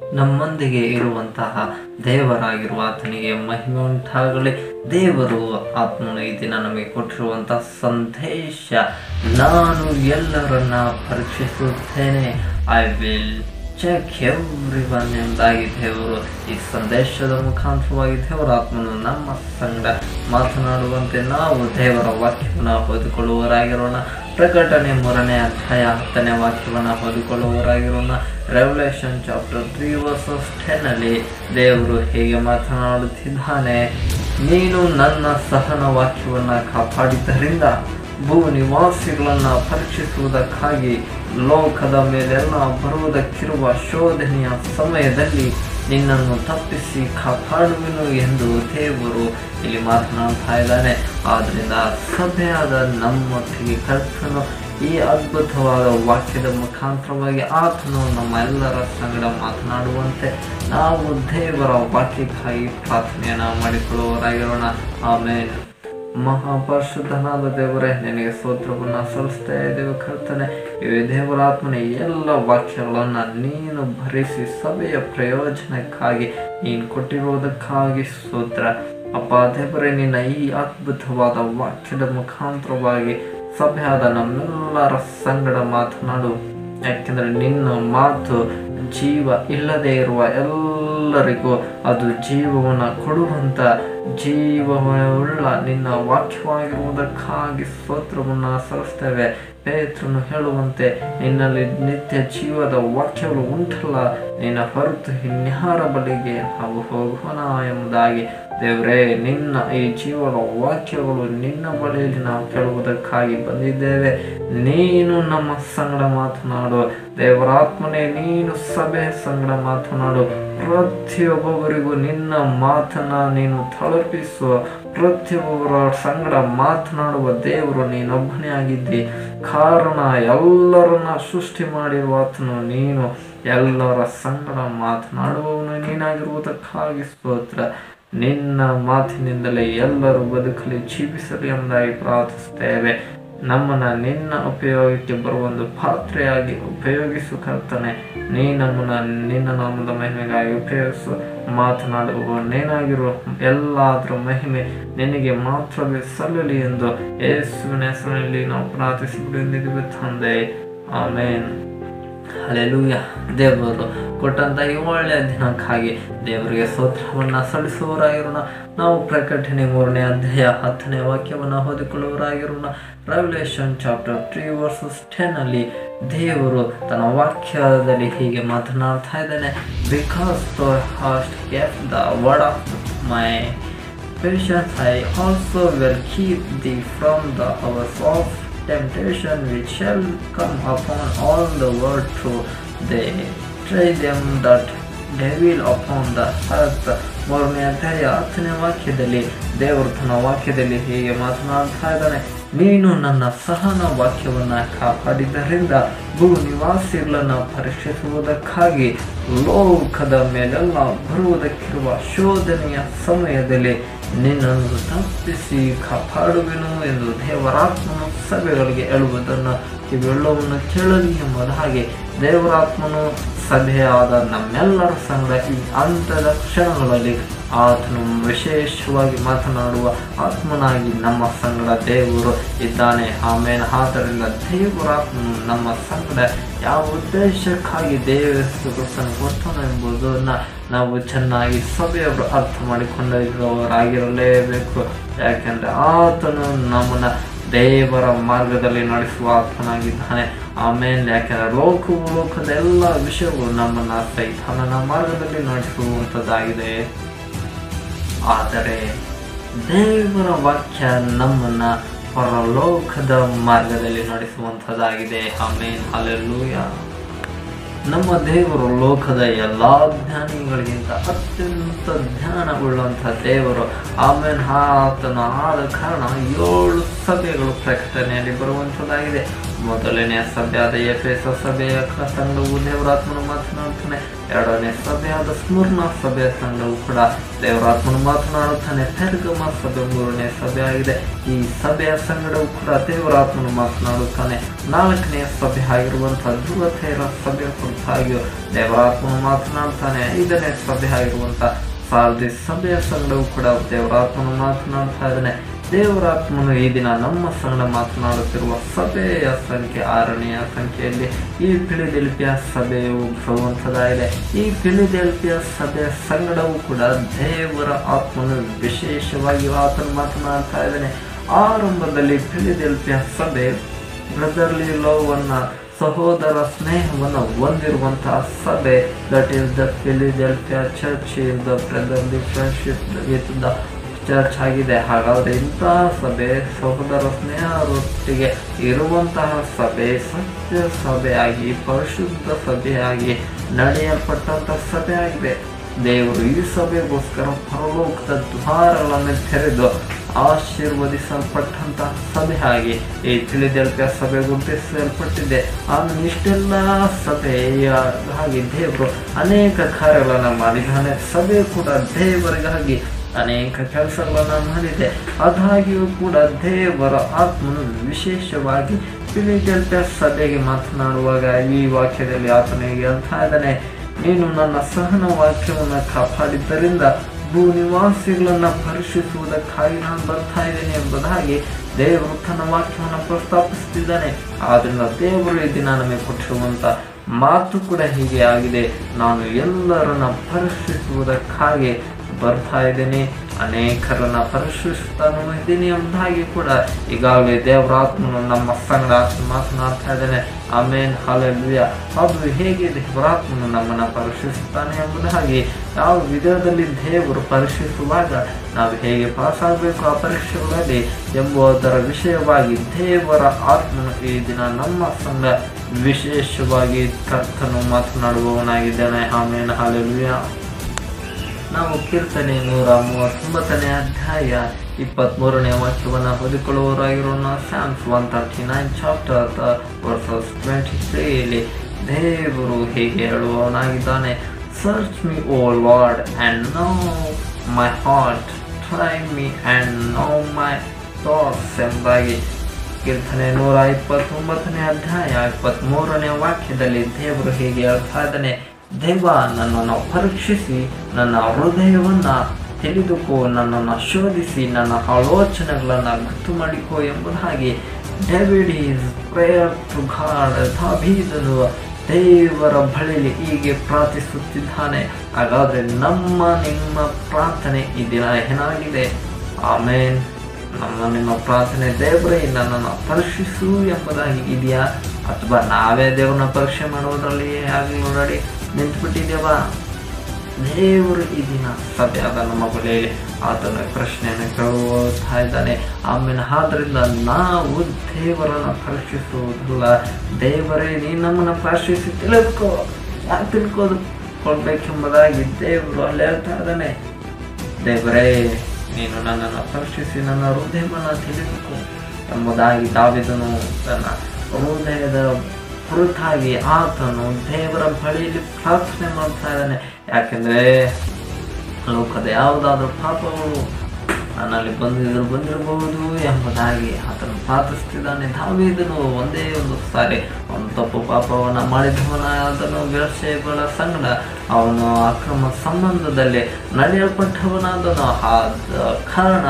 ನಮ್ಮೊಂದಿಗೆ ಇರುವಂತಹ ದೇವರಾಗಿರುವ ಆತನಿಗೆ ಮಹಿಮೆ ಉಂಟಾಗಲಿ ದೇವರು ಆತ್ಮನು ಈ ದಿನ ನಮಗೆ ಕೊಟ್ಟಿರುವಂತಹ ಸಂದೇಶ ನಾನು ಎಲ್ಲರನ್ನ ಪರೀಕ್ಷಿಸುತ್ತೇನೆ I will check every one ಎಂಬುದಾಗಿ ದೇವರು ಈ ಸಂದೇಶದ ಮುಖಾಂತರವಾಗಿ ದೇವರ ಆತ್ಮನು ನಮ್ಮ ಸಂಗಡ ಮಾತನಾಡುವಂತೆ ನಾವು ದೇವರ ವಾಕ್ಯವನ್ನು ಓದಿಕೊಳ್ಳುವವರಾಗಿರೋಣ ಪ್ರಕಟಣೆ ಮೂರನೇ ಅಧ್ಯಾಯ ಹತ್ತನೇ ವಾಕ್ಯವನ್ನು ಓದಿಕೊಳ್ಳುವವರಾಗಿರೋಣ Revelation chapter three verses ten ಅಲ್ಲಿ ದೇವರು ಹೇಗೆ ಮಾತನಾಡುತ್ತಿದ್ದಾನೆ ನೀನು ನನ್ನ ಸಹನ ವಾಕ್ಯವನ್ನು ಕಾಪಾಡಿದ್ದರಿಂದ ಭೂ ನಿವಾಸಿಗಳನ್ನ ಪರೀಕ್ಷಿಸುವುದಕ್ಕಾಗಿ ಲೋಕದ ಮೇಲೆಲ್ಲ ಬರುವುದಕ್ಕಿರುವ ಶೋಧನೆಯ ಸಮಯದಲ್ಲಿ ನಿನ್ನನ್ನು ತಪ್ಪಿಸಿ ಕಾಪಾಡುವೆನು ಎಂದು ದೇವರು ಇಲ್ಲಿ ಮಾತನಾಡ್ತಾ ಇದ್ದಾನೆ ಆದ್ರಿಂದ ಸಭೆಯಾದ ನಮ್ಮೊಟ್ಟಿಗೆ ಕರ್ತನು ಈ ಅದ್ಭುತವಾದ ವಾಕ್ಯದ ಮುಖಾಂತರವಾಗಿ ಆತನು ನಮ್ಮ ಎಲ್ಲರ ಸಂಗಡ ಮಾತನಾಡುವಂತೆ ನಾವು ದೇವರ ವಾಕ್ಯಕ್ಕಾಗಿ ಪ್ರಾರ್ಥನೆಯನ್ನ ಮಾಡಿಕೊಳ್ಳುವವರಾಗಿರೋಣ ಆಮೇಲೆ ಮಹಾಪರಿಶುದ್ಧನಾದ ದೇವರೇ ನಿನಗೆ ಸ್ತೋತ್ರವನ್ನ ಸಲ್ಲಿಸ್ತಾ ಇದ್ದೇವೆ ಕರ್ತನೆ ಈ ದೇವರಾತ್ಮನ ಎಲ್ಲ ವಾಕ್ಯಗಳನ್ನ ನೀನು ಭರಿಸಿ ಸಭೆಯ ಪ್ರಯೋಜನಕ್ಕಾಗಿ ನೀನು ಕೊಟ್ಟಿರುವುದಕ್ಕಾಗಿ ಸ್ತೋತ್ರ ಅಪ್ಪ ದೇವರೇ ನಿನ್ನ ಈ ಅದ್ಭುತವಾದ ವಾಕ್ಯದ ಮುಖಾಂತರವಾಗಿ ಸಭೆಯಾದ ನಮ್ಮೆಲ್ಲರ ಸಂಗಡ ಮಾತನಾಡು ಯಾಕೆಂದ್ರೆ ನಿನ್ನ ಮಾತು ಜೀವ ಇಲ್ಲದೆ ಇರುವ ಎಲ್ಲರಿಗೂ ಅದು ಜೀವವನ್ನು ಕೊಡುವಂತ ಜೀವವುಳ್ಳ ನಿನ್ನ ವಾಕ್ಯವಾಗಿರುವುದಕ್ಕಾಗಿ ಸ್ತೋತ್ರವನ್ನು ಸಲ್ಲಿಸ್ತೇವೆ ಪೇತ್ರನು ಹೇಳುವಂತೆ ನಿನ್ನಲ್ಲಿ ನಿತ್ಯ ಜೀವದ ವಾಕ್ಯಗಳು ಉಂಟಲ್ಲ ನಿನ್ನ ಹೊರತು ಇನ್ಯಾರ ಬಳಿಗೆ ನಾವು ಹೋಗೋಣ ಎಂಬುದಾಗಿ ದೇವರೇ ನಿನ್ನ ಈ ಜೀವದ ವಾಕ್ಯಗಳು ನಿನ್ನ ಬಳಿಯಲ್ಲಿ ನಾವು ಕೇಳುವುದಕ್ಕಾಗಿ ಬಂದಿದ್ದೇವೆ ನೀನು ನಮ್ಮ ಸಂಗಡ ಮಾತನಾಡು ದೇವರಾತ್ಮನೇ ನೀನು ಸಭೆ ಸಂಗಡ ಮಾತನಾಡು ಪ್ರತಿಯೊಬ್ಬೊಬ್ಬರಿಗೂ ನಿನ್ನ ಮಾತನ್ನ ನೀನು ತಲುಪಿಸುವ ಪ್ರತಿಯೊಬ್ಬರ ಸಂಗಡ ಮಾತನಾಡುವ ದೇವರು ನೀನೊಬ್ಬನೇ ಆಗಿದ್ದಿ ಕಾರಣ ಎಲ್ಲರನ್ನ ಸೃಷ್ಟಿ ಮಾಡಿರುವ ಆತನು ನೀನು ಎಲ್ಲರ ಸಂಗಡ ಮಾತನಾಡುವವನು ನೀನಾಗಿರುವುದಕ್ಕಾಗಿ ಸ್ತೋತ್ರ ನಿನ್ನ ಮಾತಿನಿಂದಲೇ ಎಲ್ಲರೂ ಬದುಕಲಿ ಜೀವಿಸಲಿ ಎಂಬುದಾಗಿ ಪ್ರಾರ್ಥಿಸ್ತೇವೆ ನಮ್ಮನ್ನ ನಿನ್ನ ಉಪಯೋಗಕ್ಕೆ ಬರುವ ಒಂದು ಪಾತ್ರೆಯಾಗಿ ಉಪಯೋಗಿಸು ಕರ್ತನೆ ನೀ ನಮ್ಮನ್ನ ನಿನ್ನ ನಾಮದ ಮಹಿಮೆಗಾಗಿ ಉಪಯೋಗಿಸು ಮಾತನಾಡುವ ನೇನಾಗಿರುವ ಎಲ್ಲಾದ್ರ ಮಹಿಮೆ ನಿನಗೆ ಮಾತ್ರವೇ ಸಲ್ಲಲಿ ಎಂದು ಯೇಸುವಿನ ಹೆಸರಿನಲ್ಲಿ ನಾವು ಪ್ರಾರ್ಥಿಸಿಬಿಟ್ಟಿದ್ದೀವಿ ತಂದೆ ಆಮೇನ್ ಅಲೆಲೂಯ ದೇವರು ಕೊಟ್ಟಂತ ಈ ಒಳ್ಳೆಯ ದಿನಕ್ಕಾಗಿ ದೇವರಿಗೆ ಸ್ತೋತ್ರವನ್ನ ಸಲ್ಲಿಸುವವರಾಗಿರೋಣ ನಾವು ಪ್ರಕಟಣೆ ಮೂರನೇ ಅಧ್ಯಾಯ ಹತ್ತನೇ ವಾಕ್ಯವನ್ನ ಓದಿಕೊಳ್ಳುವವರಾಗಿರೋಣ Revelation chapter three verses ten ಅಲ್ಲಿ ದೇವರು ತನ್ನ ವಾಕ್ಯದಲ್ಲಿ ಹೀಗೆ ಮಾತನಾಡ್ತಾ ಇದ್ದಾನೆ because the word of my patience I also will keep thee from the hours of temptation which shall come upon all the world to they try them that devil upon the earth ಮೂರನೇ ಅಧ್ಯಾಯ ಹತ್ತನೇ ವಾಕ್ಯದಲ್ಲಿ ದೇವರು ತನ್ನ ವಾಕ್ಯದಲ್ಲಿ ಹೀಗೆ ಮಾತನಾಡ್ತಾ ಇದ್ದಾನೆ ನೀನು ನನ್ನ ಸಹನ ವಾಕ್ಯವನ್ನ ಕಾಪಾಡಿದ್ದರಿಂದ ಭೂ ನಿವಾಸಿಗಳನ್ನ ಪರೀಕ್ಷಿಸುವುದಕ್ಕಾಗಿ ಲೋಕದ ಮೇಲೆಲ್ಲ ಬರುವುದಕ್ಕಿರುವ ಶೋಧನೆಯ ಸಮಯದಲ್ಲಿ ನಿನ್ನನ್ನು ತಪ್ಪಿಸಿ ಕಾಪಾಡುವೆನು ಎಂದು ದೇವರಾತ್ಮನು ಸಭೆಗಳಿಗೆ ಹೇಳುವುದನ್ನು ಇವೆಲ್ಲವನ್ನು ಕೇಳಲಿ ಎಂಬುದು ಹಾಗೆ ದೇವರಾತ್ಮನು ಸಭೆಯಾದ ನಮ್ಮೆಲ್ಲರ ಸಂಗಡ ಈ ಅಂತದ ಕ್ಷಣಗಳಲ್ಲಿ ಆತನು ವಿಶೇಷವಾಗಿ ಮಾತನಾಡುವ ಆತ್ಮನಾಗಿ ನಮ್ಮ ಸಂಗಡ ದೇವರು ಇದ್ದಾನೆ ಆಮೇಲೆ ಆದ್ದರಿಂದ ದೇವರಾತ್ಮನು ನಮ್ಮ ಸಂಗಡ ಯಾವ ಉದ್ದೇಶಕ್ಕಾಗಿ ದೇವಸ್ಥಾನ ಕೊಟ್ಟನು ಎಂಬುದನ್ನು ನಾವು ಚೆನ್ನಾಗಿ ಸಭೆಯವರು ಅರ್ಥ ಮಾಡಿಕೊಂಡಿರುವವರಾಗಿರಲೇಬೇಕು ಯಾಕೆಂದ್ರೆ ಆತನು ನಮ್ಮನ್ನ ದೇವರ ಮಾರ್ಗದಲ್ಲಿ ನಡೆಸುವ ಆತ್ಮನಾಗಿದ್ದಾನೆ ಆಮೇಲೆ ಯಾಕೆಂದ್ರೆ ಲೋಕವು ಲೋಕದ ಎಲ್ಲ ವಿಷಯಗಳು ನಮ್ಮನ್ನ ಸೈತಾನನ ಮಾರ್ಗದಲ್ಲಿ ನಡೆಸುವಂಥದ್ದಾಗಿದೆ ಆದರೆ ದೇವರ ವಾಕ್ಯ ನಮ್ಮನ್ನ ಪರಲೋಕದ ಮಾರ್ಗದಲ್ಲಿ ನಡೆಸುವಂಥದ್ದಾಗಿದೆ ಆಮೇನ್ ಅಲ್ಲೆಲ್ಲೂಯ ನಮ್ಮ ದೇವರು ಲೋಕದ ಎಲ್ಲಾ ಜ್ಞಾನಿಗಳಿಗಿಂತ ಅತ್ಯಂತ ಜ್ಞಾನವುಳ್ಳಂತಹ ದೇವರು ಆಮೇಲೆ ಆತನ ಆದ ಕಾರಣ ಏಳು ಸಭೆಗಳು ಪ್ರಕಟಣೆಯಲ್ಲಿ ಬರುವಂಥದ್ದಾಗಿದೆ ಮೊದಲನೆಯ ಸಭೆಯಾದ ಎಫೆಸ ಸಭೆಯ ಸಂಘವು ದೇವರಾತ್ಮನು ಮಾತನಾಡುತ್ತಾನೆ ಎರಡನೇ ಸಭೆಯಾದ ಸ್ಮೂರ್ಣ ಸಭೆಯ ಸಂಘವು ಕೂಡ ದೇವರಾತ್ಮನು ಮಾತನಾಡುತ್ತಾನೆ ಪೆರ್ಗಮ ಸಭೆ ಮೂರನೇ ಸಭೆ ಆಗಿದೆ ಈ ಸಭೆಯ ಸಂಗಡವು ಕೂಡ ದೇವರಾತ್ಮನು ಮಾತನಾಡುತ್ತಾನೆ ನಾಲ್ಕನೆಯ ಸಭೆ ಆಗಿರುವಂತಹ ಧ್ರುವತೆಯರ ಸಭೆಯ ಕುರಿತಾಗಿಯೂ ದೇವರಾತ್ಮನು ಮಾತನಾಡುತ್ತಾನೆ ಐದನೇ ಸಭೆ ಆಗಿರುವಂತಹ ಸಾರದಿ ಸಭೆಯ ಸಂಗಡವು ಕೂಡ ದೇವರಾತ್ಮನು ಮಾತನಾಡ್ತಾ ಇದ್ದಾನೆ ದೇವರಾತ್ಮನು ಈ ದಿನ ನಮ್ಮ ಸಂಗಡ ಮಾತನಾಡುತ್ತಿರುವ ಸಭೆಯ ಸಂಖ್ಯೆ ಆರನೆಯ ಸಂಖ್ಯೆಯಲ್ಲಿ ಈ ಪಿಳಿದೆಲ್ಪಿಯ ಸಭೆಯು ಬರುವಂಥದ್ದಾಗಿದೆ ಈ ಪಿಳಿದೆಲ್ಪಿಯ ಸಭೆಯ ಸಂಗಡವು ಕೂಡ ದೇವರ ಆತ್ಮನು ವಿಶೇಷವಾಗಿ ಆತನು ಮಾತನಾಡ್ತಾ ಇದ್ದಾನೆ ಆರಂಭದಲ್ಲಿ ಪಿಳಿದೆಲ್ಪಿಯ ಸಭೆ ಬ್ರದರ್ಲಿ ಲವ್ವನ್ನ ಸಹೋದರ ಸ್ನೇಹವನ್ನು ಹೊಂದಿರುವಂತಹ ಸಭೆ that is the Philadelphia church is the brotherly friendship with the church ಆಗಿದೆ ಹಾಗಾದ್ರೆ ಇಂತಹ ಸಭೆ ಸಹೋದರ ಸ್ನೇಹರೊಟ್ಟಿಗೆ ಇರುವಂತಹ ಸಭೆ ಸತ್ಯ ಸಭೆಯಾಗಿ ಪರಿಶುದ್ಧ ಸಭೆಯಾಗಿ ನಡೆಯಲ್ಪಟ್ಟಂತಹ ಸಭೆ ಆಗಿದೆ ದೇವರು ಈ ಸಭೆಗೋಸ್ಕರ ಪರಲೋಕದ ದ್ವಾರಗಳನ್ನು ತೆರೆದು ಆಶೀರ್ವದಿಸಲ್ಪಟ್ಟಂತ ಸಭೆ ಹಾಗೆ ಈ ತಿಳಿದೆಲ್ಪಿಯ ಸಭೆ ಗುರುತಿಸಲ್ಪಟ್ಟಿದೆ ಆಮೇಲೆ ಇಷ್ಟೆಲ್ಲ ಸಭೆಯ ಹಾಗೆ ದೇವರು ಅನೇಕ ಕಾರ್ಯಗಳನ್ನು ಮಾಡಿದ್ದಾನೆ ಸಭೆ ಕೂಡ ದೇವರಿಗಾಗಿ ಅನೇಕ ಕೆಲಸಗಳನ್ನ ಮಾಡಿದೆ ಅದಾಗಿಯೂ ಕೂಡ ದೇವರ ಆತ್ಮನು ವಿಶೇಷವಾಗಿ ಫಿಲಿಡೆಲ್ಫಿಯ ಸಭೆಗೆ ಮಾತನಾಡುವಾಗ ಈ ವಾಕ್ಯದಲ್ಲಿ ಆತನಿಗೆ ಹೇಳ್ತಾ ಇದ್ದಾನೆ ನೀನು ನನ್ನ ಸಹನ ವಾಕ್ಯವನ್ನು ಕಾಪಾಡಿದ್ದರಿಂದ ಭೂ ನಿವಾಸಿಗಳನ್ನ ಪರೀಕ್ಷಿಸುವುದಕ್ಕಾಗಿ ನಾನು ಬರ್ತಾ ಇದ್ದೇನೆ ಎಂಬುದಾಗಿ ದೇವರು ತನ್ನ ವಾಕ್ಯವನ್ನು ಪ್ರಸ್ತಾಪಿಸುತ್ತಿದ್ದಾನೆ ಆದ್ರಿಂದ ದೇವರು ಈ ದಿನ ನಮಗೆ ಕೊಟ್ಟಿರುವಂತ ಮಾತು ಕೂಡ ಹೀಗೆ ಆಗಿದೆ ನಾನು ಎಲ್ಲರನ್ನ ಪರೀಕ್ಷಿಸುವುದಕ್ಕಾಗಿ ಬರ್ತಾ ಇದ್ದೇನೆ ಅನೇಕರನ್ನ ಪರಿಶೀಲಿಸ್ತಾನು ಇದ್ದೀನಿ ಎಂಬುದಾಗಿ ಕೂಡ ಈಗಾಗಲೇ ದೇವರಾತ್ಮನು ನಮ್ಮ ಸಂಗಡ ಮಾತನಾಡ್ತಾ ಇದ್ದಾನೆ ಆಮೇನ್ ಹಾಲೆಲುಯ್ಯ ಅದು ಹೇಗೆ ದೇವರಾತ್ಮನು ನಮ್ಮನ್ನ ಪರೀಕ್ಷಿಸುತ್ತಾನೆ ಎಂಬುದಾಗಿ ಯಾವ ವಿಧದಲ್ಲಿ ದೇವರು ಪರೀಕ್ಷಿಸುವಾಗ ನಾವು ಹೇಗೆ ಪಾಸ್ ಆಗಬೇಕು ಆ ಪರೀಕ್ಷೆಗಳಲ್ಲಿ ಎಂಬುದರ ವಿಷಯವಾಗಿ ದೇವರ ಆತ್ಮನು ಈ ದಿನ ನಮ್ಮ ಸಂಘ ವಿಶೇಷವಾಗಿ ಕರ್ತನು ಮಾತನಾಡುವವನಾಗಿದ್ದಾನೆ ಆಮೇನ್ ಹಾಲೆಲುಯ್ಯ ನಾವು ಕೀರ್ತನೆ ನೂರ ಮೂವತ್ತೊಂಬತ್ತನೇ ಅಧ್ಯಾಯ ಇಪ್ಪತ್ಮೂರನೇ ವಾಕ್ಯವನ್ನು ಓದಿಕೊಳ್ಳುವವರಾಗಿರೋಣ Psalms one thirty nine chapter verses twenty ತ್ರೀಯಲ್ಲಿ ದೇವರು ಹೀಗೆ ಹೇಳುವವನಾಗಿದ್ದಾನೆ search me O Lord and know my heart try me and know my thoughts ಎಂಬಾಗಿ ಕೀರ್ತನೆ ನೂರ ಇಪ್ಪತ್ತೊಂಬತ್ತನೇ ಅಧ್ಯಾಯ ಇಪ್ಪತ್ತ್ಮೂರನೇ ವಾಕ್ಯದಲ್ಲಿ ದೇವರು ಹೀಗೆ ಹೇಳ್ತಾ ಇದ್ದಾನೆ ದೇವ ನನ್ನನ್ನು ಪರೀಕ್ಷಿಸಿ ನನ್ನ ಹೃದಯವನ್ನ ತಿಳಿದುಕೋ ನನ್ನನ್ನು ಶೋಧಿಸಿ ನನ್ನ ಆಲೋಚನೆಗಳನ್ನು ಗುರ್ತು ಮಾಡಿಕೋ ಎಂಬುದಾಗಿ David is prayer to God ದಾಬೀದನು ದೇವರ ಬಳಿಲಿ ಹೀಗೆ ಪ್ರಾರ್ಥಿಸುತ್ತಿದ್ದಾನೆ ಹಾಗಾದ್ರೆ ನಮ್ಮ ನಿಮ್ಮ ಪ್ರಾರ್ಥನೆ ಈ ದಿನ ಏನಾಗಿದೆ ಆಮೇನ್ ನಮ್ಮ ನಿಮ್ಮ ಪ್ರಾರ್ಥನೆ ದೇವರೇ ನನ್ನನ್ನು ಪರೀಕ್ಷಿಸು ಎಂಬುದಾಗಿ ಇದೆಯಾ ಅಥವಾ ನಾವೇ ದೇವ್ರನ್ನ ಪರೀಕ್ಷೆ ಮಾಡುವುದರಲ್ಲಿ ಆಗಲಿ ನೋಡಿ ನಿಂತುಬಿಟ್ಟಿದ್ದೇವಾ ದೇವರು ಈ ದಿನ ಸದ್ಯದ ನಮ್ಮ ಬಳಿಯಲ್ಲಿ ಆತನ ಪ್ರಶ್ನೆಯನ್ನು ಕೇಳುತ್ತಾ ಇದ್ದಾನೆ ಆಮೇಲೆ ಆದ್ರಿಂದ ನಾವು ದೇವರನ್ನು ಪರೀಕ್ಷಿಸುವುದಿಲ್ಲ ದೇವರೇ ನೀ ನಮ್ಮನ್ನು ಪರೀಕ್ಷಿಸಿ ತಿಳಿದುಕೋ ಯಾಕೆ ತಿಳ್ಕೋದು ಕೊಡ್ಬೇಕೆಂಬುದಾಗಿ ದೇವರು ಅಲ್ಲಿ ಹೇಳ್ತಾ ಇದ್ದಾನೆ ದೇವರೇ ನೀನು ನನ್ನನ್ನು ಪರೀಕ್ಷಿಸಿ ನನ್ನ ಹೃದಯವನ್ನು ತಿಳಿದುಕೋ ಎಂಬುದಾಗಿ ದಾವಿದನು ತನ್ನ ಹೃದಯದ ಕುರಿತಾಗಿ ಆತನು ದೇವರ ಬಳಿಯಲ್ಲಿ ಪ್ರಾರ್ಥನೆ ಮಾಡ್ತಾ ಇದ್ದಾನೆ ಯಾಕೆಂದ್ರೆ ಲೋಕದ ಯಾವುದಾದ್ರೂ ಪಾಪಗಳು ನನ್ನಲ್ಲಿ ಬಂದಿದ್ರು ಬಂದಿರಬಹುದು ಎಂಬುದಾಗಿ ಆತನು ಪ್ರಾರ್ಥಿಸ್ತಿದ್ದಾನೆ ದಾವಿದನು ಒಂದೇ ಒಂದು ಸಾರಿ ಅವನು ತಪ್ಪು ಪಾಪವನ್ನು ಮಾಡಿದವನ ಅದನ್ನು ವ್ಯವಸಾಯಗಳ ಸಂಗಡ ಅವನು ಅಕ್ರಮ ಸಂಬಂಧದಲ್ಲಿ ನಡೆಯಲ್ಪಟ್ಟವನಾದನು ಆದ ಕಾರಣ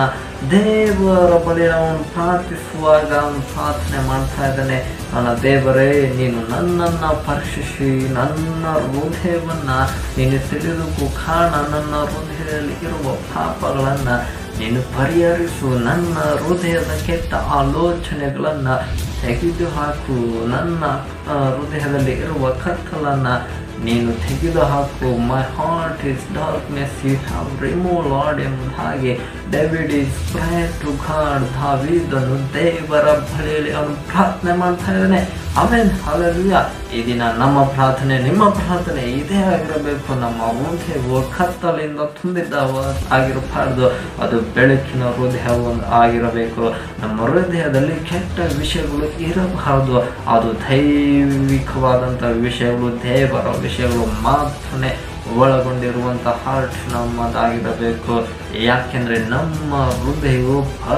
ದೇವರ ಬಳಿ ಅವನು ಪ್ರಾರ್ಥಿಸುವಾಗ ಅವನು ಪ್ರಾರ್ಥನೆ ಮಾಡ್ತಾ ಇದ್ದಾನೆ ನನ್ನ ದೇವರೇ ನೀನು ನನ್ನನ್ನು ಪರೀಕ್ಷಿಸಿ ನನ್ನ ಹೃದಯವನ್ನ ನೀನು ತಿಳಿದುಕೋ ಕಾರಣ ನನ್ನ ಹೃದಯದಲ್ಲಿ ಇರುವ ಪಾಪಗಳನ್ನು ನೀನು ಪರಿಹರಿಸು ನನ್ನ ಹೃದಯದ ಕೆಟ್ಟ ಆಲೋಚನೆಗಳನ್ನು ತೆಗೆದು ಹಾಕು ನನ್ನ ಆ, ಹೃದಯದಲ್ಲಿ ಇರುವ ಕತ್ತಲನ್ನು ನೀನು ತೆಗೆದು ಹಾಕು my heart is darkness you have remove Lord ಎಂಬುದಾಗಿ David is pray to God ದಾವಿದನು ದೇವರ ಬಳಿಯಲ್ಲಿ ಅವನು ಪ್ರಾರ್ಥನೆ ಮಾಡ್ತಾ ಇದ್ದಾನೆ ಆಮೇಲೆ ಹಾಲೆಲುಯ್ಯ ಈ ದಿನ ನಮ್ಮ ಪ್ರಾರ್ಥನೆ ನಿಮ್ಮ ಪ್ರಾರ್ಥನೆ ಇದೇ ಆಗಿರಬೇಕು ನಮ್ಮ ಹೃದಯವು ಕತ್ತಲಿಂದ ತುಂಬಿದ್ದವ ಆಗಿರಬಾರ್ದು ಅದು ಬೆಳಕಿನ ಹೃದಯ ಒಂದು ಆಗಿರಬೇಕು ನಮ್ಮ ಹೃದಯದಲ್ಲಿ ಕೆಟ್ಟ ವಿಷಯಗಳು ಇರಬಾರದು ಅದು ದೈವಿಕವಾದಂಥ ವಿಷಯಗಳು ದೇವರ ವಿಷಯಗಳು ಮಾತ್ರನೇ ಒಳಗೊಂಡಿರುವಂಥ ಹಾರ್ಟ್ ನಮ್ಮದಾಗಿರಬೇಕು ಯಾಕೆಂದರೆ ನಮ್ಮ ಹೃದಯವು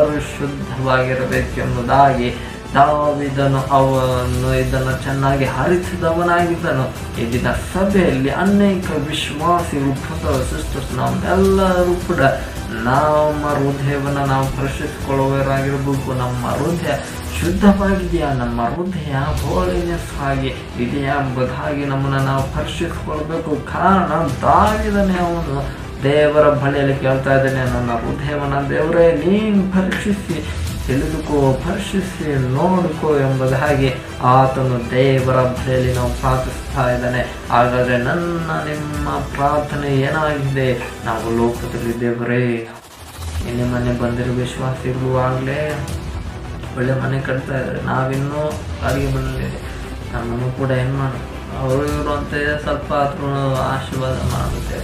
ಪರಿಶುದ್ಧವಾಗಿರಬೇಕೆಂಬುದಾಗಿ ದಾವಿದನು ಅವನು ಇದನ್ನು ಚೆನ್ನಾಗಿ ಹರಿಸಿದವನಾಗಿದ್ದನು ಈ ದಿನ ಸಭೆಯಲ್ಲಿ ಅನೇಕ ವಿಶ್ವಾಸಿಗಳು ಬ್ರದರ್ ಸಿಸ್ಟರ್ಸ್ ನಾವೆಲ್ಲರೂ ಕೂಡ ನಮ್ಮ ಹೃದಯವನ್ನು ನಾವು ಪರಿಶೀಲಿಸಿಕೊಳ್ಳುವವರಾಗಿರಬೇಕು ನಮ್ಮ ಹೃದಯ ಶುದ್ಧವಾಗಿದೆಯಾ ನಮ್ಮ ಹೃದಯ ಹೋಲಿನೆಸ್ ಆಗಿ ಇದೆಯಾ ಎಂಬುದಾಗಿ ನಮ್ಮನ್ನು ನಾವು ಪರಿಶೀಲಿಸಿಕೊಳ್ಬೇಕು ಕಾರಣ ದಾವಿದನೇ ಅವನು ದೇವರ ಬಳಿಯಲ್ಲಿ ಕೇಳ್ತಾ ಇದ್ದಾನೆ ನನ್ನ ಹೃದಯವನ್ನು ದೇವರೇ ನೀನು ಪರೀಕ್ಷಿಸಿ ತಿಳಿದುಕೋ ಪರಿಶೀಲಿಸಿ ನೋಡಿಕೋ ಎಂಬುದಾಗಿ ಆತನು ದೇವರ ಬಳಿಯಲ್ಲಿ ನಾವು ಪ್ರಾರ್ಥಿಸ್ತಾ ಇದ್ದಾನೆ ಹಾಗಾದರೆ ನನ್ನ ನಿಮ್ಮ ಪ್ರಾರ್ಥನೆ ಏನಾಗಿದೆ ನಾವು ಲೋಕದಲ್ಲಿ ದೇವರೇ ನಿನ್ನೆ ಮನೆ ಬಂದಿರೋ ವಿಶ್ವಾಸಿಗಳು ಆಗಲೇ ಒಳ್ಳೆ ಮನೆ ಕಟ್ತಾ ಇದ್ದಾರೆ ನಾವಿನ್ನೂ ಅಡುಗೆ ಮನೆಯಲ್ಲಿ ನಮ್ಮನ್ನು ಕೂಡ ಏನು ಮಾಡ ಅವರು ಇವರು ಅಂತ ಸ್ವಲ್ಪ ಆದ್ರೂ ಆಶೀರ್ವಾದ ಮಾಡುತ್ತೆ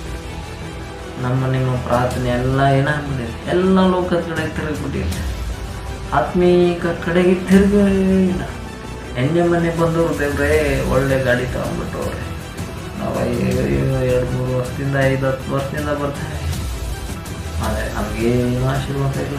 ನಮ್ಮ ನಿಮ್ಮ ಪ್ರಾರ್ಥನೆ ಎಲ್ಲ ಏನಾಗ್ಬಿಟ್ಟಿದೆ ಎಲ್ಲ ಲೋಕದ ಕಡೆಗೆ ತಿರುಗಿಬಿಟ್ಟಿದೆ ಆತ್ಮೀಕ ಕಡೆಗೆ ತಿರುಗಿಲ್ಲ ಎಣ್ಣೆ ಮನೆ ಬಂದವರು ದೇವ್ರೇ ಒಳ್ಳೆ ಗಾಡಿ ತಗೊಂಡ್ಬಿಟ್ಟವ್ರೆ ನಾವು ಎರಡು ಮೂರು ವರ್ಷದಿಂದ ಐದು ಹತ್ತು ವರ್ಷದಿಂದ ಬರ್ತಾರೆ ಆದರೆ ನಮಗೇನು ಆಶೀರ್ವಾದ ಇಲ್ಲ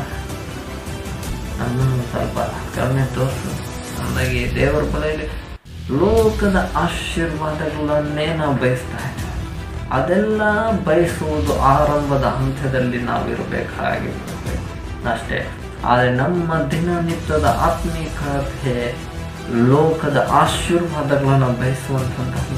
ನಮ್ಮನ್ನು ಸ್ವಲ್ಪ ಕಡಿಮೆ ತೋರಿಸು ನಮಗೆ ದೇವರ ಬಲೆಯಲ್ಲಿ ಲೋಕದ ಆಶೀರ್ವಾದಗಳನ್ನೇ ನಾವು ಬಯಸ್ತಾ ಇದ್ದೇವೆ ಅದೆಲ್ಲ ಬಯಸುವುದು ಆರಂಭದ ಹಂತದಲ್ಲಿ ನಾವು ಇರಬೇಕಾಗಿರ್ತದೆ ಅಷ್ಟೇ ಆದರೆ ನಮ್ಮ ದಿನನಿತ್ಯದ ಆತ್ಮೀಕತೆ ಲೋಕದ ಆಶೀರ್ವಾದಗಳನ್ನು ಬಯಸುವಂಥದ್ದಲ್ಲ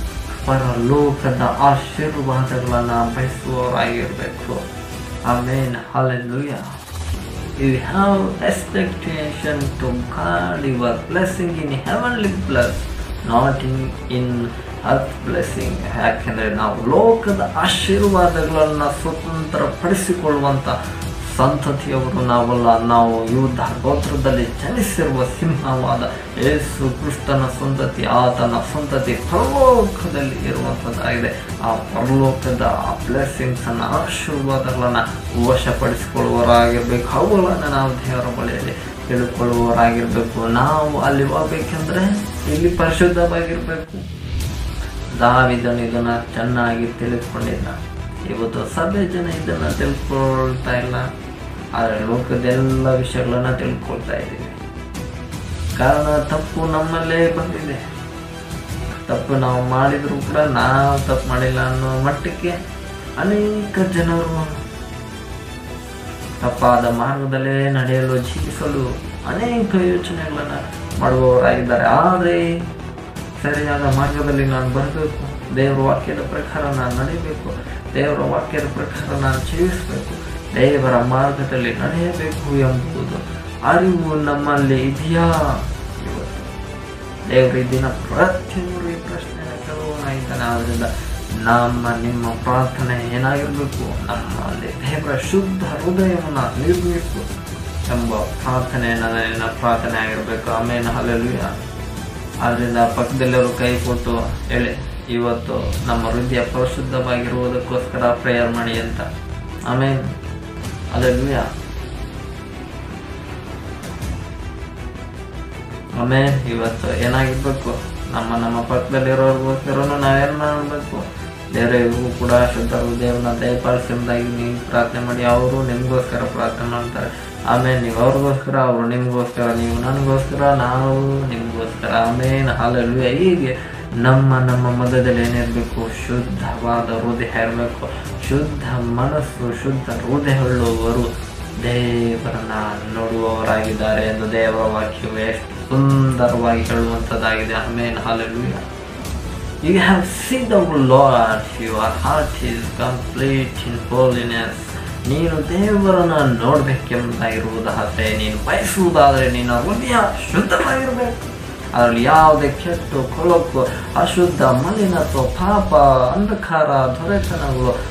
ಪರಲೋಕದ ಆಶೀರ್ವಾದಗಳನ್ನು ಬಯಸುವವರಾಗಿರಬೇಕು ಆಮೇಲೆ hallelujah you have expectation to God your blessing in heavenly bless not in in earth blessing ಯಾಕೆಂದರೆ ನಾವು ಲೋಕದ ಆಶೀರ್ವಾದಗಳನ್ನು ಸ್ವತಂತ್ರ ಪಡಿಸಿಕೊಳ್ಳುವಂಥ ಸಂತತಿಯವರು ನಾವಲ್ಲ ನಾವು ಯುದ್ಧ ಗೋತ್ರದಲ್ಲಿ ಜನಿಸಿರುವ ಸಿಂಹವಾದ ಯೇಸು ಕೃಷ್ಣನ ಸಂತತಿ ಆತನ ಸಂತತಿ ಪರಲೋಕದಲ್ಲಿ ಇರುವಂಥದ್ದಾಗಿದೆ ಆ ಪರಲೋಕದ ಆ ಬ್ಲೆಸ್ಸಿಂಗ್ಸನ್ನು ಆಶೀರ್ವಾದಗಳನ್ನು ವಶಪಡಿಸಿಕೊಳ್ಳುವವರಾಗಿರ್ಬೇಕು ಅವುಗಳನ್ನು ನಾವು ದೇವರ ಬಳಿಯಲ್ಲಿ ತಿಳ್ಕೊಳ್ಳುವವರಾಗಿರ್ಬೇಕು ನಾವು ಅಲ್ಲಿ ಹೋಗ್ಬೇಕೆಂದ್ರೆ ಇಲ್ಲಿ ಪರಿಶುದ್ಧವಾಗಿರ್ಬೇಕು ದಾವಿದನು ಇದನ್ನು ಚೆನ್ನಾಗಿ ತಿಳಿದುಕೊಂಡಿದ್ದ ಇವತ್ತು ಸಭೆ ಜನ ಇದನ್ನು ತಿಳ್ಕೊಳ್ತಾ ಇಲ್ಲ ಆದರೆ ಲೋಕದ ಎಲ್ಲ ವಿಷಯಗಳನ್ನು ತಿಳ್ಕೊಳ್ತಾ ಇದ್ದೀವಿ ಕಾರಣ ತಪ್ಪು ನಮ್ಮಲ್ಲೇ ಬಂದಿದೆ ತಪ್ಪು ನಾವು ಮಾಡಿದರೂ ಕೂಡ ನಾವು ತಪ್ಪು ಮಾಡಿಲ್ಲ ಅನ್ನೋ ಮಟ್ಟಕ್ಕೆ ಅನೇಕ ಜನರು ತಪ್ಪಾದ ಮಾರ್ಗದಲ್ಲೇ ನಡೆಯಲು ಜೀವಿಸಲು ಅನೇಕ ಯೋಚನೆಗಳನ್ನು ಮಾಡುವವರಾಗಿದ್ದಾರೆ ಆದರೆ ಸರಿಯಾದ ಮಾರ್ಗದಲ್ಲಿ ನಾನು ಬರಬೇಕು ದೇವರ ವಾಕ್ಯದ ಪ್ರಕಾರ ನಾನು ನಡೀಬೇಕು ದೇವರ ವಾಕ್ಯದ ಪ್ರಕಾರ ನಾನು ಜೀವಿಸಬೇಕು ದೇವರ ಮಾರ್ಗದಲ್ಲಿ ನಡೆಯಬೇಕು ಎಂಬುದು ಅರಿವು ನಮ್ಮಲ್ಲಿ ಇದೆಯಾ ಇವತ್ತು ದೇವರು ಈ ದಿನ ಪ್ರತಿಯೊಬ್ಬರು ಈ ಪ್ರಶ್ನೆಯನ್ನು ಕೇಳುವವನ ಇದ್ದಾನೆ ಆದ್ದರಿಂದ ನಮ್ಮ ನಿಮ್ಮ ಪ್ರಾರ್ಥನೆ ಏನಾಗಿರಬೇಕು ನಮ್ಮಲ್ಲಿ ದೇವರ ಶುದ್ಧ ಹೃದಯವನ್ನು ನಿರ್ಮಿಸು ಎಂಬ ಪ್ರಾರ್ಥನೆ ನನ್ನ ಪ್ರಾರ್ಥನೆ ಆಗಿರಬೇಕು ಆಮೇಲೆ ಅಲ್ಲೆಲ್ಲೂ ಆದ್ದರಿಂದ ಪಕ್ಕದಲ್ಲಿವರು ಕೈ ಕೊಟ್ಟು ಹೇಳಿ ಇವತ್ತು ನಮ್ಮ ಹೃದಯ ಪರಿಶುದ್ಧವಾಗಿರುವುದಕ್ಕೋಸ್ಕರ ಪ್ರೇಯರ್ ಮಾಡಿ ಅಂತ ಆಮೇಲೆ ಅಲ್ಲೆಲ್ಲೂ ಆಮೇಲೆ ಇವತ್ತು ಏನಾಗಿರ್ಬೇಕು ನಮ್ಮ ನಮ್ಮ ಪಕ್ಕದಲ್ಲಿರೋರ್ಗೋಸ್ಕರನು ನಾವೇನು ಮಾಡಬೇಕು ಬೇರೆಯವ್ರಿಗೂ ಕೂಡ ಶುದ್ಧ ಹೃದಯವನ್ನು ದಯಪಾಲಿಸಿ ಎಂಬುದಾಗಿ ನೀವು ಪ್ರಾರ್ಥನೆ ಮಾಡಿ ಅವರು ನಿಮಗೋಸ್ಕರ ಪ್ರಾರ್ಥನೆ ಮಾಡ್ತಾರೆ ಆಮೇಲೆ ನೀವು ಅವ್ರಿಗೋಸ್ಕರ ಅವರು ನಿಮಗೋಸ್ಕರ ನೀವು ನನಗೋಸ್ಕರ ನಾವು ನಿಮಗೋಸ್ಕರ ಆಮೇಲೆ ಹಾಲಲ್ಲಿ ಹೀಗೆ ನಮ್ಮ ನಮ್ಮ ಮಧ್ಯದಲ್ಲಿ ಏನಿರಬೇಕು ಶುದ್ಧವಾದ ಹೃದಯ ಇರಬೇಕು ಶುದ್ಧ ಮನಸ್ಸು ಶುದ್ಧ ಹೃದಯವುಳ್ಳವರು ದೇವರನ್ನ ನೋಡುವವರಾಗಿದ್ದಾರೆ ಎಂದು ದೇವರ ವಾಕ್ಯವು ಎಷ್ಟು ಸುಂದರವಾಗಿ ಹೇಳುವಂಥದ್ದಾಗಿದೆ ಆಮೇಲೆ hallelujah you have seen the Lord your heart is complete in holiness ನೀನು ದೇವರನ್ನ ನೋಡಬೇಕೆಂಬುದಾಗಿರುವುದು ಆಸೆ ನೀನು ಬಯಸುವುದಾದರೆ ನಿನ್ನ ಹೃದಯ ಶುದ್ಧವಾಗಿರಬೇಕು ಅದರಲ್ಲಿ ಯಾವುದೇ ಕೆಟ್ಟು ಕೊಳಕು ಅಶುದ್ಧ ಮಲಿನತ್ವ ಪಾಪ ಅಂಧಕಾರ ದೊರೆತನಗಳು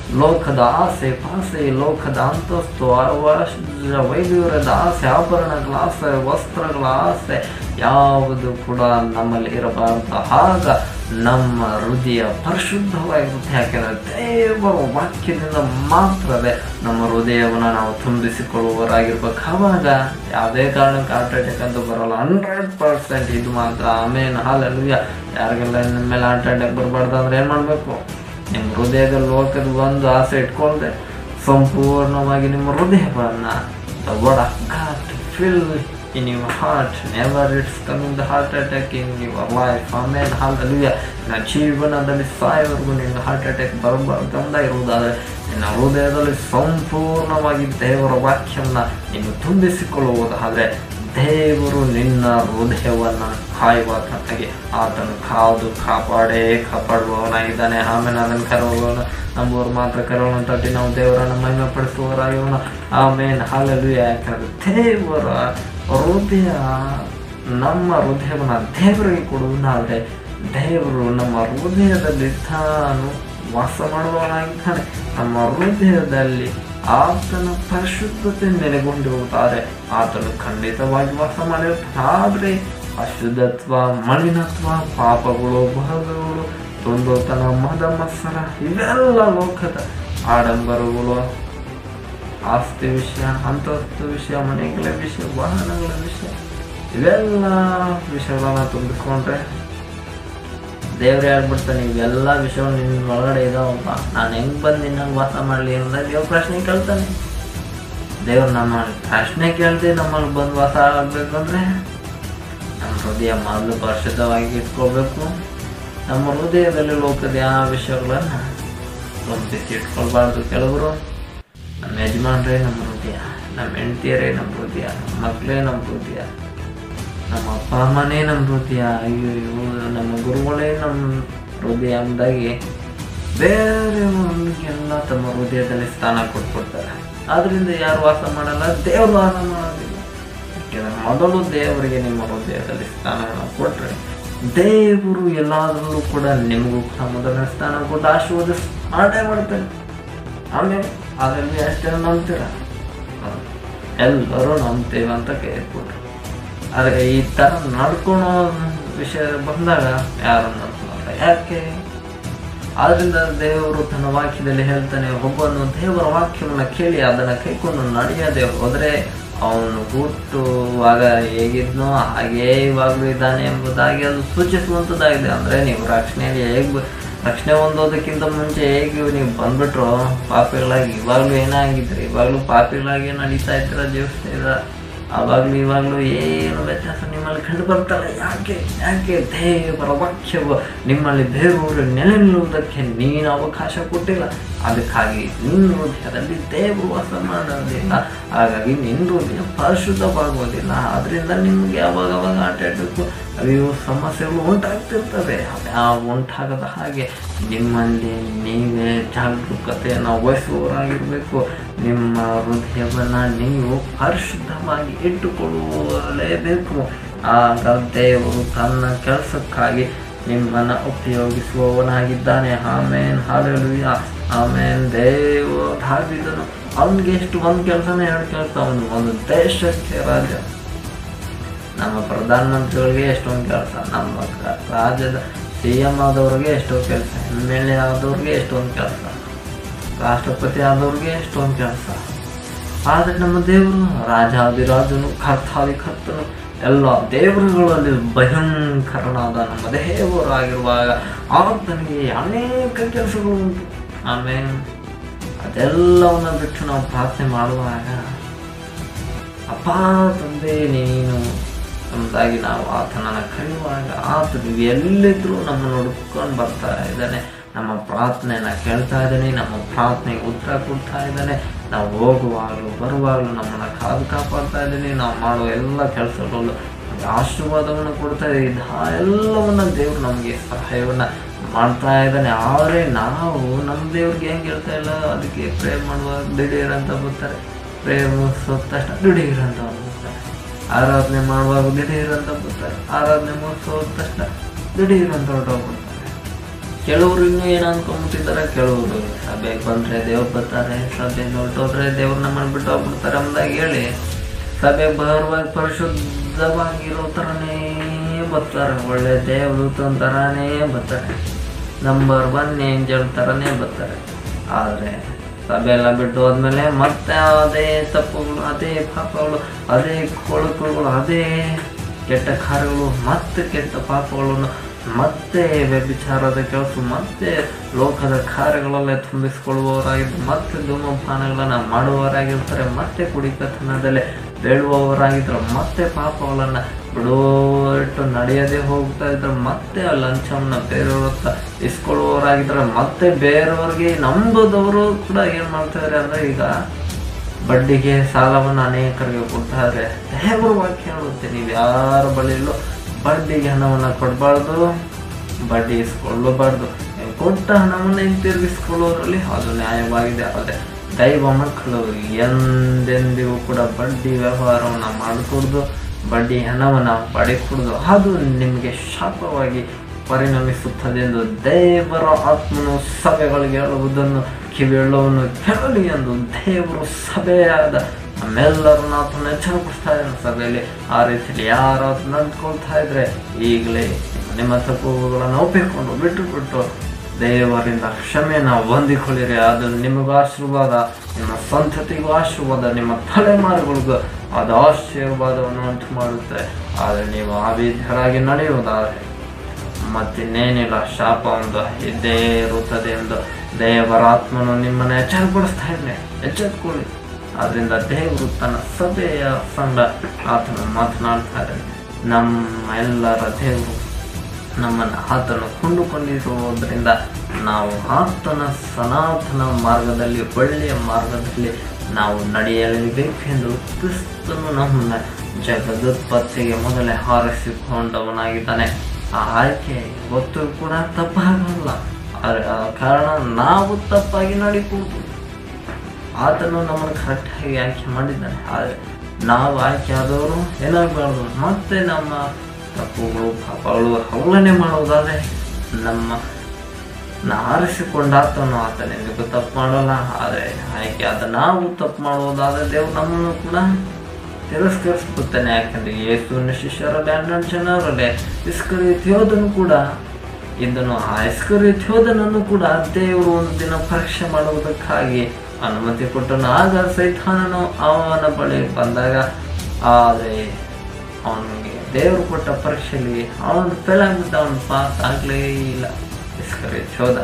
ಲೋಕದ ಆಸೆ ಪಾಸೆ ಲೋಕದ ಅಂತಸ್ತು ಅವಶ್ಯ ವೈದ್ಯರದ ಆಸೆ ಆಭರಣಗಳ ಆಸೆ ವಸ್ತ್ರಗಳ ಆಸೆ ಯಾವುದು ಕೂಡ ನಮ್ಮಲ್ಲಿ ಇರಬಾರದು ಆಗ ನಮ್ಮ ಹೃದಯ ಪರಿಶುದ್ಧವಾಗಿರುತ್ತೆ ಯಾಕೆಂದರೆ ದೇವರ ವಾಕ್ಯದಿಂದ ಮಾತ್ರವೇ ನಮ್ಮ ಹೃದಯವನ್ನು ನಾವು ತುಂಬಿಸಿಕೊಳ್ಳುವವರಾಗಿರ್ಬೇಕು ಆವಾಗ ಯಾವುದೇ ಕಾರಣಕ್ಕೆ ಹಾರ್ಟ್ ಅಟ್ಯಾಕ್ ಅಂತ ಬರಲ್ಲ ಹಂಡ್ರೆಡ್ ಪರ್ಸೆಂಟ್ ಇದು ಮಾತ್ರ ಆಮೇಲೆ ಹಾಲೆಲ್ಲ ಯಾರಿಗೆಲ್ಲ ನಿಮ್ಮ ಮೇಲೆ ಹಾರ್ಟ್ ಅಟ್ಯಾಕ್ ಬರಬಾರ್ದು ಅಂದ್ರೆ ಏನು ಮಾಡಬೇಕು ನಿಮ್ಮ ಹೃದಯದಲ್ಲಿ ಲೋಕದ ಒಂದು ಆಸೆ ಇಟ್ಕೊಳ್ದೆ ಸಂಪೂರ್ಣವಾಗಿ ನಿಮ್ಮ ಹೃದಯವನ್ನು the word of God to fill in your heart. Never it's coming the heart attack in your life. Amen. Hallelujah. ನಿನ್ನ ಜೀವನದಲ್ಲಿ ಸಾಯೋವರೆಗೂ ನಿನ್ನ ಹಾರ್ಟ್ ಅಟ್ಯಾಕ್ ಬರಬಾರ್ದಂದ ಇರುವುದಾದರೆ ನಿನ್ನ ಹೃದಯದಲ್ಲಿ ಸಂಪೂರ್ಣವಾಗಿ ದೇವರ ವಾಕ್ಯವನ್ನು ನೀನು ತುಂಬಿಸಿಕೊಳ್ಳುವುದಾದರೆ ದೇವರು ನಿನ್ನ ಹೃದಯವನ್ನು ಕಾಯುವ ತನಗೆ ಆತನು ಕಾದು ಕಾಪಾಡೇ ಕಾಪಾಡುವವನಾಗಿದ್ದಾನೆ ಆಮೇಲೆ ಅದನ್ನು ಕರೆಯುವವನು ನಮ್ಮವರು ಮಾತ್ರ ಕರೆಯೋಣ ತಟ್ಟಿ ನಾವು ದೇವರನ್ನು ಮಹಿಮೆ ಪಡಿಸುವವರಾಗಿರೋಣ ಆಮೇಲೆ ಹಾಲಲು ಯಾಕಂದ್ರೆ ದೇವರ ಹೃದಯ ನಮ್ಮ ಹೃದಯವನ್ನು ದೇವರಿಗೆ ಕೊಡುವುದಾದರೆ ದೇವರು ನಮ್ಮ ಹೃದಯದಲ್ಲಿ ತಾನು ವಾಸ ಮಾಡುವವನಾಗಿದ್ದಾನೆ ನಮ್ಮ ಹೃದಯದಲ್ಲಿ ಆತನ ಪರಿಶುದ್ಧತೆ ನೆಲೆಗೊಂಡಿರುವುದಾದರೆ ಆತನು ಖಂಡಿತವಾಗಿ ವಾಸ ಮಾಡಿರುತ್ತಾನೆ ಆದರೆ ಅಶುದ್ಧತ್ವ ಮಲಿನತ್ವ ಪಾಪಗಳು ಭೋಗಗಳು ತುಂಡೋತನ ಮದ ಮತ್ಸರ ಇವೆಲ್ಲ ಲೋಕದ ಆಡಂಬರಗಳು ಆಸ್ತಿ ವಿಷಯ ಅಂತಸ್ತು ವಿಷಯ ಮನೆಗಳ ವಿಷಯ ವಾಹನಗಳ ವಿಷಯ ಇವೆಲ್ಲ ವಿಷಯಗಳನ್ನ ತುಂಬಿಕೊಂಡ್ರೆ ದೇವ್ರು ಹೇಳ್ಬಿಡ್ತಾನೆ ಇವೆಲ್ಲ ವಿಷಯಗಳು ನಿನ್ನ ಒಳಗಡೆ ಇದಾವಪ್ಪ ನಾನು ಹೆಂಗ್ ಬಂದು ನಿನ್ನಂಗೆ ವಾಸ ಮಾಡಲಿ ಅಂದ್ರೆ ದೇವ್ರ ಪ್ರಶ್ನೆ ಕೇಳ್ತಾನೆ ದೇವ್ರು ನಮ್ಮ ಪ್ರಶ್ನೆ ಕೇಳ್ದೆ ನಮ್ಮಲ್ಲಿ ಬಂದು ವಾಸ ಆಗಬೇಕಂದ್ರೆ ನಮ್ಮ ಹೃದಯ ಮೊದಲು ಪರಿಶುದ್ಧವಾಗಿ ಇಟ್ಕೋಬೇಕು ನಮ್ಮ ಹೃದಯದಲ್ಲಿ ಲೋಕದ ಯಾವ ವಿಷಯಗಳನ್ನು ತುಂಬಿಸಿ ಇಟ್ಕೊಳ್ಬಾರ್ದು ಕೆಲವರು ನಮ್ಮ ಯಜಮಾನ್ರೇ ನಮ್ಮ ಹೃದಯ ನಮ್ಮ ಹೆಂಡತಿಯರೇ ನಮ್ಮ ಹೃದಯ ನಮ್ಮ ಮಕ್ಕಳೇ ನಮ್ಮ ಹೃದಯ ನಮ್ಮ ಅಪ್ಪ ಅಮ್ಮನೇ ನಮ್ಮ ಹೃದಯ ಅಯ್ಯೋ ಅಯ್ಯೋ ನಮ್ಮ ಗುರುಗಳೇ ನಮ್ಮ ಹೃದಯ ಅಂದಾಗಿ ಬೇರೆಯವರಿಗೆಲ್ಲ ತಮ್ಮ ಹೃದಯದಲ್ಲಿ ಸ್ಥಾನ ಕೊಟ್ಕೊಡ್ತಾರೆ ಆದ್ರಿಂದ ಯಾರು ವಾಸ ಮಾಡಲ್ಲ ದೇವರು ವಾಸ ಮಾಡೋದಿಲ್ಲ ಯಾಕೆಂದ್ರೆ ಮೊದಲು ದೇವರಿಗೆ ನಿಮ್ಮ ಹೃದಯದಲ್ಲಿ ಸ್ಥಾನವನ್ನು ಕೊಟ್ಟರೆ ದೇವರು ಎಲ್ಲಾದ್ರಲ್ಲೂ ಕೂಡ ನಿಮಗೂ ಕೂಡ ಮೊದಲನೇ ಸ್ಥಾನ ಕೊಟ್ಟು ಆಶೀರ್ವಾದ ಮಾಡೇ ಮಾಡ್ತಾನೆ ಆಮೇಲೆ ಅದರಲ್ಲಿ ಅಷ್ಟೇ ನಂಬ್ತೀರ ಎಲ್ಲರೂ ನಂಬ್ತೇವೆ ಅಂತ ಕೇಳ್ಕೊಟ್ರು ಆದರೆ ಈ ಥರ ನಡ್ಕೊಳೋ ವಿಷಯ ಬಂದಾಗ ಯಾರು ನಡ್ಕೊಳಲ್ಲ ಯಾಕೆ ಆದ್ರಿಂದ ದೇವರು ತನ್ನ ವಾಕ್ಯದಲ್ಲಿ ಹೇಳ್ತಾನೆ ಒಬ್ಬನು ದೇವರ ವಾಕ್ಯವನ್ನು ಕೇಳಿ ಅದನ್ನು ಕೈಕೊಂಡು ನಡೆಯದೆ ಹೋದರೆ ಅವನು ಹುಟ್ಟುವಾಗ ಹೇಗಿದ್ನೋ ಹಾಗೇ ಇವಾಗಲೂ ಇದ್ದಾನೆ ಎಂಬುದಾಗಿ ಅದು ಸೂಚಿಸುವಂಥದ್ದಾಗಿದೆ ಅಂದರೆ ನೀವು ರಕ್ಷಣೆಯಲ್ಲಿ ಹೇಗೆ ರಕ್ಷಣೆ ಹೊಂದೋದಕ್ಕಿಂತ ಮುಂಚೆ ಹೇಗೆ ನೀವು ಬಂದ್ಬಿಟ್ರು ಪಾಪಿಗಳಾಗಿ ಇವಾಗಲೂ ಏನಾಗಿದ್ರಿ ಇವಾಗಲೂ ಪಾಪಿಗಳಾಗಿ ನಡೀತಾ ಇದ್ದೀರ ಜೀವಿಸ್ತಾ ಇದ್ದೀರ ಆವಾಗಲೂ ಇವಾಗಲೂ ಏನು ವ್ಯತ್ಯಾಸ ನಿಮ್ಮಲ್ಲಿ ಕಂಡು ಬರ್ತಾರೆ ಯಾಕೆ ಯಾಕೆ ದೇವರ ವಾಕ್ಯವು ನಿಮ್ಮಲ್ಲಿ ದೇವರು ನೆಲೆ ನಿಲ್ಲುವುದಕ್ಕೆ ನೀನು ಅವಕಾಶ ಕೊಟ್ಟಿಲ್ಲ ಅದಕ್ಕಾಗಿ ನಿನ್ನ ಹೃದಯದಲ್ಲಿ ದೇವರು ವಾಸ ಮಾಡೋದಿಲ್ಲ ಹಾಗಾಗಿ ನಿನ್ನ ಹೃದಯ ಪರಿಶುದ್ಧವಾಗುವುದಿಲ್ಲ ಅದರಿಂದ ನಿಮಗೆ ಅವಾಗ ಅವಾಗ ಆಟ ಆಡಬೇಕು ಅಯ್ಯೋ ಸಮಸ್ಯೆಗಳು ಉಂಟಾಗ್ತಿರ್ತವೆ ಆ ಉಂಟಾಗದ ಹಾಗೆ ನಿಮ್ಮಲ್ಲಿ ನೀವೇ ಜಾಗರೂಕತೆಯನ್ನು ವಹಿಸುವವರಾಗಿರಬೇಕು ನಿಮ್ಮ ಹೃದಯವನ್ನು ನೀವು ಪರಿಶುದ್ಧವಾಗಿ ಇಟ್ಟುಕೊಳ್ಳಲೇಬೇಕು ಆಗ ದೇವರು ತನ್ನ ಕೆಲಸಕ್ಕಾಗಿ ನಿಮ್ಮನ್ನು ಉಪಯೋಗಿಸುವವನಾಗಿದ್ದಾನೆ ಆಮೇನ್ ಹಾಲೆಲುಯ್ಯ ಆಮೇನ್ ದೇವ ದಾವಿದನು ಅವನಿಗೆ ಎಷ್ಟು ಒಂದು ಕೆಲಸನೇ ಎರಡು ಕೆಲಸ ಅವನು ಒಂದು ದೇಶಕ್ಕೆ ರಾಜ ನಮ್ಮ ಪ್ರಧಾನಮಂತ್ರಿಗಳಿಗೆ ಎಷ್ಟೊಂದು ಕೆಲಸ ನಮ್ಮ ಕ- ರಾಜ್ಯದ ಸಿ ಎಮ್ ಆದವ್ರಿಗೆ ಎಷ್ಟೋ ಕೆಲಸ ಎಮ್ ಎಲ್ ಎ ಆದವ್ರಿಗೆ ಎಷ್ಟೊಂದು ಕೆಲಸ ರಾಷ್ಟ್ರಪತಿ ಆದವ್ರಿಗೆ ಎಷ್ಟೊಂದು ಕೆಲಸ ಆದರೆ ನಮ್ಮ ದೇವರು ರಾಜಾದಿರಾಜನು ಕರ್ತಾದಿ ಕರ್ತನು ಎಲ್ಲ ದೇವರುಗಳಲ್ಲಿ ಭಯಂಕರನಾದ ನಮ್ಮ ದೇವರಾಗಿರುವಾಗ ಆತನಿಗೆ ಅನೇಕ ಕೆಲಸಗಳು ಉಂಟು ಆಮೇಲೆ ಅದೆಲ್ಲವನ್ನ ಬಿಟ್ಟು ನಾವು ಪ್ರಾರ್ಥನೆ ಮಾಡುವಾಗ ಅಪ್ಪ ತಂದೆ ನೀನು ಎಂಬುದಾಗಿ ನಾವು ಆತನನ್ನು ಕರೆಯುವಾಗ ಆತನು ಎಲ್ಲಿದ್ರೂ ನಮ್ಮನ್ನು ಹುಡುಕೊಂಡು ಬರ್ತಾ ಇದ್ದಾನೆ ನಮ್ಮ ಪ್ರಾರ್ಥನೆಯನ್ನು ಕೇಳ್ತಾ ಇದ್ದಾನೆ ನಮ್ಮ ಪ್ರಾರ್ಥನೆಗೆ ಉತ್ತರ ಕೊಡ್ತಾ ಇದ್ದಾನೆ ನಾವು ಹೋಗುವಾಗಲೂ ಬರುವಾಗಲೂ ನಮ್ಮನ್ನು ಕಾದು ಕಾಪಾಡ್ತಾ ಇದ್ದಾನೆ ನಾವು ಮಾಡುವ ಎಲ್ಲ ಕೆಲಸಗಳು ನಮಗೆ ಆಶೀರ್ವಾದವನ್ನು ಕೊಡ್ತಾ ಇದ್ದ ಎಲ್ಲವನ್ನ ದೇವರು ನಮಗೆ ಸಹಾಯವನ್ನು ಮಾಡ್ತಾ ಇದ್ದಾನೆ ಆದರೆ ನಾವು ನಮ್ಮ ದೇವ್ರಿಗೆ ಹೆಂಗೆ ಹೇಳ್ತಾ ಇಲ್ಲ ಅದಕ್ಕೆ ಪ್ರೇ ಮಾಡುವಾಗ ದಿಢೀರ್ ಅಂತ ಬರ್ತಾರೆ ಪ್ರೇಮ ತಕ್ಷಣ ದಿಢೀರ್ ಅಂತ ಬರ್ತಾರೆ ಆರಾಧನೆ ಮಾಡುವಾಗ ದಿಢೀರ್ ಅಂತ ಬರ್ತಾರೆ ಆರಾಧನೆ ಮುಗಿಸೋದ ತಕ್ಷಣ ದಿಢೀರ್ ಅಂತ ಹೊರಟೋಗ್ಬಿಡ್ತಾರೆ ಕೆಲವರು ಇನ್ನೂ ಏನು ಅನ್ಕೊಂಬಿಟ್ಟಿದ್ದಾರೆ ಕೆಲವರು ಸಭೆಗೆ ಬಂದರೆ ದೇವ್ರು ಬರ್ತಾರೆ ಸಭೆಗೆ ಹೊರಟೋದ್ರೆ ದೇವ್ರನ್ನ ಮಾಡ್ಬಿಟ್ಟು ಹೋಗ್ಬಿಡ್ತಾರೆ ಅಂದಾಗ ಹೇಳಿ ಸಭೆಗೆ ಬರುವಾಗ ಪರಿಶುದ್ಧವಾಗಿರೋ ಥರನೇ ಬರ್ತಾರೆ ಒಳ್ಳೆ ದೇವದೂತನ ಥರನೇ ಬರ್ತಾರೆ ನಂಬರ್ ಒನ್ ಏಂಜಲ್ ಥರನೇ ಬರ್ತಾರೆ ಆದರೆ ಸಭೆ ಎಲ್ಲ ಬಿಟ್ಟು ಹೋದ್ಮೇಲೆ ಮತ್ತೆ ಅದೇ ತಪ್ಪುಗಳು ಅದೇ ಪಾಪಗಳು ಅದೇ ಕೊಳುಕುಗಳು ಅದೇ ಕೆಟ್ಟ ಕಾರ್ಯಗಳು ಮತ್ತೆ ಕೆಟ್ಟ ಪಾಪಗಳನ್ನು ಮತ್ತೆ ವ್ಯಭಿಚಾರದ ಕೆಲಸ ಮತ್ತೆ ಲೋಕದ ಕಾರ್ಯಗಳಲ್ಲೇ ತುಂಬಿಸಿಕೊಳ್ಳುವವರಾಗಿದ್ದು ಮತ್ತೆ ಧೂಮಪಾನಗಳನ್ನು ಮಾಡುವವರಾಗಿರ್ತಾರೆ ಮತ್ತೆ ಕುಡಿಕತನದಲ್ಲೇ ಬೇಡುವವರಾಗಿದ್ರು ಮತ್ತೆ ಪಾಪಗಳನ್ನು ಬಿಡುವಟ್ಟು ನಡೆಯದೆ ಹೋಗ್ತಾ ಇದ್ರೆ ಮತ್ತೆ ಆ ಲಂಚವನ್ನು ಬೇರೆಯವ್ರ ಹತ್ರ ಇಸ್ಕೊಳ್ಳುವವರಾಗಿದ್ರೆ ಮತ್ತೆ ಬೇರೆಯವ್ರಿಗೆ ನಂಬುದವರು ಕೂಡ ಏನು ಮಾಡ್ತಾರೆ ಅಂದರೆ ಈಗ ಬಡ್ಡಿಗೆ ಸಾಲವನ್ನು ಅನೇಕರಿಗೆ ಕೊಡ್ತಾರೆ ದೇವರ ವಾಕ್ಯ ಹೇಳುತ್ತೆ ನೀವು ಯಾರ ಬಳಿಯಲ್ಲೂ ಬಡ್ಡಿಗೆ ಹಣವನ್ನು ಕೊಡಬಾರ್ದು ಬಡ್ಡಿ ಇಸ್ಕೊಳ್ಳಬಾರ್ದು ನೀವು ಕೊಟ್ಟ ಹಣವನ್ನು ಹಿಂತಿರುಗಿಸ್ಕೊಳ್ಳೋದ್ರಲ್ಲಿ ಅದು ನ್ಯಾಯವಾಗಿದೆ ಅಲ್ಲದೆ ದೈವ ಮಕ್ಕಳು ಎಂದೆಂದಿಗೂ ಕೂಡ ಬಡ್ಡಿ ವ್ಯವಹಾರವನ್ನು ಮಾಡಿಕೊಡ್ದು ಬಡ್ಡಿ ಹಣವನ್ನು ಪಡೆಕೊಡ್ದು ಅದು ನಿಮಗೆ ಶಾಪವಾಗಿ ಪರಿಣಮಿಸುತ್ತದೆ ಎಂದು ದೇವರ ಆತ್ಮನು ಸಭೆಗಳಿಗೆ ಹೇಳುವುದನ್ನು ಕಿವಿಯುಳ್ಳವನು ಕೇಳಲಿ ಎಂದು ದೇವರು ಸಭೆಯಾದ ನಮ್ಮೆಲ್ಲರನ್ನ ಆತನ ಎಚ್ಚರಪಡಿಸ್ತಾ ಇದ್ದಾನೆ ಸಭೆಯಲ್ಲಿ ಆ ರೀತಿಯಲ್ಲಿ ಯಾರಾದ್ರೂ ನಡೆದುಕೊಳ್ತಾ ಇದ್ರೆ ಈಗಲೇ ನಿಮ್ಮ ತಪ್ಪುಗಳನ್ನು ಒಪ್ಪಿಕೊಂಡು ಬಿಟ್ಟು ಬಿಟ್ಟು ದೇವರಿಂದ ಕ್ಷಮೆಯನ್ನು ಹೊಂದಿಕೊಳ್ಳಿರಿ ಅದು ನಿಮಗೂ ಆಶೀರ್ವಾದ ನಿಮ್ಮ ಸಂತತಿಗೂ ಆಶೀರ್ವಾದ ನಿಮ್ಮ ತಲೆಮಾರುಗಳಿಗೂ ಅದು ಆಶೀರ್ವಾದವನ್ನು ಉಂಟು ಮಾಡುತ್ತೆ ಆದರೆ ನೀವು ಅವಿಧ್ಯರಾಗಿ ನಡೆಯುವುದಾದರೆ ಮತ್ತಿನ್ನೇನಿಲ್ಲ ಶಾಪ ಒಂದು ಇದ್ದೇ ಇರುತ್ತದೆ ಎಂದು ದೇವರ ಆತ್ಮನು ನಿಮ್ಮನ್ನು ಎಚ್ಚರಪಡಿಸ್ತಾ ಇದ್ದಾನೆ ಎಚ್ಚೆತ್ಕೊಳ್ಳಿ ಆದ್ರಿಂದ ದೇವರು ತನ್ನ ಸಭೆಯ ಸಂಘ ಆತನು ಮಾತನಾಡ್ತಾ ಇದ್ದಾನೆ ನಮ್ಮ ಎಲ್ಲರ ದೇವರು ನಮ್ಮನ್ನು ಆತನು ಕೊಂಡುಕೊಂಡಿರುವುದರಿಂದ ನಾವು ಆತನ ಸನಾತನ ಮಾರ್ಗದಲ್ಲಿ ಒಳ್ಳೆಯ ಮಾರ್ಗದಲ್ಲಿ ನಾವು ನಡೆಯಲೇಬೇಕೆಂದು ಕ್ರಿಸ್ತನು ನಮ್ಮನ್ನು ಜಗದುತ್ಪತ್ತಿಗೆ ಮೊದಲೇ ಹಾರಿಸಿಕೊಂಡವನಾಗಿದ್ದಾನೆ ಆ ಆಯ್ಕೆ ಇವತ್ತು ಕೂಡ ತಪ್ಪಾಗಲ್ಲ ಆದ್ರೆ ಆ ಕಾರಣ ನಾವು ತಪ್ಪಾಗಿ ನಡಿಬಹುದು ಆತನು ನಮ್ಮನ್ನು ಕರೆಕ್ಟಾಗಿ ಆಯ್ಕೆ ಮಾಡಿದ್ದಾನೆ ಆದರೆ ನಾವು ಆಯ್ಕೆ ಆದವರು ಏನಾಗಬಾರ್ದು ಮತ್ತೆ ನಮ್ಮ ತಪ್ಪುಗಳು ಪಾಪಗಳು ಅವಲನೆ ಮಾಡುವುದಾದರೆ ನಮ್ಮ ನಾ ಆರಿಸಿಕೊಂಡ ಆತನು ಆತನೆಂದಿಗೂ ತಪ್ಪು ಮಾಡಲ್ಲ ಆದರೆ ಆಯ್ಕೆ ಆದ ನಾವು ತಪ್ಪು ಮಾಡುವುದಾದರೆ ದೇವ್ರು ನಮ್ಮನ್ನು ಕೂಡ ತಿರಸ್ಕರಿಸ್ಬಿಡ್ತಾನೆ ಯಾಕಂದ್ರೆ ಯೇಸುವಿನ ಶಿಷ್ಯರಲ್ಲಿ ಹನ್ನೆರಡು ಜನರಲ್ಲಿ ಇಸ್ಕರಿಯೋದನ್ನು ಕೂಡ ಇದನ್ನು ಆ ಇಸ್ಕರಿಯೋದನನ್ನು ಕೂಡ ದೇವರು ಒಂದು ದಿನ ಪರೀಕ್ಷೆ ಮಾಡುವುದಕ್ಕಾಗಿ ಅನುಮತಿ ಕೊಟ್ಟನು ಆಗ ಸೈತಾನನು ಅವನ ಬಳಿ ಬಂದಾಗ ಆದರೆ ಅವನಿಗೆ ದೇವರು ಕೊಟ್ಟ ಪರೀಕ್ಷೆಯಲ್ಲಿ ಅವನು ಫೇಲ್ ಆಗ್ಬಿಟ್ಟ ಅವನು ಪಾಸ್ ಆಗಲೇ ಇಲ್ಲ ಇಸ್ಕರಿಯೋದ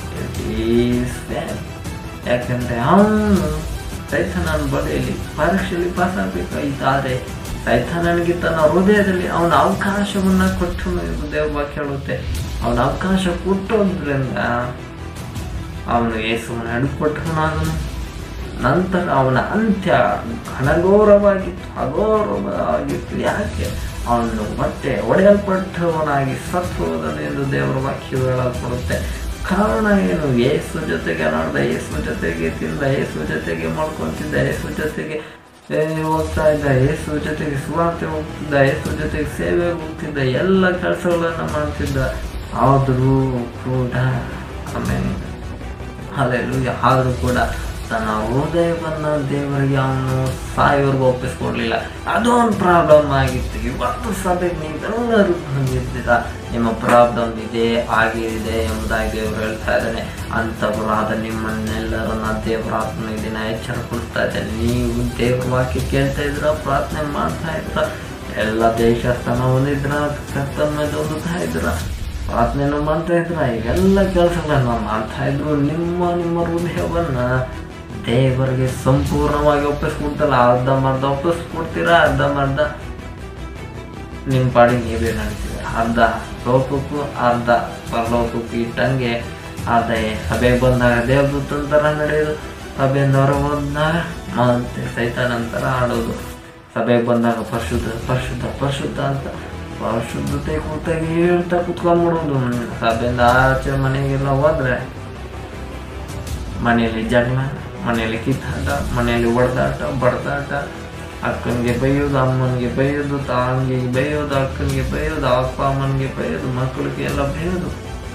ಯಾಕಂದ್ರೆ ಅವನು ಸೈತಾನನ ಬಳಿಯಲ್ಲಿ ಪರೀಕ್ಷೆಯಲ್ಲಿ ಪಾಸ್ ಆಗಬೇಕಾಗಿತ್ತು ಆದರೆ ಸೈತಾನನಿಗೆ ತನ್ನ ಹೃದಯದಲ್ಲಿ ಅವನ ಅವಕಾಶವನ್ನ ಕೊಟ್ಟು ಎಂದು ದೇವ್ರ ವಾಕ್ಯ ಹೇಳುತ್ತೆ ಅವನ ಅವಕಾಶ ಕೊಟ್ಟೋದ್ರಿಂದ ಅವನು ಯೇಸುವನ್ನು ಹಿಡಿದುಕೊಟ್ಟವನಾದನು ನಂತರ ಅವನ ಅಂತ್ಯ ಘನಘೋರವಾಗಿತ್ತು ಅಘೋರವಾಗಿತ್ತು ಯಾಕೆ ಅವನು ಮತ್ತೆ ಒಡೆಯಲ್ಪಟ್ಟವನಾಗಿ ಸತ್ತುವುದನ್ನು ಎಂದು ದೇವರ ವಾಕ್ಯ ಹೇಳಲ್ಪಡುತ್ತೆ ಕಾರಣ ಏನು ಯೇಸು ಜೊತೆಗೆ ನಡೆದ ಯೇಸು ಜೊತೆಗೆ ತಿಂದ ಯೇಸು ಜೊತೆಗೆ ಮಾಡ್ಕೊಂತಿದ್ದ ಯೇಸು ಜೊತೆಗೆ ಏ, ಹೋಗ್ತಾ ಇದ್ದ ಯೇಸು ಜೊತೆಗೆ ಸುವಾರ್ತೆ ಹೋಗ್ತಿದ್ದ ಯೇಸು ಜೊತೆಗೆ ಸೇವೆ ಹೋಗ್ತಿದ್ದ ಎಲ್ಲ ಕೆಲಸಗಳನ್ನು ಮಾಡ್ತಿದ್ದ ಆದರೂ ಕೂಡ ಆಮೇಲೆ ಅಲ್ಲೆಲ್ಲೂಯ್ಯ ಆದರೂ ಕೂಡ ತನ್ನ ಹೃದಯವನ್ನು ದೇವರಿಗೆ ಅವನು ಸಾಯೋರ್ಗು ಒಪ್ಪಿಸ್ಕೊಡ್ಲಿಲ್ಲ ಅದು ಒಂದು ಪ್ರಾಬ್ಲಮ್ ಆಗಿತ್ತು ಇವತ್ತು ಸಭೆಗೆ ನೀವೆಲ್ಲರೂ ಬಂದಿದ್ದೀರಾ ನಿಮ್ಮ ಪ್ರಾಬ್ಲಮ್ ಇದೆ ಹಾಗೆ ಇದೆ ಎಂಬುದಾಗಿ ದೇವರು ಹೇಳ್ತಾ ಇದ್ದಾನೆ ಅಂಥವರಾದ ನಿಮ್ಮನ್ನೆಲ್ಲರನ್ನ ದೇವರ ಆತ್ಮ ದಿನ ಎಚ್ಚರಪಡಿಸ್ತಾ ಇದ್ದಾನೆ ನೀವು ದೇವ್ರ ವಾಕ್ಯ ಕೇಳ್ತಾ ಇದ್ರ ಪ್ರಾರ್ಥನೆ ಮಾಡ್ತಾ ಇದ್ರ ಎಲ್ಲ ದೇಶಸ್ಥಾನ ಹೊಂದಿದ್ರ ಕರ್ತನ ಮೇಲೆ ಓದುತ್ತಾ ಇದ್ರ ಪ್ರಾರ್ಥನೆಯನ್ನು ಮಾಡ್ತಾ ಇದ್ರ ಇವೆಲ್ಲ ಕೆಲಸಗಳನ್ನ ಮಾಡ್ತಾ ಇದ್ರು ನಿಮ್ಮ ನಿಮ್ಮ ಹೃದಯವನ್ನ ದೇವರಿಗೆ ಸಂಪೂರ್ಣವಾಗಿ ಒಪ್ಪಿಸ್ಕೊಡ್ತಲ್ಲ ಅರ್ಧಂಬರ್ಧ ಒಪ್ಪಿಸ್ಕೊಡ್ತೀರಾ ಅರ್ಧಂಬರ್ಧ ನಿಮ್ಮ ಪಾಡಿಗೆ ನೀವೇ ನಡೀತೀವಿ ಅರ್ಧ ಲೋಕಕ್ಕೂ ಅರ್ಧ ಪರಲೋಕಕ್ಕೂ ಇಟ್ಟಂಗೆ ಅರ್ಧ ಸಭೆಗೆ ಬಂದಾಗ ದೇವದೂತನ ಥರ ನಡೆಯೋದು ಸಭೆಯಿಂದ ಹೊರಗೆ ಹೋದಾಗ ಮತ್ತೆ ಸೈತಾನಂತರ ಆಡೋದು ಸಭೆಗೆ ಬಂದಾಗ ಪರಿಶುದ್ಧ ಪರಿಶುದ್ಧ ಪರಿಶುದ್ಧ ಅಂತ ಪರಿಶುದ್ಧತೆ ಕೂತಾಗಿ ಹೇಳ್ತಾ ಕುತ್ಕೊಂಡ್ಬಿಡೋದು ಸಭೆಯಿಂದ ಆಚೆ ಮನೆಗೆಲ್ಲ ಹೋದ್ರೆ ಮನೆಯಲ್ಲಿ ಜಗಳ ಮನೆಯಲ್ಲಿ ಕಿತ್ತಾಟ ಮನೆಯಲ್ಲಿ ಹೊಡೆದಾಟ ಬಡ್ದಾಟ ಅಕ್ಕನಿಗೆ ಬೈಯೋದು ಅಮ್ಮನಿಗೆ ಬೈಯೋದು ತಾಂಗಿಗೆ ಬೈಯೋದು ಅಕ್ಕನಿಗೆ ಬೈಯೋದು ಅಪ್ಪ ಅಮ್ಮನಿಗೆ ಬೈಯೋದು ಮಕ್ಕಳಿಗೆ ಎಲ್ಲ ಬೈಯೋದು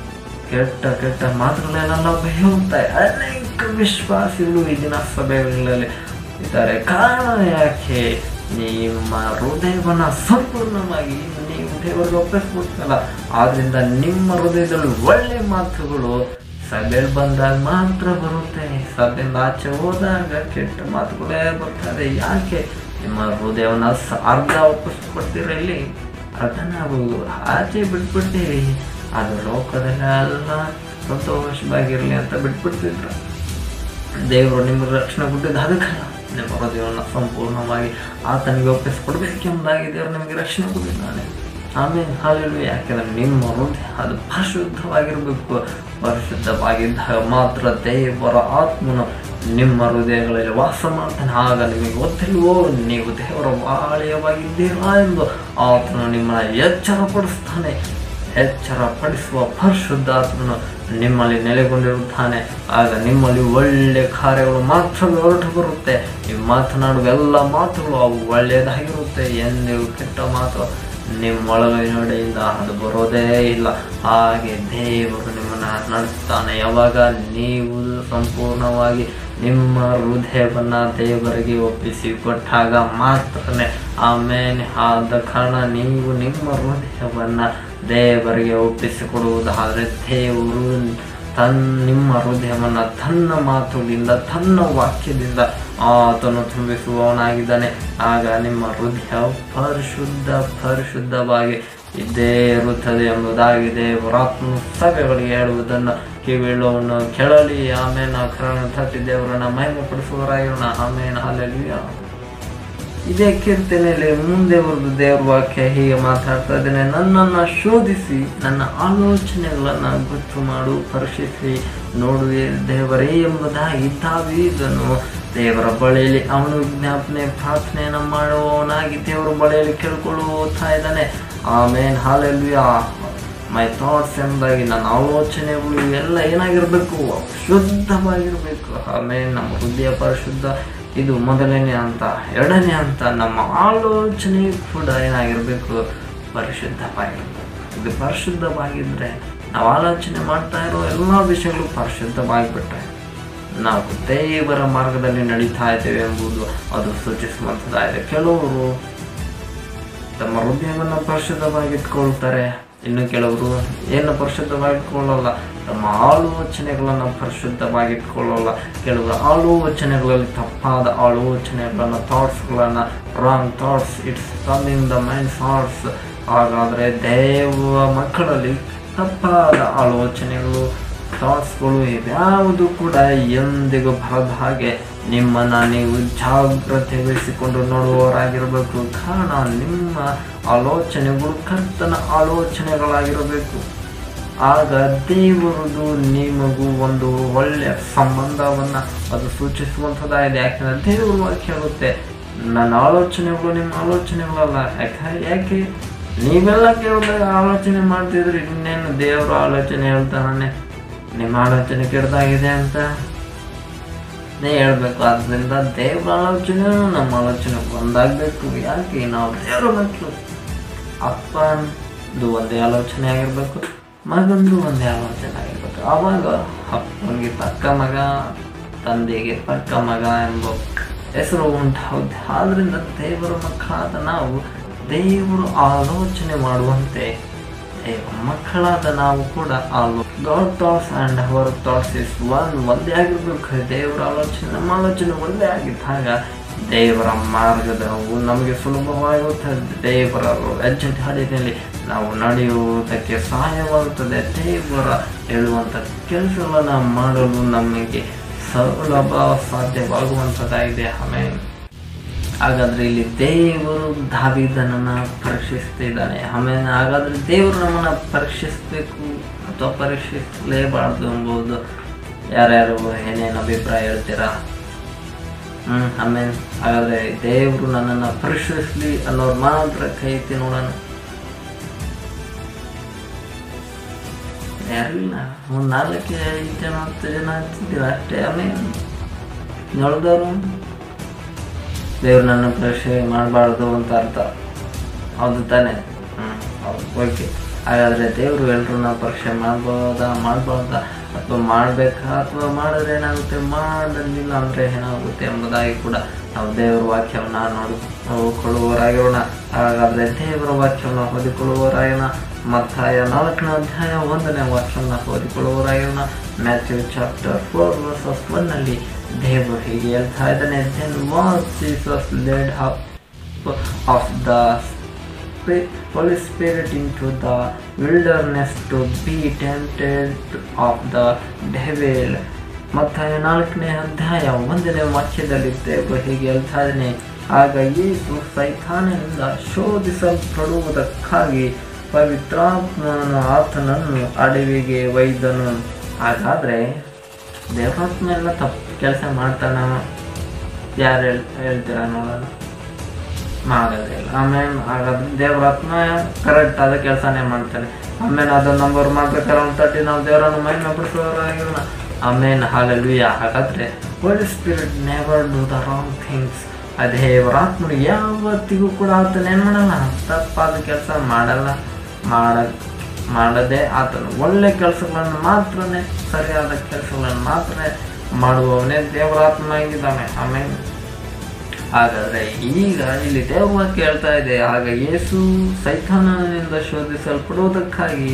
ಕೆಟ್ಟ ಕೆಟ್ಟ ಮಾತುಗಳನ್ನೆಲ್ಲ ಬೆಳೆಯುತ್ತಾರೆ ಅನೇಕ ವಿಶ್ವಾಸಿಗಳು ಈ ದಿನ ಸಭೆಗಳಲ್ಲಿ ಇದ್ದಾರೆ ಕಾರಣ ಯಾಕೆ ನಿಮ್ಮ ಹೃದಯವನ್ನ ಸಂಪೂರ್ಣವಾಗಿ ನೀವು ದೇವರಿಗೆ ಒಪ್ಪಿಸ್ಬಿಡ್ತಲ್ಲ ಆದ್ರಿಂದ ನಿಮ್ಮ ಹೃದಯದಲ್ಲಿ ಒಳ್ಳೆ ಮಾತುಗಳು ಸಭೆಯಲ್ಲಿ ಬಂದಾಗ ಮಾತ್ರ ಬರುತ್ತೆ ಸಭೆಯಿಂದ ಆಚೆ ಹೋದಾಗ ಕೆಟ್ಟ ಮಾತುಗಳೇ ಬರ್ತದೆ ಯಾಕೆ ನಿಮ್ಮ ಹೃದಯವನ್ನ ಸ- ಅರ್ಧ ಒಪ್ಪಿಸ್ಕೊಡ್ತೀರ ಇಲ್ಲಿ ಅರ್ಧ ನಾವು ಆಚೆ ಬಿಟ್ಬಿಡ್ತೀವಿ ಅದು ಲೋಕದಲ್ಲೆಲ್ಲ ಸಂತೋಷವಾಗಿರ್ಲಿ ಅಂತ ಬಿಟ್ಬಿಡ್ತಿದ್ರು ದೇವರು ನಿಮಗೆ ರಕ್ಷಣೆ ಕೊಟ್ಟಿದ್ದು ಅದಕ್ಕಲ್ಲ ನಿಮ್ಮ ಹೃದಯವನ್ನು ಸಂಪೂರ್ಣವಾಗಿ ಆತನಿಗೆ ಒಪ್ಪಿಸ್ಕೊಡ್ಬೇಕೆಂಬುದಾಗಿ ದೇವರು ನಿಮಗೆ ರಕ್ಷಣೆ ಕೊಟ್ಟಿದ್ದಾನೆ ಆಮೇಲೆ ಹಾಲೆಲು ಯಾಕೆಂದ್ರೆ ನಿಮ್ಮ ಹೃದಯ ಅದು ಪರಿಶುದ್ಧವಾಗಿರಬೇಕು ಪರಿಶುದ್ಧವಾಗಿದ್ದಾಗ ಮಾತ್ರ ದೇವರ ಆತ್ಮನು ನಿಮ್ಮ ಹೃದಯಗಳಲ್ಲಿ ವಾಸ ಮಾಡ್ತಾನೆ ಆಗ ನಿಮಗೆ ಗೊತ್ತಿಲ್ವೋ ನೀವು ದೇವರ ಬಾಳ್ಯವಾಗಿದ್ದೀರಾ ಎಂದು ಆತನು ನಿಮ್ಮನ್ನು ಎಚ್ಚರಪಡಿಸ್ತಾನೆ ಎಚ್ಚರ ಪಡಿಸುವ ಪರಿಶುದ್ಧಾತ್ಮನು ನಿಮ್ಮಲ್ಲಿ ನೆಲೆಗೊಂಡಿರುತ್ತಾನೆ ಆಗ ನಿಮ್ಮಲ್ಲಿ ಒಳ್ಳೆ ಕಾರ್ಯಗಳು ಮಾತ್ರ ಹೊರಟು ಬರುತ್ತೆ ನೀವು ಮಾತನಾಡುವ ಎಲ್ಲ ಮಾತುಗಳು ಅವು ಒಳ್ಳೆಯದಾಗಿರುತ್ತೆ ಎಂದಿಗೂ ಕೆಟ್ಟ ಮಾತು ನಿಮ್ಮ ಒಳಗಡೆಯಿಂದ ಅದು ಬರೋದೇ ಇಲ್ಲ ಹಾಗೆ ದೇವರು ನಿಮ್ಮನ್ನು ನಡೆಸ್ತಾನೆ ಯಾವಾಗ ನೀವು ಸಂಪೂರ್ಣವಾಗಿ ನಿಮ್ಮ ಹೃದಯವನ್ನ ದೇವರಿಗೆ ಒಪ್ಪಿಸಿ ಕೊಟ್ಟಾಗ ಮಾತ್ರನೇ ಆಮೇಲೆ ಆದ ಕಾರಣ ನೀವು ನಿಮ್ಮ ಹೃದಯವನ್ನ ದೇವರಿಗೆ ಒಪ್ಪಿಸಿಕೊಡುವುದಾದರೆ ದೇವರು ತನ್ನ ನಿಮ್ಮ ಹೃದಯವನ್ನು ತನ್ನ ಮಾತುಗಳಿಂದ ತನ್ನ ವಾಕ್ಯದಿಂದ ಆತನು ತುಂಬಿಸುವವನಾಗಿದ್ದಾನೆ ಆಗ ನಿಮ್ಮ ಹೃದಯ ಪರಿಶುದ್ಧ ಪರಿಶುದ್ಧವಾಗಿ ಇದ್ದೇ ಇರುತ್ತದೆ ಎಂಬುದಾಗಿ ದೇವರಾತ್ಮ ಸಭೆಗಳಿಗೆ ಹೇಳುವುದನ್ನು ಕಿವಿಳುವನ್ನು ಕೆಳಲಿ ಆಮೇಲೆ ಕರಣ ತಟ್ಟಿ ದೇವರನ್ನ ಮಹಿಮೆಪಡಿಸುವವರಾಗಿರೋಣ ಆಮೇಲೆ ಹಾಲೆಲುಯ್ಯ ಇದೇ ಕೀರ್ತನೆಯಲ್ಲಿ ಮುಂದೆ ಬರೆದು ದೇವರ ವಾಕ್ಯ ಹೀಗೆ ಮಾತಾಡ್ತಾ ಇದ್ದೇನೆ ನನ್ನನ್ನು ಶೋಧಿಸಿ ನನ್ನ ಆಲೋಚನೆಗಳನ್ನು ಗೊತ್ತು ಮಾಡು ಪರೀಕ್ಷಿಸಿ ನೋಡುವೆ ದೇವರೇ ಎಂಬುದಾಗಿ ತಾವೀದನು ದೇವರ ಬಳಿಯಲ್ಲಿ ಅವನು ವಿಜ್ಞಾಪನೆ ಪ್ರಾರ್ಥನೆಯನ್ನು ಮಾಡುವವನಾಗಿ ದೇವರ ಬಳಿಯಲ್ಲಿ ಕೇಳ್ಕೊಳ್ಳುತ್ತಾ ಇದ್ದಾನೆ ಆಮೇನ್ ಹಾಲೆಲುಯ್ಯ ಮೈ ಥಾಟ್ಸ್ ಎಂಬುದಾಗಿ ನನ್ನ ಆಲೋಚನೆಗಳು ಎಲ್ಲ ಏನಾಗಿರಬೇಕು ಶುದ್ಧವಾಗಿರಬೇಕು ಆಮೇಲೆ ನಮ್ಮ ಹೃದಯ ಪರಿಶುದ್ಧ ಇದು ಮೊದಲನೇ ಅಂತ ಎರಡನೇ ಅಂತ ನಮ್ಮ ಆಲೋಚನೆ ಕೂಡ ಏನಾಗಿರಬೇಕು ಪರಿಶುದ್ಧವಾಗಿರಬೇಕು ಇದು ಪರಿಶುದ್ಧವಾಗಿದ್ದರೆ ನಾವು ಆಲೋಚನೆ ಮಾಡ್ತಾ ಇರೋ ಎಲ್ಲ ವಿಷಯಗಳು ಪರಿಶುದ್ಧವಾಗಿಬಿಟ್ರೆ ನಾವು ದೇವರ ಮಾರ್ಗದಲ್ಲಿ ನಡೀತಾ ಇದ್ದೇವೆ ಎಂಬುದು ಅದು ಸೂಚಿಸುವಂಥದ್ದಾಗಿದೆ ಕೆಲವರು ತಮ್ಮ ಹೃದಯವನ್ನು ಪರಿಶುದ್ಧವಾಗಿಟ್ಕೊಳ್ತಾರೆ ಇನ್ನು ಕೆಲವರು ಏನು ಪರಿಶುದ್ಧವಾಗಿಟ್ಕೊಳ್ಳಲ್ಲ ತಮ್ಮ ಆಲೋಚನೆಗಳನ್ನು ಪರಿಶುದ್ಧವಾಗಿಟ್ಕೊಳ್ಳಲ್ಲ ಕೆಲವರು ಆಲೋಚನೆಗಳಲ್ಲಿ ತಪ್ಪಾದ ಆಲೋಚನೆಗಳನ್ನು ಥಾಟ್ಸ್ಗಳನ್ನು wrong thoughts it's coming the mind thoughts ಹಾಗಾದರೆ ದೇವ ಮಕ್ಕಳಲ್ಲಿ ತಪ್ಪಾದ ಆಲೋಚನೆಗಳು ಥಾಟ್ಸ್ಗಳು ಇವ್ಯಾವುದು ಕೂಡ ಎಂದಿಗೂ ಬರದ ಹಾಗೆ ನಿಮ್ಮನ್ನ ನೀವು ಜಾಗ್ರತೆ ವಹಿಸಿಕೊಂಡು ನೋಡುವವರಾಗಿರಬೇಕು ಕಾರಣ ನಿಮ್ಮ ಆಲೋಚನೆಗಳು ಕರ್ತನ ಆಲೋಚನೆಗಳಾಗಿರಬೇಕು ಆಗ ದೇವರದು ನಿಮಗೂ ಒಂದು ಒಳ್ಳೆಯ ಸಂಬಂಧವನ್ನ ಅದು ಸೂಚಿಸುವಂಥದ್ದಾಗಿದೆ ಯಾಕೆಂದ್ರೆ ದೇವರು ವಾಕ್ಯ ಹೇಳುತ್ತೆ ನನ್ನ ಆಲೋಚನೆಗಳು ನಿಮ್ಮ ಆಲೋಚನೆಗಳಲ್ಲ ಯಾಕೆ ಯಾಕೆ ನೀವೆಲ್ಲ ಕೇಳಿದಾಗ ಆಲೋಚನೆ ಮಾಡ್ತಿದ್ರೆ ಇನ್ನೇನು ದೇವರ ಆಲೋಚನೆ ಹೇಳ್ತಾನೆ ನಿಮ್ಮ ಆಲೋಚನೆ ಕೆಡ್ದಾಗಿದೆ ಅಂತ ನೇ ಹೇಳ್ಬೇಕು ಆದ್ರಿಂದ ದೇವರ ಆಲೋಚನೆ ನಮ್ಮ ಆಲೋಚನೆ ಒಂದಾಗಬೇಕು ಯಾಕೆ ನಾವು ದೇವರ ಮಕ್ಕಳು ಅಪ್ಪಂದು ಒಂದೇ ಆಲೋಚನೆ ಆಗಿರ್ಬೇಕು ಮಗಂದು ಒಂದೇ ಆಲೋಚನೆ ಆಗಿರ್ಬೇಕು ಆವಾಗ ಅಪ್ಪನಿಗೆ ತಕ್ಕ ಮಗ ತಂದೆಗೆ ತಕ್ಕ ಮಗ ಎಂಬ ಹೆಸರು ಉಂಟಾಗುತ್ತೆ ಆದ್ರಿಂದ ದೇವರ ಮಕ್ಕಳಾದ ನಾವು ದೇವರು ಆಲೋಚನೆ ಮಾಡುವಂತೆ ದೇವರ ಮಕ್ಕಳಾದ ನಾವು ಕೂಡ allow God thoughts and our thoughts is one ಒಂದೇ ಆಗಿರ್ಬೇಕು ದೇವರ ಆಲೋಚನೆ ನಮ್ಮ ಆಲೋಚನೆ ಒಂದೇ ಆಗಿದ್ದಾಗ ದೇವರ ಮಾರ್ಗದವು ನಮಗೆ ಸುಲಭವಾಗುತ್ತದೆ ದೇವರ ಹೆಜ್ಜೆ ಹಾಡಿನಲ್ಲಿ ನಾವು ನಡೆಯುವುದಕ್ಕೆ ಸಹಾಯವಾಗುತ್ತದೆ ದೇವರ ಹೇಳುವಂಥ ಕೆಲಸಗಳನ್ನು ಮಾಡಲು ನಮಗೆ ಸುಲಭ ಸಾಧ್ಯವಾಗುವಂಥದ್ದಾಗಿದೆ ಆಮೇಲೆ ಹಾಗಾದ್ರೆ ಇಲ್ಲಿ ದೇವರು ದಾವಿದನನ್ನ ಪರೀಕ್ಷಿಸ್ತಿದ್ದಾನೆ ಆಮೇಲೆ ಹಾಗಾದ್ರೆ ದೇವರು ನಮ್ಮನ್ನ ಪರೀಕ್ಷಿಸ್ಬೇಕು ಅಥವಾ ಪರೀಕ್ಷಿಸಲೇಬಾರ್ದು ಎಂಬುದು ಯಾರ್ಯಾರು ಏನೇನು ಅಭಿಪ್ರಾಯ ಹೇಳ್ತೀರಾ ಹ್ಮ್ ಆಮೇಲೆ ಹಾಗಾದ್ರೆ ದೇವರು ನನ್ನನ್ನು ಪರೀಕ್ಷಿಸ್ಲಿ ಅನ್ನೋರು ಮಾತ್ರ ಕೈ ಎತ್ತಿ ನೋಡೋಣ ಯಾರಿಲ್ಲ ಒಂದು ನಾಲ್ಕು ಐದು ಜನ ಹತ್ತು ಜನ ಹಚ್ಚಿದ್ದೀರ ಅಷ್ಟೇ ಆಮೇಲೆ ನೋಡಿದವರು ದೇವ್ರು ನನ್ನ ಪರೀಕ್ಷೆ ಮಾಡಬಾರ್ದು ಅಂತ ಅರ್ಥ ಹೌದು ತಾನೆ ಹ್ಞೂ ಹೌದು ಓಕೆ ಹಾಗಾದರೆ ದೇವರು ಎಲ್ರನ್ನ ಪರೀಕ್ಷೆ ಮಾಡ್ಬೋದಾ ಮಾಡ್ಬೋದಾ ಅಥವಾ ಮಾಡಬೇಕಾ ಅಥವಾ ಮಾಡಿದ್ರೆ ಏನಾಗುತ್ತೆ ಮಾಡಲಿಲ್ಲ ಅಂದರೆ ಏನಾಗುತ್ತೆ ಎಂಬುದಾಗಿ ಕೂಡ ನಾವು ದೇವರ ವಾಕ್ಯವನ್ನು ನೋಡಿಕೊಳ್ಳುವವರಾಗಿರೋಣ ಹಾಗಾದರೆ ದೇವರ ವಾಕ್ಯವನ್ನು ಓದಿಕೊಳ್ಳುವವರಾಗೋಣ ಮತ್ತಾಯ ನಾಲ್ಕನೇ ಅಧ್ಯಾಯ ಒಂದನೇ ವಾಕ್ಯವನ್ನು ಓದಿಕೊಳ್ಳುವವರಾಗೋಣ ಮ್ಯಾಥ್ಯೂ ಚಾಪ್ಟರ್ ಫೋರ್ ವರ್ಸಸ್ ಒನ್ನಲ್ಲಿ ದೇವರು ಹೀಗೆ ಹೇಳ್ತಾ ಇದ್ದಾನೆ then was Jesus led up of the Holy Spirit into the wilderness to be tempted of the devil. ಮತ್ತು ನಾಲ್ಕನೇ ಅಧ್ಯಾಯ ಒಂದನೇ ವಾಕ್ಯದಲ್ಲಿ ದೇವರು ಹೀಗೆ ಹೇಳ್ತಾ ಇದ್ದಾನೆ ಆಗ ಯೇಸು ಸೈತಾನನಿಂದ ಶೋಧಿಸಲ್ಪಡುವುದಕ್ಕಾಗಿ ಪವಿತ್ರಾತ್ಮನು ಆತನನ್ನು ಅಡವಿಗೆ ಒಯ್ದನು ಹಾಗಾದರೆ ದೇವರಾತ್ಮ ಎಲ್ಲ ತಪ್ಪು ಕೆಲಸ ಮಾಡ್ತಾನ ಯಾರು ಹೇಳ್ ಹೇಳ್ತೀರಾ ನೋಡೋಣ ಮಾಡೋದೇ ಇಲ್ಲ ಆಮೇಲೆ ಹಾಗಾದ್ರೆ ದೇವ್ರ ಆತ್ಮ ಕರೆಕ್ಟ್ ಆದ ಕೆಲಸನೇ ಮಾಡ್ತಾನೆ ಆಮೇಲೆ ಅದನ್ನ ನಂಬರ್ ಮಾಡ್ಬೇಕಾದ್ರೆ ಒಂದು ತಟ್ಟಿ ನಾವು ದೇವರನ್ನು ಮೈನ ಬಿಡಿಸೋರಾಗಿರೋಣ ಆಮೇಲೆ ಹಾಲೆಲ್ವಿಯ ಹಾಗಾದ್ರೆ Holy Spirit never do the wrong things ಆ ದೇವರಾತ್ಮನು ಯಾವತ್ತಿಗೂ ಕೂಡ ಆತನ ಏನು ಮಾಡಲ್ಲ ತಪ್ಪಾದ ಕೆಲಸ ಮಾಡಲ್ಲ ಮಾಡ ಮಾಡದೆ ಆತನು ಒಳ್ಳೆ ಕೆಲಸಗಳನ್ನು ಮಾತ್ರನೇ ಸರಿಯಾದ ಕೆಲಸಗಳನ್ನು ಮಾತ್ರ ಮಾಡುವವನೇ ದೇವರಾತ್ಮ ಆಗಿದ್ದಾನೆ ಆಮೇಲೆ ಹಾಗಾದ್ರೆ ಈಗ ಇಲ್ಲಿ ದೇವ ಕೇಳ್ತಾ ಇದೆ ಆಗ ಯೇಸು ಸೈತಾನನಿಂದ ಶೋಧಿಸಲ್ಪಡುವುದಕ್ಕಾಗಿ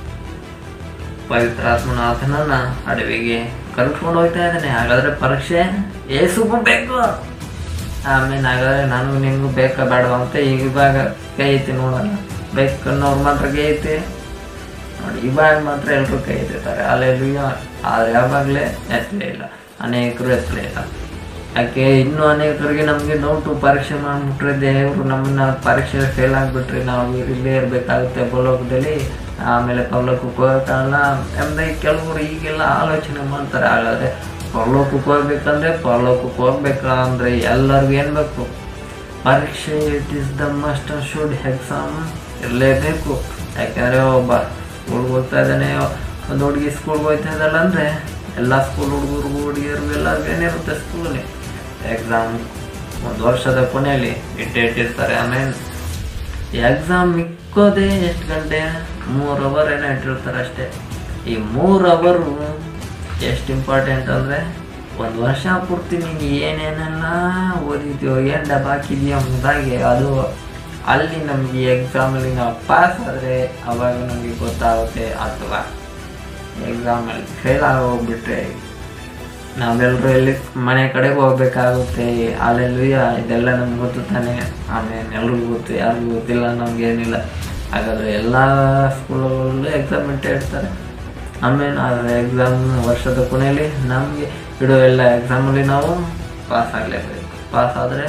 ಪವಿತ್ರಾತ್ಮನ ಆತನನ್ನ ಅಡವಿಗೆ ಕರ್ಕೊಂಡು ಹೋಗ್ತಾ ಇದ್ದಾನೆ ಹಾಗಾದ್ರೆ ಪರೀಕ್ಷೆ ಏಸುಗೂ ಬೇಕು ಆಮೇಲೆ ಹಾಗಾದ್ರೆ ನನಗೂ ನಿಮಗೂ ಬೇಕಾ ಬೇಡ ಅಂತ ಈಗ ಇವಾಗ ಕೈ ಐತಿ ನೋಡಲ್ಲ ಬೇಕನ್ನೋರು ಮಾತ್ರ ಕೈ ಐತಿ ನೋಡಿ ಇವಾಗ ಮಾತ್ರ ಎಲ್ಲರೂ ಕೈ ಎತ್ತಿರ್ತಾರೆ ಅಲ್ಲೆಲ್ಲ ಆದ್ರೆ ಯಾವಾಗಲೇ ಎತ್ತಲೇ ಇಲ್ಲ ಅನೇಕರು ಎತ್ತಲೇ ಇಲ್ಲ ಯಾಕೆ ಇನ್ನೂ ಅನೇಕರಿಗೆ ನಮಗೆ ನೋಟು ಪರೀಕ್ಷೆ ಮಾಡಿಬಿಟ್ರೆ ದೇವರು ನಮ್ಮನ್ನ ಪರೀಕ್ಷೆ ಫೇಲ್ ಆಗಿಬಿಟ್ರೆ ನಾವು ಇಲ್ಲೇ ಇರಬೇಕಾಗುತ್ತೆ ಪರಲೋಕದಲ್ಲಿ ಆಮೇಲೆ ಪರಲೋಕಕ್ಕೆ ಹೋಗೋಕ್ಕಾಗಲ್ಲ ಎಂಬುದಾಗಿ ಕೆಲವರು ಈಗೆಲ್ಲ ಆಲೋಚನೆ ಮಾಡ್ತಾರೆ ಹಾಗಾದ್ರೆ ಪರಲೋಕಕ್ಕೆ ಹೋಗ್ಬೇಕಂದ್ರೆ ಪರಲೋಕಕ್ಕೆ ಹೋಗ್ಬೇಕಾ ಅಂದರೆ ಎಲ್ಲರಿಗೂ ಏನು ಬೇಕು ಪರೀಕ್ಷೆ it is the must should exam ಇರಲೇಬೇಕು ಯಾಕೆಂದರೆ ಒಬ್ಬ ಸ್ಕೂಲ್ಗೆ ಹೋಗ್ತಾ ಇದ್ದಾನೆ ಒಂದು ಹುಡುಗಿ ಸ್ಕೂಲ್ಗೆ ಹೋಗ್ತಾ ಇದ್ದಲ್ಲ ಅಂದರೆ ಎಲ್ಲ ಸ್ಕೂಲ್ ಹುಡುಗರಿಗೂ ಹುಡುಗಿಯರಿಗೂ ಎಲ್ಲರಿಗೂ ಏನಿರುತ್ತೆ ಸ್ಕೂಲಲ್ಲಿ ಎಕ್ಸಾಮ್ ಒಂದು ವರ್ಷದ ಕೊನೆಯಲ್ಲಿ ಇಟ್ಟೇ ಇಟ್ಟಿರ್ತಾರೆ ಆಮೇಲೆ ಎಕ್ಸಾಮ್ ಮಿಕ್ಕೋದೇ ಎಷ್ಟು ಗಂಟೆ ಮೂರು ಅವರ್ ಏನೋ ಇಟ್ಟಿರ್ತಾರೆ ಅಷ್ಟೇ ಈ ಮೂರು ಅವರು ಎಷ್ಟು ಇಂಪಾರ್ಟೆಂಟ್ ಅಂದರೆ ಒಂದು ವರ್ಷ ಪೂರ್ತಿ ನೀನು ಏನೇನೆಲ್ಲ ಓದಿದ್ಯೋ ಏನು ಡಬ್ಬ ಹಾಕಿದ್ಯೋ ಎಂಬುದಾಗಿ ಅದು ಅಲ್ಲಿ ನಮಗೆ ಎಕ್ಸಾಮಲ್ಲಿ ನಾವು ಪಾಸ್ ಆದರೆ ಅವಾಗ ನಮಗೆ ಗೊತ್ತಾಗುತ್ತೆ ಅಥವಾ ಎಕ್ಸಾಮಲ್ಲಿ ಫೇಲ್ ಆಗೋಗ್ಬಿಟ್ರೆ ನಾವೆಲ್ಲರೂ ಎಲ್ಲಿ ಮನೆ ಕಡೆಗೆ ಹೋಗ್ಬೇಕಾಗುತ್ತೆ ಅಲ್ಲೆಲ್ಲೂಯ ಇದೆಲ್ಲ ನಮ್ಗೆ ಗೊತ್ತು ತಾನೆ ಆಮೇಲೆ ಎಲ್ರಿಗೂ ಗೊತ್ತು ಯಾರಿಗೂ ಗೊತ್ತಿಲ್ಲ ನಮ್ಗೆ ಏನಿಲ್ಲ ಹಾಗಾದರೆ ಎಲ್ಲ ಸ್ಕೂಲಲ್ಲೂ ಎಕ್ಸಾಮ್ ಇಟ್ಟೇ ಇಡ್ತಾರೆ ಆಮೇಲೆ ಆ ಎಕ್ಸಾಮ್ ವರ್ಷದ ಕೊನೆಯಲ್ಲಿ ನಮಗೆ ಇಡೋ ಎಲ್ಲ ಎಕ್ಸಾಮಲ್ಲಿ ನಾವು ಪಾಸ್ ಆಗಲೇಬೇಕು ಪಾಸ್ ಆದರೆ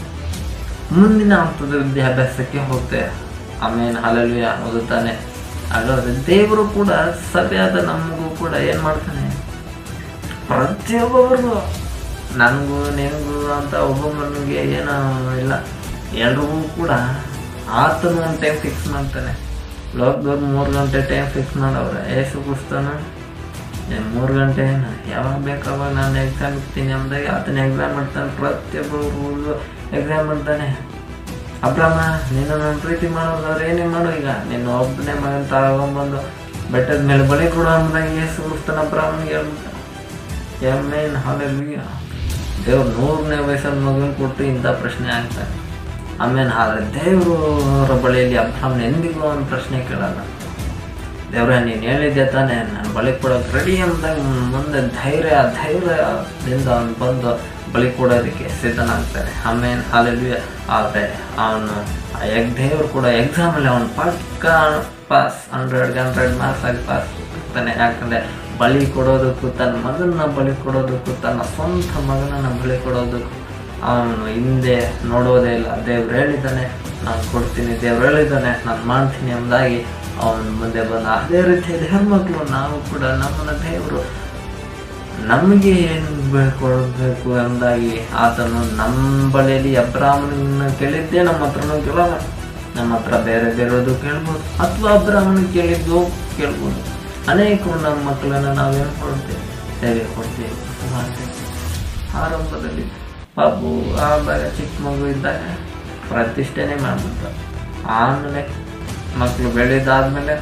ಮುಂದಿನ ಹಂತದ ವಿದ್ಯಾಭ್ಯಾಸಕ್ಕೆ ಹೋಗ್ತೇವೆ ಆಮೇಲೆ ಅಲ್ಲೆಲ್ಲೂಯ ಓದುತ್ತಾನೆ ಹಾಗಾದ್ರೆ ದೇವರು ಕೂಡ ಸಭೆಯಾದ ನಮಗೂ ಕೂಡ ಏನು ಮಾಡ್ತಾನೆ ಪ್ರತಿಯೊಬ್ಬರಿಗೂ ನನಗೂ ನಿನಗೂ ಅಂತ ಒಬ್ಬೊಬ್ಬನಿಗೆ ಏನೋ ಇಲ್ಲ ಎಲ್ರಿಗೂ ಕೂಡ ಆತನು ಒಂದು ಟೈಮ್ ಫಿಕ್ಸ್ ಮಾಡ್ತಾನೆ ಲೋಕದವ್ರು ಮೂರು ಗಂಟೆ ಟೈಮ್ ಫಿಕ್ಸ್ ಮಾಡವ್ರೆ ಏಸು ಪುಸ್ತನ ಮೂರು ಗಂಟೆ ಏನು ಯಾವಾಗ ಬೇಕಾವಾಗ ನಾನು ಎಕ್ಸಾಮ್ ಇರ್ತೀನಿ ಅಂದಾಗ ಆತನ ಎಕ್ಸಾಮ್ ಮಾಡ್ತಾನೆ ಪ್ರತಿಯೊಬ್ಬರು ಎಕ್ಸಾಮ್ ಮಾಡ್ತಾನೆ ಅಬ್ರಮ್ಮ ನಿನ್ನ ನಾನು ಪ್ರೀತಿ ಮಾಡೋದಾದ್ರೆ ಏನೇ ಮಾಡು ಈಗ ನಿನ್ನ ಒಬ್ಬನೇ ಮಗನ ತಗೊಂಬಂದು ಬೆಟ್ಟದ ಮೇಲೆ ಬಲಿ ಕೊಡು ಅಂದಾಗ ಏಸು ಪುಸ್ತನ ಅಬ್ರಮ್ಮನಿಗೆ ಹೇಳ್ಬಿಟ್ಟ ಎಮ್ಮೇನ್ ಹಾಲೆಲ್ಲೂಯ ದೇವ್ರು ನೂರನೇ ವಯಸ್ಸಲ್ಲಿ ಮಗನ ಕೊಟ್ಟು ಇಂಥ ಪ್ರಶ್ನೆ ಆಗ್ತಾನೆ ಆಮೇಲೆ ಆದರೆ ದೇವರ ಬಳಿಯಲ್ಲಿ ಅಬ್ರಾಹ್ಮಣ ಎಂದಿಗೂ ಒಂದು ಪ್ರಶ್ನೆ ಕೇಳಲ್ಲ ದೇವ್ರ ನೀನು ಹೇಳಿದ್ದೆ ತಾನೇ ನಾನು ಬಳಿ ಕೊಡೋಕೆ ರೆಡಿ ಅಂದಾಗ ಮುಂದೆ ಧೈರ್ಯ ಧೈರ್ಯದಿಂದ ಅವನು ಬಂದು ಬಲಿ ಕೊಡೋದಕ್ಕೆ ಸಿದ್ಧನಾಗ್ತಾನೆ ಆಮೇಲೆ ಹಾಲೆಲ್ಲೂಯ ಆದರೆ ಅವನು ಆ ಎಗ್ ದೇವರು ಕೂಡ ಎಕ್ಸಾಮಲ್ಲಿ ಅವನು ಪಕ್ಕ ಪಾಸ್ ಹಂಡ್ರೆಡ್ ಹಂಡ್ರೆಡ್ ಮಾರ್ಕ್ಸ್ ಆಗಿ ಪಾಸ್ ಆಗ್ತಾನೆ ಯಾಕಂದರೆ ಬಲಿ ಕೊಡೋದಕ್ಕೂ ತನ್ನ ಮಗನ ಬಲಿ ಕೊಡೋದಕ್ಕೂ ತನ್ನ ಸ್ವಂತ ಮಗನನ್ನ ಬಲಿ ಕೊಡೋದಕ್ಕೂ ಅವನು ಹಿಂದೆ ನೋಡೋದೇ ಇಲ್ಲ ದೇವ್ರು ಹೇಳಿದ್ದಾನೆ ನಾನು ಕೊಡ್ತೀನಿ ದೇವ್ರು ಹೇಳಿದ್ದಾನೆ ನಾನು ಮಾಡ್ತೀನಿ ಎಂಬುದಾಗಿ ಅವನು ಮುಂದೆ ಬಂದ ಅದೇ ರೀತಿ ಹೆಣ್ಮಕ್ಳು ನಾವು ಕೂಡ ನಮ್ಮನ್ನ ದೇವರು ನಮಗೆ ಏನು ಕೊಡಬೇಕು ಎಂಬುದಾಗಿ ಆತನು ನಮ್ಮ ಬಳಿಯಲ್ಲಿ ಅಬ್ರಾಹ್ಮಣನ ಕೇಳಿದ್ದೇ ನಮ್ಮ ಹತ್ರನೂ ಕೇಳೋಣ ನಮ್ಮ ಹತ್ರ ಬೇರೆ ಬೇರೆದು ಕೇಳ್ಬೋದು ಅಥವಾ ಅಬ್ರಾಹ್ಮಣ ಕೇಳಿದ್ದು ಕೇಳ್ಬೋದು ಅನೇಕರು ನಮ್ಮ ಮಕ್ಕಳನ್ನ ನಾವೇನು ಕೊಡ್ತೇವೆ ಸೇವೆ ಕೊಡ್ತೇವೆ ಮಾಡ್ತೇವೆ ಆರಂಭದಲ್ಲಿ ಪಾಪು ಆವಾಗ ಚಿಕ್ಕ ಮಗು ಇದ್ದಾಗ ಪ್ರತಿಷ್ಠೆನೆ ಮಾಡ್ಬಿಡ್ತಾರೆ ಆಮೇಲೆ ಮಕ್ಕಳು ಬೆಳೆದಾದ್ಮೇಲೆ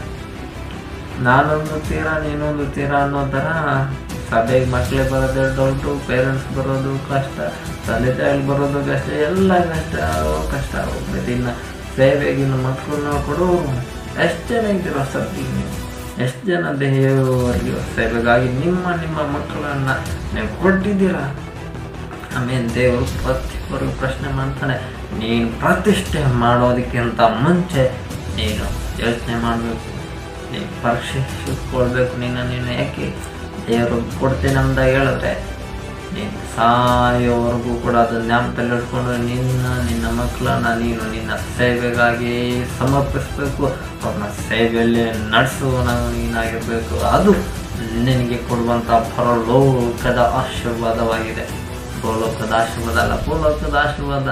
ನಾನೊಂದು ತೀರ ನೀನೊಂದು ತೀರ ಅನ್ನೋ ಥರ ಸಭೆಗೆ ಮಕ್ಕಳೇ ಬರೋದೇ ಡೌಟು ಪೇರೆಂಟ್ಸ್ ಬರೋದು ಕಷ್ಟ ತಂದೆ ತಾಯಿಗೆ ಬರೋದು ಕಷ್ಟ ಎಲ್ಲ ಕಷ್ಟ ಕಷ್ಟ ಹೋಗ್ತೈತೆ ಇನ್ನು ಸೇವೆಗೆ ಇನ್ನು ಮಕ್ಕಳನ್ನ ಕೊಡೋರು ಎಷ್ಟು ಜನ ಇದ್ದೀರೋ ಸದ್ಯಕ್ಕೆ ನೀವು ಎಷ್ಟು ಜನ ದೇವರಿಗೆ ಸೇವೆಗಾಗಿ ನಿಮ್ಮ ನಿಮ್ಮ ಮಕ್ಕಳನ್ನು ನೀವು ಕೊಟ್ಟಿದ್ದೀರಾ ಆಮೇಲೆ ದೇವರು ಪ್ರತಿಯೊಬ್ಬರಿಗೂ ಪ್ರಶ್ನೆ ಮಾಡ್ತಾನೆ ನೀನು ಪ್ರತಿಷ್ಠೆ ಮಾಡೋದಕ್ಕಿಂತ ಮುಂಚೆ ನೀನು ಯೋಚನೆ ಮಾಡಬೇಕು ನೀನು ಪರೀಕ್ಷಿಸ್ಕೊಳ್ಬೇಕು ನಿನ್ನ ನೀನು ಯಾಕೆ ದೇವರು ಕೊಡ್ತೀನಿ ಅಂತ ಹೇಳಿದ್ರೆ ನೀನು ಸಾಯೋವರೆಗೂ ಕೂಡ ಅದನ್ನ ಜ್ಞಾಪಕದಲ್ಲಿ ಇಟ್ಕೊಂಡು ನಿನ್ನ ನಿನ್ನ ಮಕ್ಕಳನ್ನ ನೀನು ನಿನ್ನ ಸೇವೆಗಾಗಿ ಸಮರ್ಪಿಸಬೇಕು ಅವ್ರನ್ನ ಸೇವೆಯಲ್ಲಿ ನಡೆಸುವನ ನೀನಾಗಿರಬೇಕು ಅದು ನಿನಗೆ ಕೊಡುವಂಥ ಪರಲೋಕದ ಆಶೀರ್ವಾದವಾಗಿದೆ ಭೂಲೋಕದ ಆಶೀರ್ವಾದ ಅಲ್ಲ ಭೂಲೋಕದ ಆಶೀರ್ವಾದ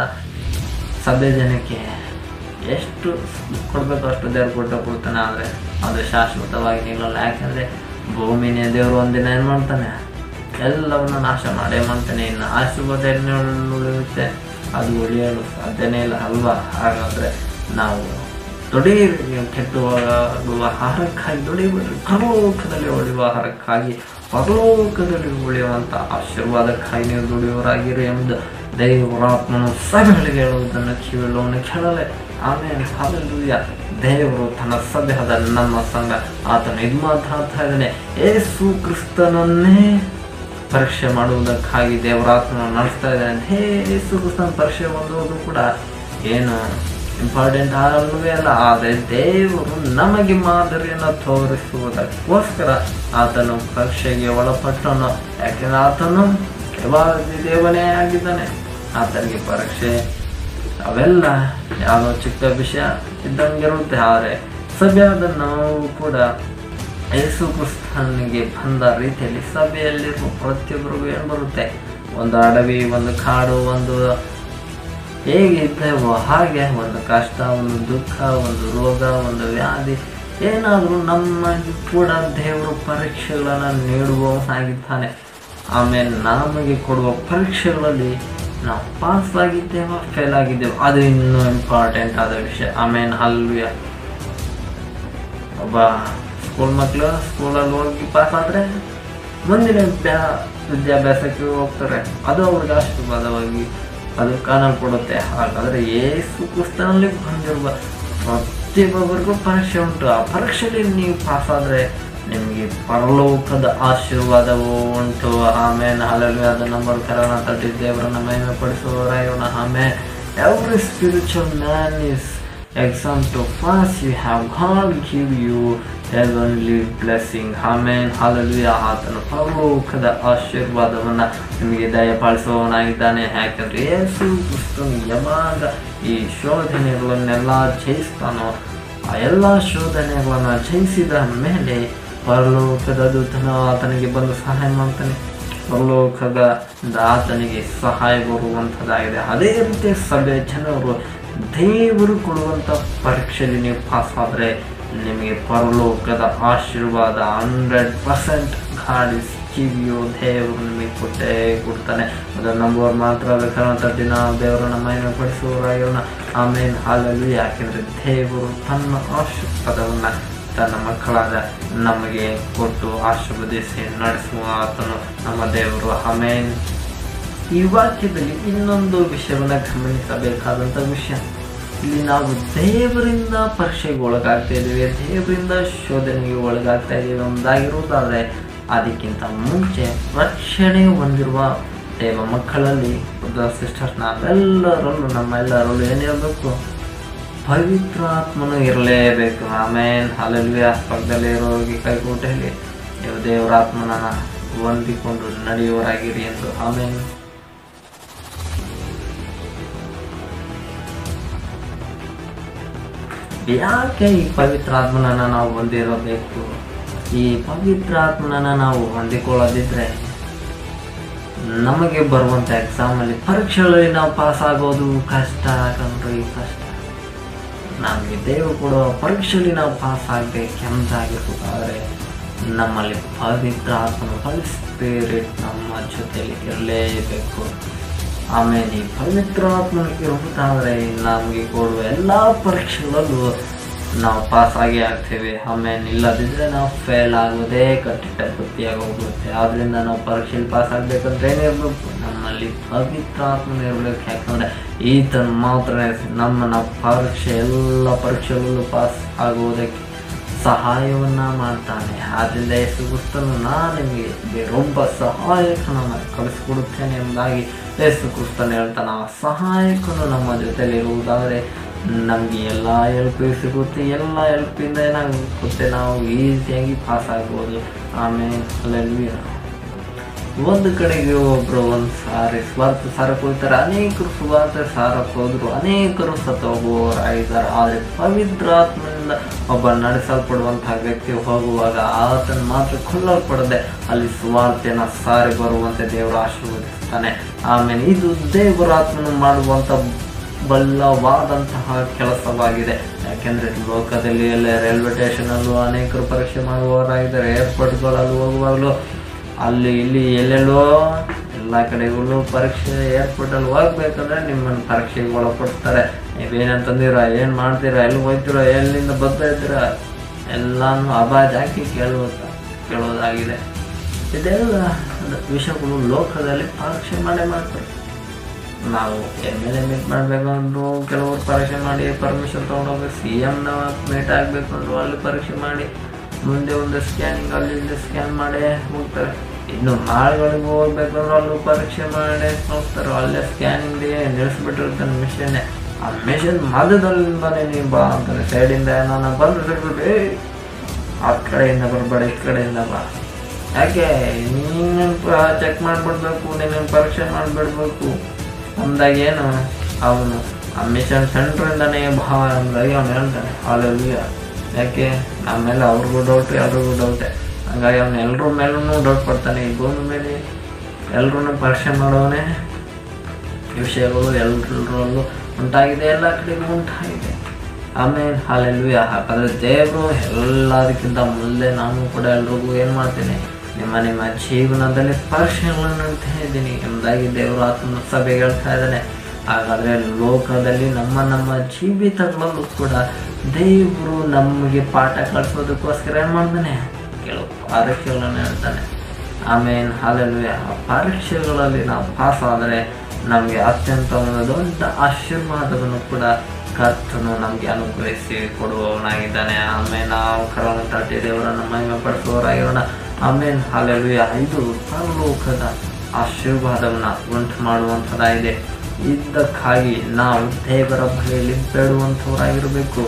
ಸಭೆ ಜನಕ್ಕೆ ಎಷ್ಟು ಕೊಡಬೇಕು ಅಷ್ಟು ದೇವ್ರು ಕೊಟ್ಟು ಕೊಡ್ತಾನೆ ಆದರೆ ಅದು ಶಾಶ್ವತವಾಗಿ ನಿಲ್ಲಲ್ಲ ಯಾಕಂದರೆ ಭೂಮಿನೇ ದೇವರು ಒಂದಿನ ಏನು ಮಾಡ್ತಾನೆ ಎಲ್ಲವನ್ನು ನಾಶ ಮಾಡೇ ಮಾಡ್ತಾನೆ ಇನ್ನು ಆಶೀರ್ವಾದ ಎಲ್ಲಿ ಉಳಿಯುತ್ತೆ ಅದು ಉಳಿಯಲು ಸಾಧ್ಯನೇ ಇಲ್ಲ ಅಲ್ವಾ ಹಾಗಾದರೆ ನಾವು ದುಡಿಯಿರಿ ನೀವು ಕೆಟ್ಟುವಾಗುವ ಆಹಾರಕ್ಕಾಗಿ ದುಡಿಬೇಡ್ರಿ ಪರಲೋಕದಲ್ಲಿ ಉಳಿಯುವ ಆಹಾರಕ್ಕಾಗಿ ಪರಲೋಕದಲ್ಲಿ ಉಳಿಯುವಂಥ ಆಶೀರ್ವಾದಕ್ಕಾಗಿ ನೀವು ದುಡಿಯುವರಾಗಿರಿ ಎಂಬುದು ದೇವರಾತ್ಮನು ಸಭೆಗಳಿಗೆ ಹೇಳುವುದನ್ನು ಕಿವಿಳುವನು ಕೇಳಲೆ ಆಮೇಲೆ ಹಾಲೆಲೂಯ ದೇವರು ತನ್ನ ಸಭೆಯಾದ ನಮ್ಮ ಸಂಘ ಆತನು ಇದು ಮಾತಾಡ್ತಾ ಇದ್ದಾನೆ ಏಸು ಕ್ರಿಸ್ತನನ್ನೇ ಪರೀಕ್ಷೆ ಮಾಡುವುದಕ್ಕಾಗಿ ದೇವರಾತ್ಮನು ನಡೆಸ್ತಾ ಇದ್ದಾನೆ ಹೇ ಏಸು ಕ್ರಿಸ್ತನ ಪರೀಕ್ಷೆ ಹೊಂದುವುದು ಕೂಡ ಏನು ಇಂಪಾರ್ಟೆಂಟ್ ಅಲ್ಲವೇ ಅಲ್ಲ ಆದರೆ ದೇವರು ನಮಗೆ ಮಾದರಿಯನ್ನು ತೋರಿಸುವುದಕ್ಕೋಸ್ಕರ ಆತನು ಪರೀಕ್ಷೆಗೆ ಒಳಪಟ್ಟನು ಯಾಕೆಂದ್ರೆ ಆತನು ಯಾವಾಗ ದೇವನೇ ಆಗಿದ್ದಾನೆ ಆತನಿಗೆ ಪರೀಕ್ಷೆ ಅವೆಲ್ಲ ಯಾವುದೋ ಚಿಕ್ಕ ವಿಷಯ ಇದ್ದಂಗಿರುತ್ತೆ ಆದರೆ ಸಭೆಯಾದ ನಾವು ಕೂಡ ಯೇಸು ಕ್ರಿಸ್ತನಿಗೆ ಬಂದ ರೀತಿಯಲ್ಲಿ ಸಭೆಯಲ್ಲಿರುವ ಪ್ರತಿಯೊಬ್ಬರಿಗೂ ಏನು ಬರುತ್ತೆ ಒಂದು ಅಡವಿ ಒಂದು ಕಾಡು ಒಂದು ಹೇಗಿದ್ದೇವೋ ಹಾಗೆ ಒಂದು ಕಷ್ಟ ಒಂದು ದುಃಖ ಒಂದು ರೋಗ ಒಂದು ವ್ಯಾಧಿ ಏನಾದರೂ ನಮಗೆ ಕೂಡ ದೇವರು ಪರೀಕ್ಷೆಗಳನ್ನು ನೀಡುವವನಾಗಿದ್ದಾನೆ ಆಮೇಲೆ ನಮಗೆ ಕೊಡುವ ಪರೀಕ್ಷೆಗಳಲ್ಲಿ ನಾವು ಪಾಸ್ ಆಗಿದ್ದೇವ ಫೇಲ್ ಆಗಿದ್ದೇವೆ ಅದು ಇನ್ನೂ ಇಂಪಾರ್ಟೆಂಟ್ ಆದ ವಿಷಯ ಆಮೇಲೆ ಅಲ್ವಿಯ ಒಬ್ಬ ಸ್ಕೂಲ್ ಮಕ್ಕಳು ಸ್ಕೂಲಲ್ಲಿ ಹೋಗಿ ಪಾಸ್ ಆದರೆ ಮುಂದಿನ ವಿದ್ಯಾ ವಿದ್ಯಾಭ್ಯಾಸಕ್ಕೆ ಹೋಗ್ತಾರೆ ಅದು ಅವ್ರಿಗೆ ಆಶೀರ್ವಾದವಾಗಿ ಅದು ಕಾಣಲ್ಪಡುತ್ತೆ ಹಾಗಾದರೆ ಏಸು ಕ್ರಿಸ್ತನಲ್ಲಿ ಬಂದಿರುವ ಪ್ರತಿಯೊಬ್ಬರಿಗೂ ಪರೀಕ್ಷೆ ಉಂಟು ಆ ಪರೀಕ್ಷೆಯಲ್ಲಿ ನೀವು ಪಾಸ್ ಆದರೆ ನಿಮಗೆ ಪರಲೋಕದ ಆಶೀರ್ವಾದವು ಉಂಟು ಆಮೇಲೆ ಹಲವು ಅದ ನಂಬರ್ ಕರೋಣ ತಟ್ಟಿ ದೇವರನ್ನ ಮಹಿಮೆ ಪಡಿಸುವವರಾಯೋಣ ಆಮೇಲೆ every spiritual man is exam to pass you have God give you heavenly blessing amen hallelujah ಆತನು ಪರಲೋಕದ ಆಶೀರ್ವಾದವನ್ನ ನಿಮಗೆ ದಯಪಾಲಿಸುವವನಾಗಿದ್ದಾನೆ ಯಾಕಂದ್ರೆ ಯೇಸು ಕ್ರಿಸ್ತನು ಯಾವಾಗ ಈ ಶೋಧನೆಗಳನ್ನೆಲ್ಲ ಜಯಿಸ್ತಾನೋ ಆ ಎಲ್ಲ ಶೋಧನೆಗಳನ್ನು ಜಯಿಸಿದ ಮೇಲೆ ಪರಲೋಕದ ದೂತನು ಆತನಿಗೆ ಬಂದು ಸಹಾಯ ಮಾಡ್ತಾನೆ ಪರಲೋಕದ ಆತನಿಗೆ ಸಹಾಯ ಬರುವಂಥದ್ದಾಗಿದೆ ಅದೇ ರೀತಿ ಸಭೆ ಜನರು ದೇವರು ಕೊಡುವಂಥ ಪರೀಕ್ಷೆಯಲ್ಲಿ ನೀವು ಪಾಸ್ ಆದರೆ ನಿಮಗೆ ಪರಲೋಕದ ಆಶೀರ್ವಾದ ಹಂಡ್ರೆಡ್ ಪರ್ಸೆಂಟ್ ಗಾಡಿ ಕಿವಿಯು ದೇವರು ನಿಮಗೆ ಕೊಟ್ಟೇ ಕೊಡ್ತಾನೆ ಅದನ್ನು ನಂಬುವವರು ಮಾತ್ರ ಬೇಕಾದ್ರೆ ತಟ್ಟಿನ ದೇವರನ್ನ ಮಹಿಮೆ ಪಡಿಸುವವರಾಗಿರೋಣ ಆಮೇಲೆ ಹಾಲಲ್ಲಿ ಯಾಕೆಂದರೆ ದೇವರು ತನ್ನ ಆಶೀರ್ವಾದವನ್ನು ತನ್ನ ಮಕ್ಕಳಾದ ನಮಗೆ ಕೊಟ್ಟು ಆಶೀರ್ವದಿಸಿ ನಡೆಸುವ ಆತನು ನಮ್ಮ ದೇವರು ಆಮೇಲೆ ಈ ವಾಕ್ಯದಲ್ಲಿ ಇನ್ನೊಂದು ವಿಷಯವನ್ನು ಗಮನಿಸಬೇಕಾದಂಥ ವಿಷಯ ಇಲ್ಲಿ ನಾವು ದೇವರಿಂದ ಪರೀಕ್ಷೆಗೆ ಒಳಗಾಗ್ತಾ ಇದ್ದೀವಿ ದೇವರಿಂದ ಶೋಧನೆಗೆ ಒಳಗಾಗ್ತಾ ಇದ್ದೀವಿ ಒಂದಾಗಿರುವುದಾದರೆ ಅದಕ್ಕಿಂತ ಮುಂಚೆ ರಕ್ಷಣೆ ಹೊಂದಿರುವ ದೇವ ಮಕ್ಕಳಲ್ಲಿ ಸಿಸ್ಟರ್ಸ್ ನಾವೆಲ್ಲರಲ್ಲೂ ನಮ್ಮೆಲ್ಲರಲ್ಲೂ ಏನಿರಬೇಕು ಪವಿತ್ರ ಆತ್ಮನು ಇರಲೇಬೇಕು ಆಮೇಲೆ ಅಲ್ಲಲ್ಲಿ ಪಕ್ಕದಲ್ಲಿ ಇರೋರಿಗೆ ಕೈಗೂಟ ಹೇಳಿ ನೀವು ದೇವರ ಆತ್ಮನ ಹೊಂದಿಕೊಂಡು ನಡೆಯುವರಾಗಿರಿ ಎಂದು ಆಮೇಲೆ ಯಾಕೆ ಈ ಪವಿತ್ರ ಆತ್ಮನನ್ನ ನಾವು ಹೊಂದಿರಬೇಕು ಈ ಪವಿತ್ರ ಆತ್ಮನನ್ನ ನಾವು ಹೊಂದಿಕೊಳ್ಳದಿದ್ರೆ ನಮಗೆ ಬರುವಂಥ ಎಕ್ಸಾಮಲ್ಲಿ ಪರೀಕ್ಷೆಗಳಲ್ಲಿ ನಾವು ಪಾಸ್ ಆಗೋದು ಕಷ್ಟ ಕಣ್ರಿ ಕಷ್ಟ ನಮಗೆ ದೇವರು ಕೊಡುವ ಪರೀಕ್ಷೆಯಲ್ಲಿ ನಾವು ಪಾಸ್ ಆಗಬೇಕು ಎಂದಾಗಿರ್ಬೇಕಾದ್ರೆ ನಮ್ಮಲ್ಲಿ ಪವಿತ್ರ ಆತ್ಮನ ಹೋಲಿ ಸ್ಪಿರಿಟ್ ನಮ್ಮ ಜೊತೆಯಲ್ಲಿ ಇರಲೇಬೇಕು ಆಮೇಲೆ ಈ ಪವಿತ್ರ ಆತ್ಮನ ಇರುವುದಾದರೆ ನಮಗೆ ಕೊಡುವ ಎಲ್ಲ ಪರೀಕ್ಷೆಗಳಲ್ಲೂ ನಾವು ಪಾಸ್ ಆಗಿ ಆಗ್ತೇವೆ ಆಮೇಲೆ ಇಲ್ಲದಿದ್ದರೆ ನಾವು ಫೇಲ್ ಆಗೋದೇ ಕಟ್ಟಿಟ್ಟ ಬುತ್ತಿಯಾಗಿ ಹೋಗುತ್ತೆ ಆದ್ದರಿಂದ ನಾವು ಪರೀಕ್ಷೆಯಲ್ಲಿ ಪಾಸ್ ಆಗಬೇಕಂದ್ರೆ ಏನಿರಬೇಕು ನಮ್ಮಲ್ಲಿ ಪವಿತ್ರ ಆತ್ಮನ ಇರಬೇಕು ಯಾಕಂದರೆ ಈತನ ಮಾತ್ರ ನಮ್ಮನ್ನು ಪರೀಕ್ಷೆ ಎಲ್ಲ ಪರೀಕ್ಷೆಗಳಲ್ಲೂ ಪಾಸ್ ಆಗುವುದಕ್ಕೆ ಸಹಾಯವನ್ನ ಮಾಡ್ತಾನೆ ಆದ್ದರಿಂದ ಯೇಸು ಕ್ರಿಸ್ತನು ನಾನು ನಿಮಗೆ ಬೇರೊಬ್ಬ ಸಹಾಯಕನನ್ನು ಕಳಿಸ್ಕೊಡುತ್ತೇನೆ ಎಂಬುದಾಗಿ ಯೇಸು ಕ್ರಿಸ್ತನು ಹೇಳ್ತಾನೆ ಆ ಸಹಾಯಕನು ನಮ್ಮ ಜೊತೆಲಿ ಇರುವುದಾದರೆ ನಮಗೆ ಎಲ್ಲ ಹೆಲ್ಪ್ ಸಿಗುತ್ತೆ ಎಲ್ಲ ಹೆಲ್ಪಿಂದ ಏನಾಗುತ್ತೆ ನಾವು ಈಸಿಯಾಗಿ ಪಾಸ್ ಆಗ್ಬೋದು ಆಮೇಲೆ ಅಲ್ಲೆಲ್ವಿ ಒಂದು ಕಡೆಗೆ ಒಬ್ರು ಒಂದು ಸಾರಿ ಸ್ವಾರ್ಥ ಸಾರಕ್ಕೆ ಹೋಗ್ತಾರೆ ಅನೇಕರು ಸುವಾರ್ಥ ಸಾರಕ್ಕೆ ಹೋದ್ರು ಅನೇಕರು ಸತ್ತು ಹೋಗುವವರಾಗಿದ್ದಾರೆ ಆದರೆ ಪವಿತ್ರಾತ್ಮನಿಂದ ಒಬ್ಬ ನಡೆಸಲ್ಪಡುವಂತಹ ವ್ಯಕ್ತಿ ಹೋಗುವಾಗ ಆತನ ಮಾತ್ರ ಕೊಲ್ಲಲ್ಪಡದೆ ಅಲ್ಲಿ ಸುವಾರ್ತೆನ ಸಾರಿ ಬರುವಂತೆ ದೇವರು ಆಶೀರ್ವದಿಸ್ತಾನೆ ಆಮೇಲೆ ಇದು ದೇವರಾತ್ಮನು ಮಾಡುವಂಥ ಬಲ್ಲವಾದಂತಹ ಕೆಲಸವಾಗಿದೆ ಯಾಕೆಂದ್ರೆ ಲೋಕದಲ್ಲಿ ಎಲ್ಲ ರೈಲ್ವೆ ಸ್ಟೇಷನಲ್ಲೂ ಅನೇಕರು ಪರೀಕ್ಷೆ ಮಾಡುವವರಾಗಿದ್ದಾರೆ ಏರ್ಪೋರ್ಟ್ಗಳಲ್ಲೂ ಹೋಗುವಾಗಲೂ ಅಲ್ಲಿ ಇಲ್ಲಿ ಎಲ್ಲೆಲ್ಲೋ ಎಲ್ಲ ಕಡೆಗಳೂ ಪರೀಕ್ಷೆ ಏರ್ಪೋರ್ಟಲ್ಲಿ ಹೋಗ್ಬೇಕಂದ್ರೆ ನಿಮ್ಮನ್ನು ಪರೀಕ್ಷೆಗೆ ಒಳಪಡ್ತಾರೆ ನೀವೇನಂತಂದಿರ ಏನು ಮಾಡ್ತೀರಾ ಎಲ್ಲಿ ಹೋಗ್ತೀರಾ ಎಲ್ಲಿಂದ ಬರ್ತಾ ಇದ್ದೀರಾ ಎಲ್ಲಾನು ಅಬಾಜ್ ಹಾಕಿ ಕೇಳುವ ಕೇಳೋದಾಗಿದೆ ಇದೆಲ್ಲ ವಿಷಯಗಳು ಲೋಕದಲ್ಲಿ ಪರೀಕ್ಷೆ ಮಾಡೇ ಮಾಡ್ತಾರೆ ನಾವು ಎಮ್ ಎಲ್ ಎ ಮೀಟ್ ಮಾಡಬೇಕು ಅಂದ್ರು ಕೆಲವರು ಪರೀಕ್ಷೆ ಮಾಡಿ ಪರ್ಮಿಷನ್ ತೊಗೊಂಡೋಗಿ ಸಿ ಎಮ್ನ ಮೀಟ್ ಆಗಬೇಕು ಅಂದ್ರು ಅಲ್ಲಿ ಪರೀಕ್ಷೆ ಮಾಡಿ ಮುಂದೆ ಒಂದು ಸ್ಕ್ಯಾನಿಂಗ್ ಅಲ್ಲಿಂದ ಸ್ಕ್ಯಾನ್ ಮಾಡಿ ಹೋಗ್ತಾರೆ ಇನ್ನು ಮಾಳ್ಗಳಿಗೆ ಹೋಗ್ಬೇಕಂದ್ರೆ ಅಲ್ಲೂ ಪರೀಕ್ಷೆ ಮಾಡಿ ಹೋಗ್ತಾರೆ ಅಲ್ಲೇ ಸ್ಕ್ಯಾನಿಂಗ್ ನಿಲ್ಲಿಸ್ಬಿಟ್ಟಿರ್ತಾನೆ ಮಿಷನ್ನೇ ಆ ಮಿಷನ್ ಮಧ್ಯದಲ್ಲಿಂದಾನೆ ನೀವು ಬಾ ಅಂತಾರೆ ಸೈಡಿಂದ ನಾನು ಬಂದ್ರೆ ಏ ಆ ಕಡೆಯಿಂದ ಬರಬೇಡ ಈ ಕಡೆಯಿಂದ ಬಾ ಯಾಕೆ ನೀನು ಚೆಕ್ ಮಾಡಿಬಿಡ್ಬೇಕು ನೀನು ಪರೀಕ್ಷೆ ಮಾಡಿಬಿಡ್ಬೇಕು ಅಂದಾಗ ಏನು ಅವನು ಆ ಮಿಷನ್ ಸೆಂಟ್ರಿಂದನೇ ಭಾವ ಅಂದಾಗ ಅವನು ಹೇಳ್ತಾನೆ ಹಾಲೆಲ್ಲ ಯಾಕೆ ನಮ್ಮ ಮೇಲೆ ಅವ್ರಿಗೂ ಡೌಟ್ ಎಲ್ರಿಗೂ ಡೌಟೆ ಹಂಗಾಗಿ ಅವನು ಎಲ್ರ ಮೇಲೂ ಡೌಟ್ ಪಡ್ತಾನೆ ಈ ಭೂಮಿ ಮೇಲೆ ಎಲ್ರೂ ಪರೀಕ್ಷೆ ಮಾಡೋವನೇ ವಿಷಯಗಳು ಎಲ್ಲರಲ್ಲೂ ಉಂಟಾಗಿದೆ ಎಲ್ಲ ಕಡೆಗೂ ಉಂಟಾಗಿದೆ ಆಮೇಲೆ ಹಾಲೆಲ್ವಿ ಹಾಗಾದ್ರೆ ದೇವರು ಎಲ್ಲದಕ್ಕಿಂತ ಮುಂದೆ ನಾನು ಕೂಡ ಎಲ್ರಿಗೂ ಏನು ಮಾಡ್ತೀನಿ ನಿಮ್ಮ ನಿಮ್ಮ ಜೀವನದಲ್ಲಿ ಪರೀಕ್ಷೆಗಳನ್ನು ನಡ್ತಾ ಇದ್ದೀನಿ ಎಂಬುದಾಗಿ ದೇವರು ಆತನ ಸಭೆಗೆ ಹೇಳ್ತಾ ಇದ್ದಾನೆ ಹಾಗಾದರೆ ಲೋಕದಲ್ಲಿ ನಮ್ಮ ನಮ್ಮ ಜೀವಿತಗಳಲ್ಲೂ ಕೂಡ ದೇವರು ನಮಗೆ ಪಾಠ ಕಳಿಸೋದಕ್ಕೋಸ್ಕರ ಏನು ಮಾಡ್ತಾನೆ ಕೆಲವು ಪರೀಕ್ಷೆಗಳನ್ನು ಹೇಳ್ತಾನೆ ಆಮೇಲೆ ಹಾಲೆಲ್ವಿ ಆ ಪರೀಕ್ಷೆಗಳಲ್ಲಿ ನಾವು ಪಾಸ್ ಆದರೆ ನಮಗೆ ಅತ್ಯಂತ ಒಂದು ದೊಡ್ಡ ಆಶೀರ್ವಾದವನ್ನು ಕೂಡ ಕರ್ತನು ನಮಗೆ ಅನುಗ್ರಹಿಸಿ ಕೊಡುವವನಾಗಿದ್ದಾನೆ ಆಮೇಲೆ ನಾವು ಕರೋನ ತಟ್ಟಿ ದೇವರನ್ನು ಮಹಿಮೆ ಪಡಿಸುವವರಾಗಿರೋಣ ಆಮೇಲೆ ಹಾಲೆಲ್ವಿ ಇದು ಪರಲೋಕದ ಆಶೀರ್ವಾದವನ್ನು ಉಂಟು ಮಾಡುವಂಥದ್ದಾಗಿದೆ ಇದಕ್ಕಾಗಿ ನಾವು ದೇವರ ಬಳಿಯಲ್ಲಿ ಬೇಡುವಂಥವರಾಗಿರಬೇಕು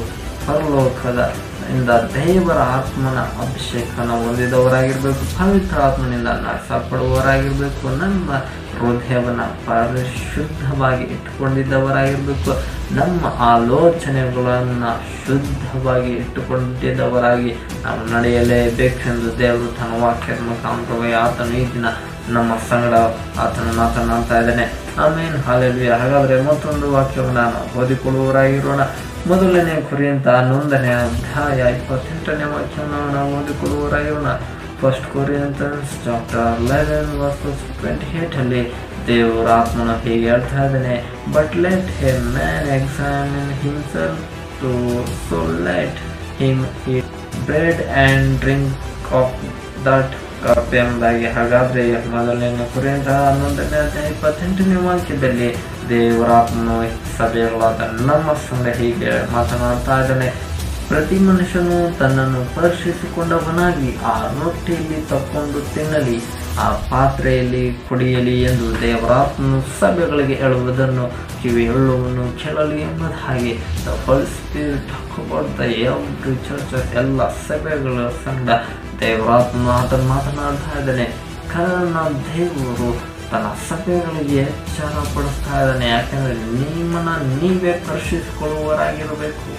ಪರಲೋಕದ ಇಂದ ದೇವರ ಆತ್ಮನ ಅಭಿಷೇಕನ ಹೊಂದಿದವರಾಗಿರ್ಬೇಕು ಪವಿತ್ರ ಆತ್ಮನಿಂದ ನಡೆಸಲ್ಪಡುವವರಾಗಿರ್ಬೇಕು ನಮ್ಮ ಹೃದಯವನ್ನು ಪರಿಶುದ್ಧವಾಗಿ ಇಟ್ಟುಕೊಂಡಿದ್ದವರಾಗಿರ್ಬೇಕು ನಮ್ಮ ಆಲೋಚನೆಗಳನ್ನು ಶುದ್ಧವಾಗಿ ಇಟ್ಟುಕೊಂಡಿದ್ದವರಾಗಿ ನಾವು ನಡೆಯಲೇಬೇಕೆಂದು ದೇವರು ತನ್ನ ವಾಕ್ಯದ ಮುಖಾಂತರವಾಗಿ ಆತನು ಈ ದಿನ ನಮ್ಮ ಸಂಗಡ ಆತನು ಮಾತನಾಡ್ತಾ ಇದ್ದಾನೆ ಆಮೇಲೆ ಹಾಲೆಲ್ವಿ ಹಾಗಾದರೆ ಮತ್ತೊಂದು ವಾಕ್ಯವನ್ನು ನಾನು ಓದಿಕೊಳ್ಳುವವರಾಗಿರೋಣ ಮೊದಲನೇ ಕುರಿಯಂತ ಹನ್ನೊಂದನೇ ಅಧ್ಯಾಯ ಇಪ್ಪತ್ತೆಂಟನೇ ವಾಕ್ಯವನ್ನು ನಾವು ಓದಿಕೊಳ್ಳುವವರಾಗಿರೋಣ first Corinthians chapter eleven verses twenty ಏಟಲ್ಲಿ ದೇವರ ಆತ್ಮನ ಹೀಗೆ ಹೇಳ್ತಾ ಇದ್ದಾನೆ but let a man examine himself to so let him eat bread and drink of that cup ಎಂಬುದಾಗಿ ಹಾಗಾದರೆ ಮೊದಲನೇ ಕುರಿಯಂತ ಹನ್ನೊಂದನೇ ಅಧ್ಯಾಯ ಇಪ್ಪತ್ತೆಂಟನೇ ವಾಕ್ಯದಲ್ಲಿ ದೇವರಾತ್ಮನು ಸಭೆಗಳಾದ ನಮ್ಮ ಸಂಘ ಹೀಗೆ ಮಾತನಾಡ್ತಾ ಇದ್ದಾನೆ ಪ್ರತಿ ಮನುಷ್ಯನು ತನ್ನನ್ನು ಪರೀಕ್ಷಿಸಿಕೊಂಡವನಾಗಿ ಆ ರೊಟ್ಟಿಯಲ್ಲಿ ತಕ್ಕೊಂಡು ತಿನ್ನಲಿ ಆ ಪಾತ್ರೆಯಲ್ಲಿ ಕುಡಿಯಲಿ ಎಂದು ದೇವರಾತ್ಮನು ಸಭೆಗಳಿಗೆ ಹೇಳುವುದನ್ನು ಕಿವಿ ಹೇಳುವನ್ನು ಕೇಳಲಿ ಎಂಬುದು ಹಾಗೆ the Holy Spirit the every churches ಎಲ್ಲ ಸಭೆಗಳ ಸಂಘ ದೇವರಾತ್ಮನು ಆತನು ಮಾತನಾಡ್ತಾ ಇದ್ದಾನೆ ಕಾರಣ ದೇವರು ತನ್ನ ಸಭೆಗಳಿಗೆ ಎಚ್ಚರ ಪಡಿಸ್ತಾ ಇದ್ದಾನೆ ಯಾಕಂದ್ರೆ ನಿಮ್ಮನ್ನ ನೀವೇ ಪರೀಕ್ಷಿಸಿಕೊಳ್ಳುವವರಾಗಿರಬೇಕು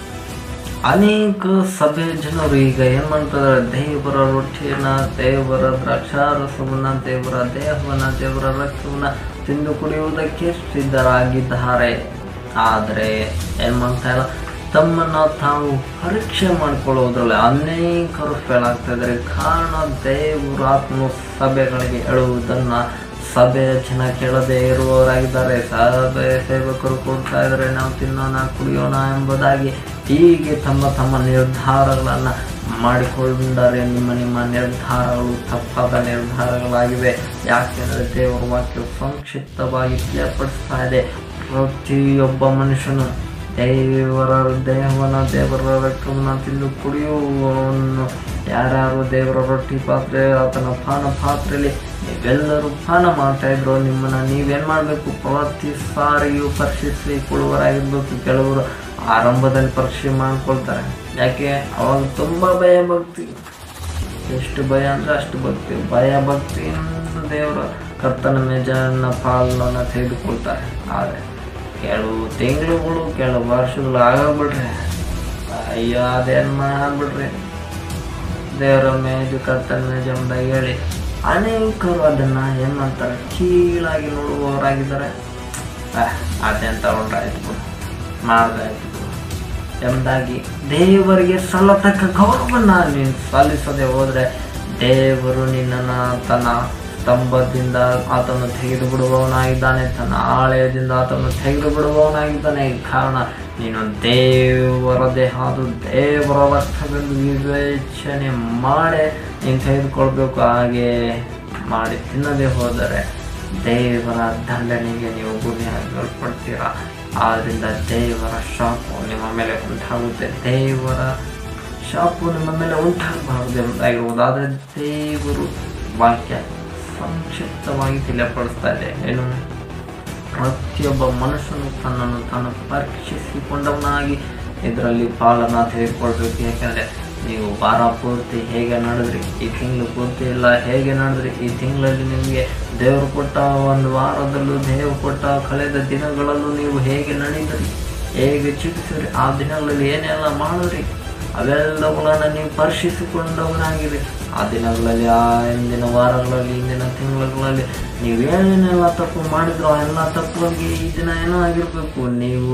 ಅನೇಕ ಸಭೆ ಜನರು ಈಗ ಏನ್ ಮಾಡ್ತಾರೆ ದೇವರ ರೊಟ್ಟಿಯನ್ನ ದೇವರ ದ್ರಾಕ್ಷಾರಸವನ್ನ ದೇವರ ದೇಹವನ್ನ ದೇವರ ರಕ್ತವನ್ನ ತಿಂದು ಕುಡಿಯುವುದಕ್ಕೆ ಸಿದ್ಧರಾಗಿದ್ದಾರೆ ಆದರೆ ಏನ್ ಮಾಡ್ತಾ ಇಲ್ಲ ತಮ್ಮನ್ನ ತಾವು ಪರೀಕ್ಷೆ ಮಾಡಿಕೊಳ್ಳುವುದರಲ್ಲಿ ಅನೇಕರು ಫೇಲ್ ಆಗ್ತಾ ಇದ್ದಾರೆ ಕಾರಣ ದೇವರಾತ್ಮ ಸಭೆಗಳಿಗೆ ಹೇಳುವುದನ್ನ ಸಭೆಯ ಜನ ಕೇಳದೆ ಇರುವವರಾಗಿದ್ದಾರೆ ಸಭೆ ಸೇವಕರು ಕೊಡ್ತಾ ಇದ್ದಾರೆ ನಾವು ತಿನ್ನೋಣ ಕುಡಿಯೋಣ ಎಂಬುದಾಗಿ ಹೀಗೆ ತಮ್ಮ ತಮ್ಮ ನಿರ್ಧಾರಗಳನ್ನು ಮಾಡಿಕೊಂಡರೆ ನಿಮ್ಮ ನಿಮ್ಮ ನಿರ್ಧಾರಗಳು ತಪ್ಪಾದ ನಿರ್ಧಾರಗಳಾಗಿವೆ ಯಾಕೆಂದರೆ ದೇವರ ವಾಕ್ಯ ಸಂಕ್ಷಿಪ್ತವಾಗಿ ತಿಳಿಯಪಡಿಸ್ತಾ ಇದೆ ಪ್ರತಿಯೊಬ್ಬ ಮನುಷ್ಯನು ದೇವರ ದೇವನ ದೇವರ ರಕ್ತವನ್ನು ತಿಂದು ಕುಡಿಯುವವನು ಯಾರ್ಯಾರು ದೇವರ ರೊಟ್ಟಿ ಪಾತ್ರೆ ಆತನ ಪಾನ ಪಾತ್ರೆಯಲ್ಲಿ ನೀವೆಲ್ಲರೂ ಪಾನ ಮಾಡ್ತಾ ಇದ್ರು ನಿಮ್ಮನ್ನ ನೀವೇನ್ ಮಾಡಬೇಕು ಪ್ರತಿ ಸಾರಿಯೂ ಪರೀಕ್ಷಿಸಿಕೊಳ್ಳುವರಾಗಿರ್ಬೇಕು ಕೆಲವರು ಆರಂಭದಲ್ಲಿ ಪರೀಕ್ಷೆ ಮಾಡ್ಕೊಳ್ತಾರೆ ಯಾಕೆ ಅವಾಗ ತುಂಬಾ ಭಯ ಭಕ್ತಿ ಎಷ್ಟು ಭಯ ಅಂದ್ರೆ ಅಷ್ಟು ಭಕ್ತಿ ಭಯ ಭಕ್ತಿಯಿಂದ ದೇವರ ಕರ್ತನ ಮೇಜನ್ನ ಪಾಲನ್ನ ತೆಗೆದುಕೊಳ್ತಾರೆ ಆದರೆ ಕೆಲವು ತಿಂಗಳುಗಳು ಕೆಲವು ವರ್ಷಗಳು ಆಗಬಿಟ್ರೆ ಅಯ್ಯೋ ಅದೇನು ಮಾಡ್ಬಿಡ್ರಿ ದೇವರ ಮೇಜು ಕರ್ತನ ಮೇಜು ಎಂಬುದಾಗಿ ಹೇಳಿ ಅನೇಕರು ಅದನ್ನ ಏನ್ ಮಾಡ್ತಾರೆ ಕೀಳಾಗಿ ನೋಡುವವರಾಗಿದ್ದಾರೆ ಅದೆಂತ ಉಂಟಾಯ್ತು ಬಿಡು ಮಾಡ್ದಾಯ್ತು ಬಿಡು ಎಂಬುದಾಗಿ ದೇವರಿಗೆ ಸಲ್ಲತಕ್ಕ ಗೌರವನ್ನ ನೀನು ಸಲ್ಲಿಸದೆ ಹೋದ್ರೆ ದೇವರು ನಿನ್ನನ್ನು ತನ್ನ ಸ್ತಂಭದಿಂದ ಆತನು ತೆಗೆದು ಬಿಡುವವನಾಗಿದ್ದಾನೆ ತನ್ನ ಆಲಯದಿಂದ ಆತನು ತೆಗೆದು ಬಿಡುವವನಾಗಿದ್ದಾನೆ ಕಾರಣ ನೀನು ದೇವರ ದೇಹ ಅದು ದೇವರ ರಕ್ತವೆಂದು ವಿವೇಚನೆ ಮಾಡಿ ನೀನು ತೆಗೆದುಕೊಳ್ಬೇಕು ಹಾಗೆ ಮಾಡಿ ತಿನ್ನದೆ ಹೋದರೆ ದೇವರ ದಂಡನೆಗೆ ನೀವು ಗುರಿಯಾಗಲ್ಪಡ್ತೀರಾ ಆದ್ರಿಂದ ದೇವರ ಶಾಪು ನಿಮ್ಮ ಮೇಲೆ ಉಂಟಾಗುತ್ತೆ ದೇವರ ಶಾಪು ನಿಮ್ಮ ಮೇಲೆ ಉಂಟಾಗಬಾರದು ಎಂಬುದಾಗಿರುವುದು ಆದರೆ ದೇವರು ವಾಕ್ಯ ಸಂಕ್ಷಿಪ್ತವಾಗಿ ತಿಳಿಯಪಡಿಸ್ತಾ ಇದೆ ಏನು ಪ್ರತಿಯೊಬ್ಬ ಮನುಷ್ಯನು ತನ್ನನ್ನು ತಾನು ಪರೀಕ್ಷಿಸಿಕೊಂಡವನಾಗಿ ಇದರಲ್ಲಿ ಪಾಲನ ತೆಗೆದುಕೊಳ್ಬೇಕು ಯಾಕಂದರೆ ನೀವು ವಾರ ಪೂರ್ತಿ ಹೇಗೆ ನಡೆದ್ರಿ ಈ ತಿಂಗಳು ಪೂರ್ತಿ ಎಲ್ಲ ಹೇಗೆ ನಡೆದ್ರಿ ಈ ತಿಂಗಳಲ್ಲಿ ನಿಮಗೆ ದೇವರು ಕೊಟ್ಟ ಒಂದು ವಾರದಲ್ಲೂ ದೇವರು ಕೊಟ್ಟ ಕಳೆದ ದಿನಗಳಲ್ಲೂ ನೀವು ಹೇಗೆ ನಡೆದ್ರಿ ಹೇಗೆ ಚಿಕಿತ್ಸಿದ್ರಿ ಆ ದಿನಗಳಲ್ಲಿ ಏನೆಲ್ಲ ಮಾಡಿದ್ರಿ ಅವೆಲ್ಲವುಗಳನ್ನು ನೀವು ಪರೀಕ್ಷಿಸಿಕೊಂಡವರಾಗಿರಿ ಆ ದಿನಗಳಲ್ಲಿ ಆ ಹಿಂದಿನ ವಾರಗಳಲ್ಲಿ ಹಿಂದಿನ ತಿಂಗಳುಗಳಲ್ಲಿ ನೀವೇನೇನೆಲ್ಲ ತಪ್ಪು ಮಾಡಿದ್ರೋ ಆ ಎಲ್ಲ ತಪ್ಪುಗಳಿಗೆ ಈ ದಿನ ಏನೋ ಆಗಿರಬೇಕು ನೀವು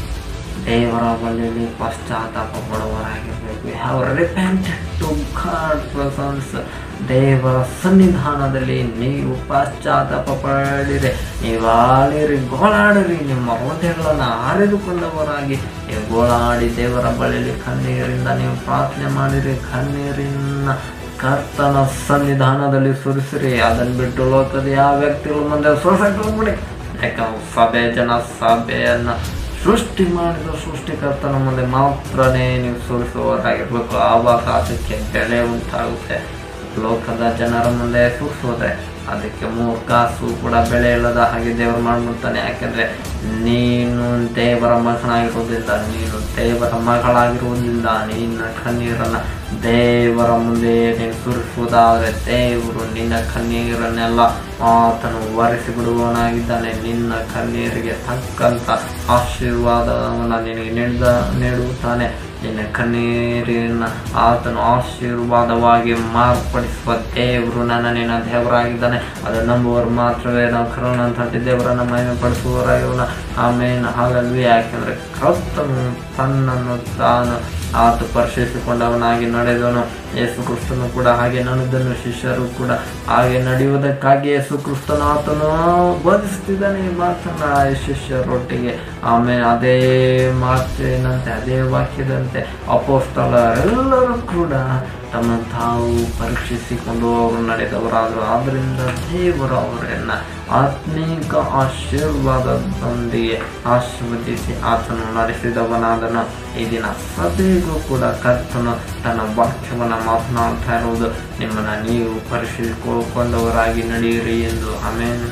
ದೇವರ ಬಳಿಯಲ್ಲಿ ಪಶ್ಚಾತ್ತಾಪ ಪಡುವವರಾಗಿರಬೇಕು ಯಾವ ರಿಪೆಂಟ್ ಟು ಗಾಡ್ ಪ್ರಸನ್ಸ್ ದೇವರ ಸನ್ನಿಧಾನದಲ್ಲಿ ನೀವು ಪಶ್ಚಾತ್ತಾಪ ಪಡಿರಿ ನೀವು ಆಳಿರಿ ಗೋಳಾಡಿರಿ ನಿಮ್ಮ ಹೃದಯಗಳನ್ನು ಆರಿದುಕೊಂಡವರಾಗಿ ನೀವು ಗೋಳಾಡಿ ದೇವರ ಬಳಿಯಲ್ಲಿ ಕಣ್ಣೀರಿಂದ ನೀವು ಪ್ರಾರ್ಥನೆ ಮಾಡಿರಿ ಕಣ್ಣೀರಿನ ಕರ್ತನ ಸನ್ನಿಧಾನದಲ್ಲಿ ಸುರಿಸಿರಿ ಅದನ್ನು ಬಿಟ್ಟು ಲೋಕದ ಯಾವ ವ್ಯಕ್ತಿಗಳ ಮುಂದೆ ಸುರಿಸಕ್ಕೆ ಹೋಗ್ಬಿಡಿ ಯಾಕಂದ್ರೆ ಸಭೆ ಜನ ಸಭೆಯನ್ನು ಸೃಷ್ಟಿ ಮಾಡಿದ ಸೃಷ್ಟಿಕರ್ತನ ಮುಂದೆ ಮಾತ್ರನೇ ನೀವು ಸುರಿಸುವವರಾಗಿರ್ಬೇಕು ಆವಾಗ ಅದಕ್ಕೆ ಬೆಲೆ ಉಂಟಾಗುತ್ತೆ ಲೋಕದ ಜನರ ಮುಂದೆ ಸುರಿಸೋದ್ರೆ ಅದಕ್ಕೆ ಮೂರು ಕಾಸು ಕೂಡ ಬೆಲೆ ಇಲ್ಲದ ಹಾಗೆ ದೇವರು ಮಾಡ್ಬಿಡ್ತಾನೆ ಯಾಕೆಂದ್ರೆ ನೀನು ದೇವರ ಮಗನಾಗಿರೋದ್ರಿಂದ ನೀನು ದೇವರ ಮಗಳಾಗಿರುವುದರಿಂದ ನಿನ್ನ ಕಣ್ಣೀರನ್ನ ದೇವರ ಮುಂದೆ ನೀನು ಸುರಿಸುವುದಾದರೆ ದೇವರು ನಿನ್ನ ಕಣ್ಣೀರನ್ನೆಲ್ಲ ಆತನು ಒರೆಸಿ ಬಿಡುವವನಾಗಿದ್ದಾನೆ ನಿನ್ನ ಕಣ್ಣೀರಿಗೆ ತಕ್ಕಂತ ಆಶೀರ್ವಾದವನ್ನು ನಿನಗೆ ನೀಡಿದ ನೀಡುತ್ತಾನೆ ನಿನ್ನ ಕಣ್ಣೀರಿನ ಆತನು ಆಶೀರ್ವಾದವಾಗಿ ಮಾರ್ಪಡಿಸುವ ದೇವರು ನನ್ನ ನಿನ್ನ ದೇವರಾಗಿದ್ದಾನೆ ಅದು ನಂಬುವರು ಮಾತ್ರವೇ ನಾವು ಕರೋಣ ತಟ್ಟಿ ದೇವರನ್ನು ಮಹಿಮೆ ಪಡಿಸುವವರಾಗಿರೋಣ ಆಮೇಲೆ ಹಾಗಲ್ವೇ ಯಾಕೆಂದ್ರೆ ಕರ್ತನು ತನ್ನನ್ನು ತಾನು ಆತ ಪರಿಶೀಲಿಸಿಕೊಂಡವನಾಗಿ ನಡೆದವನು ಯೇಸು ಕ್ರಿಸ್ತನು ಕೂಡ ಹಾಗೆ ನಡೆದನು ಶಿಷ್ಯರು ಕೂಡ ಹಾಗೆ ನಡೆಯುವುದಕ್ಕಾಗಿ ಯೇಸು ಕ್ರಿಸ್ತನು ಆತನು ಬೋಧಿಸ್ತಿದ್ದಾನೆ ಈ ಮಾತನ್ನ ಈ ಶಿಷ್ಯರೊಟ್ಟಿಗೆ ಆಮೇಲೆ ಅದೇ ಮಾತಿನಂತೆ ಅದೇ ವಾಕ್ಯದಂತೆ ಅಪೋಸ್ತಲರೆಲ್ಲರೂ ಕೂಡ ತಮ್ಮ ತಾವು ಪರೀಕ್ಷಿಸಿಕೊಂಡು ಅವರು ನಡೆದವರಾದರು ಆದ್ದರಿಂದ ದೇವರು ಅವರನ್ನ ಆತ್ಮೀಕ ಆಶೀರ್ವಾದದೊಂದಿಗೆ ಆಶೀರ್ವದಿಸಿ ಆತನು ನಡೆಸಿದವನಾದನು ಈ ದಿನ ಸಭೆಗೂ ಕೂಡ ಕರ್ತನು ತನ್ನ ವಾಕ್ಯವನ್ನು ಮಾತನಾಡ್ತಾ ಇರುವುದು ನಿಮ್ಮನ್ನು ನೀವು ಪರಿಶೀಲಿಸಿಕೊಂಡವರಾಗಿ ನಡೆಯಿರಿ ಎಂದು ಆಮೇಲೆ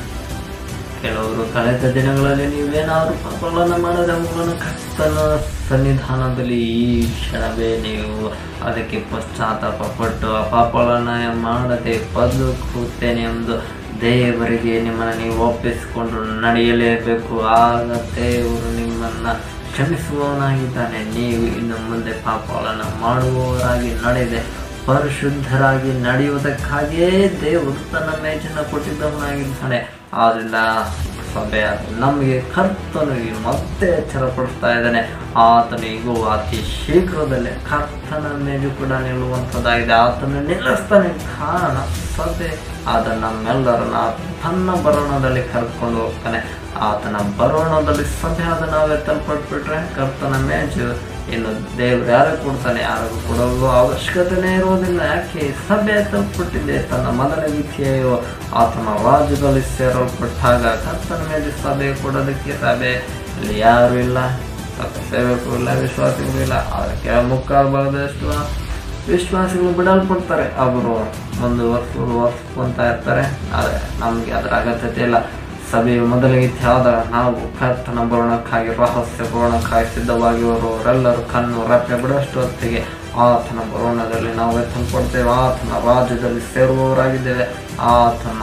ಕೆಲವರು ಕಳೆದ ದಿನಗಳಲ್ಲಿ ನೀವೇನಾದರೂ ಪಾಪಗಳನ್ನು ಮಾಡಿದ್ರೆ ಅವುಗಳನ್ನು ಕರ್ತನ ಸನ್ನಿಧಾನದಲ್ಲಿ ಈ ಕ್ಷಣವೇ ನೀವು ಅದಕ್ಕೆ ಪಶ್ಚಾತ್ತಾಪ ಪಟ್ಟು ಆ ಪಾಪಗಳನ್ನು ಮಾಡದೆ ಬದುಕುತ್ತೇನೆ ಎಂದು ದೇವರಿಗೆ ನಿಮ್ಮನ್ನು ನೀವು ಒಪ್ಪಿಸಿಕೊಂಡು ನಡೆಯಲೇಬೇಕು ಆಗ ದೇವರು ನಿಮ್ಮನ್ನು ಕ್ಷಮಿಸುವವನಾಗಿದ್ದಾನೆ ನೀವು ಇನ್ನು ಮುಂದೆ ಪಾಪಗಳನ್ನು ಮಾಡುವವರಾಗಿ ನಡೆದೆ ಪರಿಶುದ್ಧರಾಗಿ ನಡೆಯುವುದಕ್ಕಾಗಿಯೇ ದೇವರು ತನ್ನ ಮೇಜನ್ನು ಕೊಟ್ಟಿದ್ದವನಾಗಿದ್ದಾನೆ ಆದ್ರಿಂದ ಸಭೆ ನಮಗೆ ಕರ್ತನಿಗೆ ಮತ್ತೆ ಎಚ್ಚರಪಡಿಸ್ತಾ ಇದ್ದಾನೆ ಆತನಿಗೂ ಅತಿ ಶೀಘ್ರದಲ್ಲೇ ಕರ್ತನ ಮೇಜು ಕೂಡ ನಿಲ್ಲುವಂಥದ್ದಾಗಿದೆ ಆತನು ನಿಲ್ಲಿಸ್ತಾನೆ ಕಾರಣ ಸಭೆ ಆದ ನಮ್ಮೆಲ್ಲರನ್ನ ತನ್ನ ಬರೋಣದಲ್ಲಿ ಕರ್ಕೊಂಡು ಹೋಗ್ತಾನೆ ಆತನ ಬರೋಣದಲ್ಲಿ ಸಭೆ ಆದ ನಾವೇ ತಲುಪಟ್ಬಿಟ್ರೆ ಕರ್ತನ ಮೇಜು ಇನ್ನು ದೇವರು ಯಾರು ಕೊಡ್ತಾನೆ ಯಾರಿಗೂ ಕೊಡಲು ಅವಶ್ಯಕತೆನೇ ಇರುವುದಿಲ್ಲ ಯಾಕೆ ಸಭೆ ತಲುಪಟ್ಟಿದೆ ತನ್ನ ಮೊದಲ ವಿಧಿಯು ಆತನ ರಾಜ್ಯದಲ್ಲಿ ಸೇರಲ್ಪಟ್ಟಾಗ ಕರ್ತನ ಮೇಲೆ ಸಭೆ ಕೊಡೋದಕ್ಕೆ ಸಭೆ ಇಲ್ಲಿ ಯಾರು ಇಲ್ಲ ಸತ್ಯ ಸೇವಕರು ಇಲ್ಲ ವಿಶ್ವಾಸಿಗಳು ಇಲ್ಲ ಅದಕ್ಕೆ ಮುಕ್ಕಾಲು ಭಾಗದಷ್ಟು ವಿಶ್ವಾಸಿಗಳು ಬಿಡಲ್ಪಡ್ತಾರೆ ಅವರು ಒಂದು ವರ್ಷ ವರ್ಷಕೊಂತ ಇರ್ತಾರೆ ಆದರೆ ನಮಗೆ ಅದರ ಅಗತ್ಯತೆ ಇಲ್ಲ ಸಭೆಯು ಮೊದಲಿಗೆ ಆದಾಗ ನಾವು ಕರ್ತನ ಬರೋಣಕ್ಕಾಗಿ ರಹಸ್ಯ ಬರೋಣಕ್ಕಾಗಿ ಸಿದ್ಧವಾಗಿರುವವರೆಲ್ಲರೂ ಕಣ್ಣು ರಪ್ಪೆ ಬಿಡೋಷ್ಟು ಹೊತ್ತಿಗೆ ಆತನ ಬರೋಣದಲ್ಲಿ ನಾವು ಎತ್ತಲ್ಪಡ್ತೇವೆ ಆತನ ರಾಜ್ಯದಲ್ಲಿ ಸೇರುವವರಾಗಿದ್ದೇವೆ ಆತನ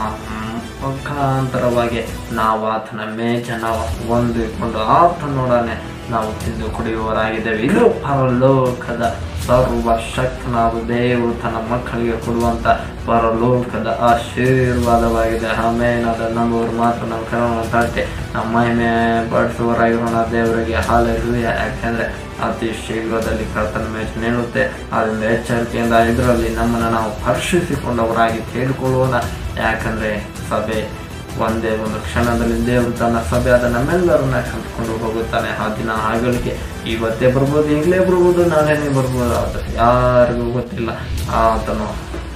ಮುಖಾಂತರವಾಗಿ ನಾವು ಆತನ ಮೇಜನ ಹೊಂದಿಕೊಂಡು ಆತನೊಡನೆ ನಾವು ತಿಂದು ಕುಡಿಯುವವರಾಗಿದ್ದೇವೆ ಇದು ಪರಲೋಕದ ಸರ್ವಶಕ್ತನಾದ ದೇವರು ತನ್ನ ಮಕ್ಕಳಿಗೆ ಕೊಡುವಂತ ಪರಲೋಕದ ಆಶೀರ್ವಾದವಾಗಿದೆ ಆಮೇನಾದ ನಂಬುವರು ಮಾತ್ರ ನಮ್ಮ ಕರವನ್ನು ತಟ್ಟೆ ನಮ್ಮ ಮಹಿಮೆ ಪಡಿಸುವವರಾಗಿರೋಣ ದೇವರಿಗೆ ಹಾಲೆಲೂಯ ಯಾಕೆಂದ್ರೆ ಅತಿ ಶೀಘ್ರದಲ್ಲಿ ಕರ್ತನ ಮೇಲೆ ನಿಲ್ಲುತ್ತೆ ಅದರಿಂದ ಎಚ್ಚರಿಕೆಯಿಂದ ಇದರಲ್ಲಿ ನಮ್ಮನ್ನು ನಾವು ಪರೀಕ್ಷಿಸಿಕೊಂಡವರಾಗಿ ಕೇಳಿಕೊಳ್ಳೋಣ ಯಾಕಂದ್ರೆ ಸಭೆ ಒಂದೇ ಒಂದು ಕ್ಷಣದಲ್ಲಿ ದೇವರು ತನ್ನ ಸಭೆಯಾದ ನಮ್ಮೆಲ್ಲರನ್ನ ಕಲ್ತ್ಕೊಂಡು ಹೋಗುತ್ತಾನೆ ಆ ದಿನ ಆಗಲಿಕ್ಕೆ ಇವತ್ತೇ ಬರ್ಬೋದು ಈಗಲೇ ಬರ್ಬೋದು ನಾಳೆನೇ ಬರ್ಬೋದು ಆದರೆ ಯಾರಿಗೂ ಗೊತ್ತಿಲ್ಲ ಆತನು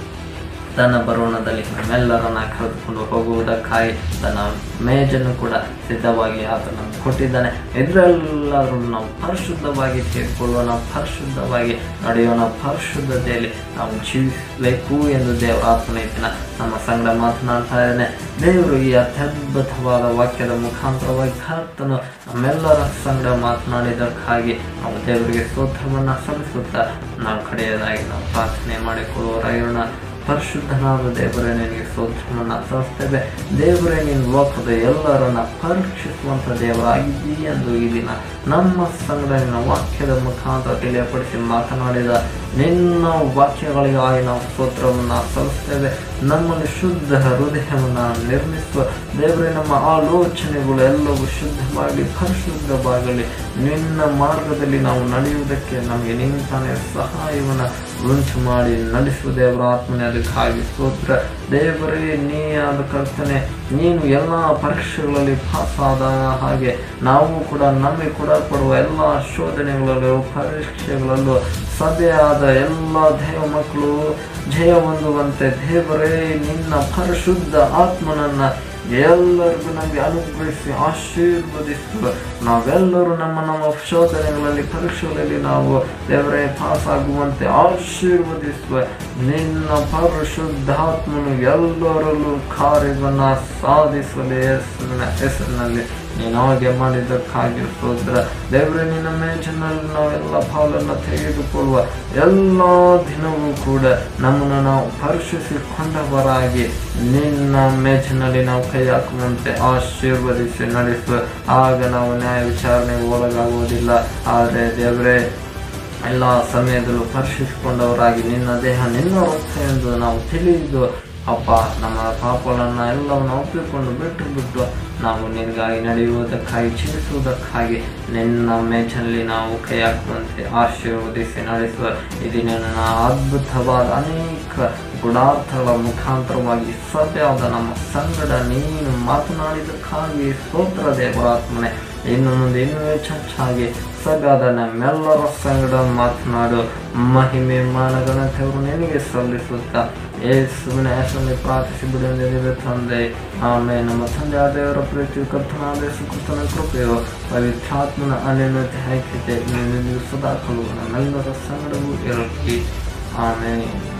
ತನ್ನ ಬರೋಣದಲ್ಲಿ ನಮ್ಮೆಲ್ಲರನ್ನ ಕರೆದುಕೊಂಡು ಹೋಗುವುದಕ್ಕಾಗಿ ತನ್ನ ಮೇಜನ್ನು ಕೂಡ ಸಿದ್ಧವಾಗಿ ಆತನ ಕೊಟ್ಟಿದ್ದಾನೆ ಇದರೆಲ್ಲರೂ ನಾವು ಪರಿಶುದ್ಧವಾಗಿ ಸೇರಿಕೊಳ್ಳೋಣ ಪರಿಶುದ್ಧವಾಗಿ ನಡೆಯೋಣ ಪರಿಶುದ್ಧತೆಯಲ್ಲಿ ನಾವು ಜೀವಿಸಬೇಕು ಎಂದು ದೇವರ ಆತ್ಮನ ದಿನ ನಮ್ಮ ಸಂಗಡ ಮಾತನಾಡ್ತಾ ಇದ್ದಾನೆ ದೇವರು ಈ ಅತ್ಯದ್ಭುತವಾದ ವಾಕ್ಯದ ಮುಖಾಂತರವಾಗಿ ಕರ್ತನು ನಮ್ಮೆಲ್ಲರ ಸಂಗಡ ಮಾತನಾಡಿದ್ದಕ್ಕಾಗಿ ನಾವು ದೇವರಿಗೆ ಸ್ತೋತ್ರವನ್ನು ಸಲ್ಲಿಸುತ್ತಾ ನಾವು ಕಡೆಯದಾಗಿ ನಾವು ಪ್ರಾರ್ಥನೆ ಮಾಡಿಕೊಳ್ಳುವವರಾಗಿರೋಣ ಪರಿಶುದ್ಧನಾದ ದೇವರೇ ನಿನಗೆ ಸ್ತೋತ್ರವನ್ನು ಸಲ್ಲಿಸ್ತೇವೆ ದೇವರೇ ನೀನು ಲೋಕದ ಎಲ್ಲರನ್ನ ಪರೀಕ್ಷಿಸುವಂಥ ದೇವರಾಗಿದ್ದೀ ಎಂದು ಈ ದಿನ ನಮ್ಮ ಸಂಗಡ ನಿನ್ನ ವಾಕ್ಯದ ಮುಖಾಂತರ ತಿಳಿಯಪಡಿಸಿ ಮಾತನಾಡಿದ ನಿನ್ನ ವಾಕ್ಯಗಳಿಗಾಗಿ ನಾವು ಸ್ತೋತ್ರವನ್ನು ಸಲ್ಲಿಸ್ತೇವೆ ನಮ್ಮಲ್ಲಿ ಶುದ್ಧ ಹೃದಯವನ್ನು ನಿರ್ಮಿಸುವ ದೇವರೇ ನಮ್ಮ ಆಲೋಚನೆಗಳು ಎಲ್ಲವೂ ಶುದ್ಧವಾಗಿ ಪರಿಶುದ್ಧವಾಗಲಿ ನಿನ್ನ ಮಾರ್ಗದಲ್ಲಿ ನಾವು ನಡೆಯುವುದಕ್ಕೆ ನಮಗೆ ನಿಂತಾನೆ ಸಹಾಯವನ್ನು ಉಂಟು ಮಾಡಿ ನಡೆಸುವ ದೇವರ ಆತ್ಮನೆ ಅದಕ್ಕಾಗಿ ಸ್ತೋತ್ರ ದೇವರೇ ನೀ ಆದ ಕರ್ತನೆ ನೀನು ಎಲ್ಲ ಪರೀಕ್ಷೆಗಳಲ್ಲಿ ಪಾಸ್ ಆದ ಹಾಗೆ ನಾವು ಕೂಡ ನಮಗೆ ಕೊಡಲ್ಪಡುವ ಎಲ್ಲ ಶೋಧನೆಗಳಲ್ಲೂ ಪರೀಕ್ಷೆಗಳಲ್ಲೂ ಸಭೆಯಾದ ಎಲ್ಲ ದೇವ ಮಕ್ಕಳು ಜಯ ಹೊಂದುವಂತೆ ದೇವರೇ ನಿನ್ನ ಪರಿಶುದ್ಧ ಆತ್ಮನನ್ನ ಎಲ್ಲರಿಗೂ ನಮಗೆ ಅನುಗ್ರಹಿಸಿ ಆಶೀರ್ವದಿಸುವ ನಾವೆಲ್ಲರೂ ನಮ್ಮ ನಮ್ಮ ಶೋಧನೆಗಳಲ್ಲಿ ಪರೀಕ್ಷೆಗಳಲ್ಲಿ ನಾವು ದೇವರೇ ಪಾಸ್ ಆಗುವಂತೆ ಆಶೀರ್ವದಿಸುವ ನಿನ್ನ ಪರಿಶುದ್ಧಾತ್ಮನು ಎಲ್ಲರಲ್ಲೂ ಕಾರ್ಯವನ್ನ ಸಾಧಿಸಲು ಯೇಸುವಿನ ಹೆಸರಿನಲ್ಲಿ ನೀನು ಹಾಗೆ ಮಾಡಿದ್ದಕ್ಕಾಗಿ ಸ್ತೋತ್ರ ದೇವರೇ ನಿನ್ನ ಮೇಜಿನಲ್ಲಿ ನಾವೆಲ್ಲ ಪಾಲನ್ನು ತೆಗೆದುಕೊಳ್ಳುವ ಎಲ್ಲ ದಿನವೂ ಕೂಡ ನಮ್ಮನ್ನು ನಾವು ಪರೀಕ್ಷಿಸಿಕೊಂಡವರಾಗಿ ನಿನ್ನ ಮೇಜಿನಲ್ಲಿ ನಾವು ಕೈ ಹಾಕುವಂತೆ ಆಶೀರ್ವದಿಸಿ ನಡೆಸುವ ಆಗ ನಾವು ನ್ಯಾಯ ವಿಚಾರಣೆಗೆ ಒಳಗಾಗುವುದಿಲ್ಲ ಆದರೆ ದೇವರೇ ಎಲ್ಲ ಸಮಯದಲ್ಲೂ ಪರೀಕ್ಷಿಸಿಕೊಂಡವರಾಗಿ ನಿನ್ನ ದೇಹ ನಿನ್ನ ರಕ್ತ ಎಂದು ನಾವು ತಿಳಿದು ಅಪ್ಪ ನಮ್ಮ ಪಾಪಗಳನ್ನು ಎಲ್ಲವನ್ನು ಒಪ್ಪಿಕೊಂಡು ಬಿಟ್ಟು ಬಿಟ್ಟು ನಾವು ನಿನಗಾಗಿ ನಡೆಯುವುದಕ್ಕಾಗಿ ಜೀವಿಸುವುದಕ್ಕಾಗಿ ನಿನ್ನ ಮೇಜಲ್ಲಿ ನಾವು ಕೈ ಹಾಕುವಂತೆ ಆಶೀರ್ವದಿಸಿ ನಡೆಸುವ ಇದನ್ನ ಅದ್ಭುತವಾದ ಅನೇಕ ಗುಣಾರ್ಥಗಳ ಮುಖಾಂತರವಾಗಿ ಸತ್ಯವಾದ ನಮ್ಮ ಸಂಗಡ ನೀನು ಮಾತನಾಡಿದಕ್ಕಾಗಿ ಸ್ತೋತ್ರ ದೇವರಾತ್ಮನೆ ಇನ್ನು ಮುಂದೆ ಇನ್ನೂ ಹೆಚ್ಚಾಗಿ ಸಗಾದ ನಮ್ಮೆಲ್ಲರ ಸಂಗಡ ಮಾತನಾಡು ಮಹಿಮೆ ಮಾನಗಣತೆಯವರು ನಿನಗೆ ಸಲ್ಲಿಸುತ್ತಾ ಯೇಸುವಿನ ಹೆಸರಲ್ಲಿ ಪ್ರಾರ್ಥಿಸಿ ಬಿಡುವ ತಂದೆ ಆಮೇಲೆ ನಮ್ಮ ತಂದೆ ದೇವರ ಪ್ರೀತಿ ಕರ್ತನಾದ ಯೇಸು ಕ್ರಿಸ್ತನ ಕೃಪೆಯು ಪವಿತ್ರಾತ್ಮನ ಅನ್ಯೋನ್ಯತೆ ಐಕ್ಯತೆ ನಿನ್ನ ಸದಾ ಕಲು ನಮ್ಮೆಲ್ಲರ ಸಂಗಡವೂ ಇರಲಿ ಆಮೇಲೆ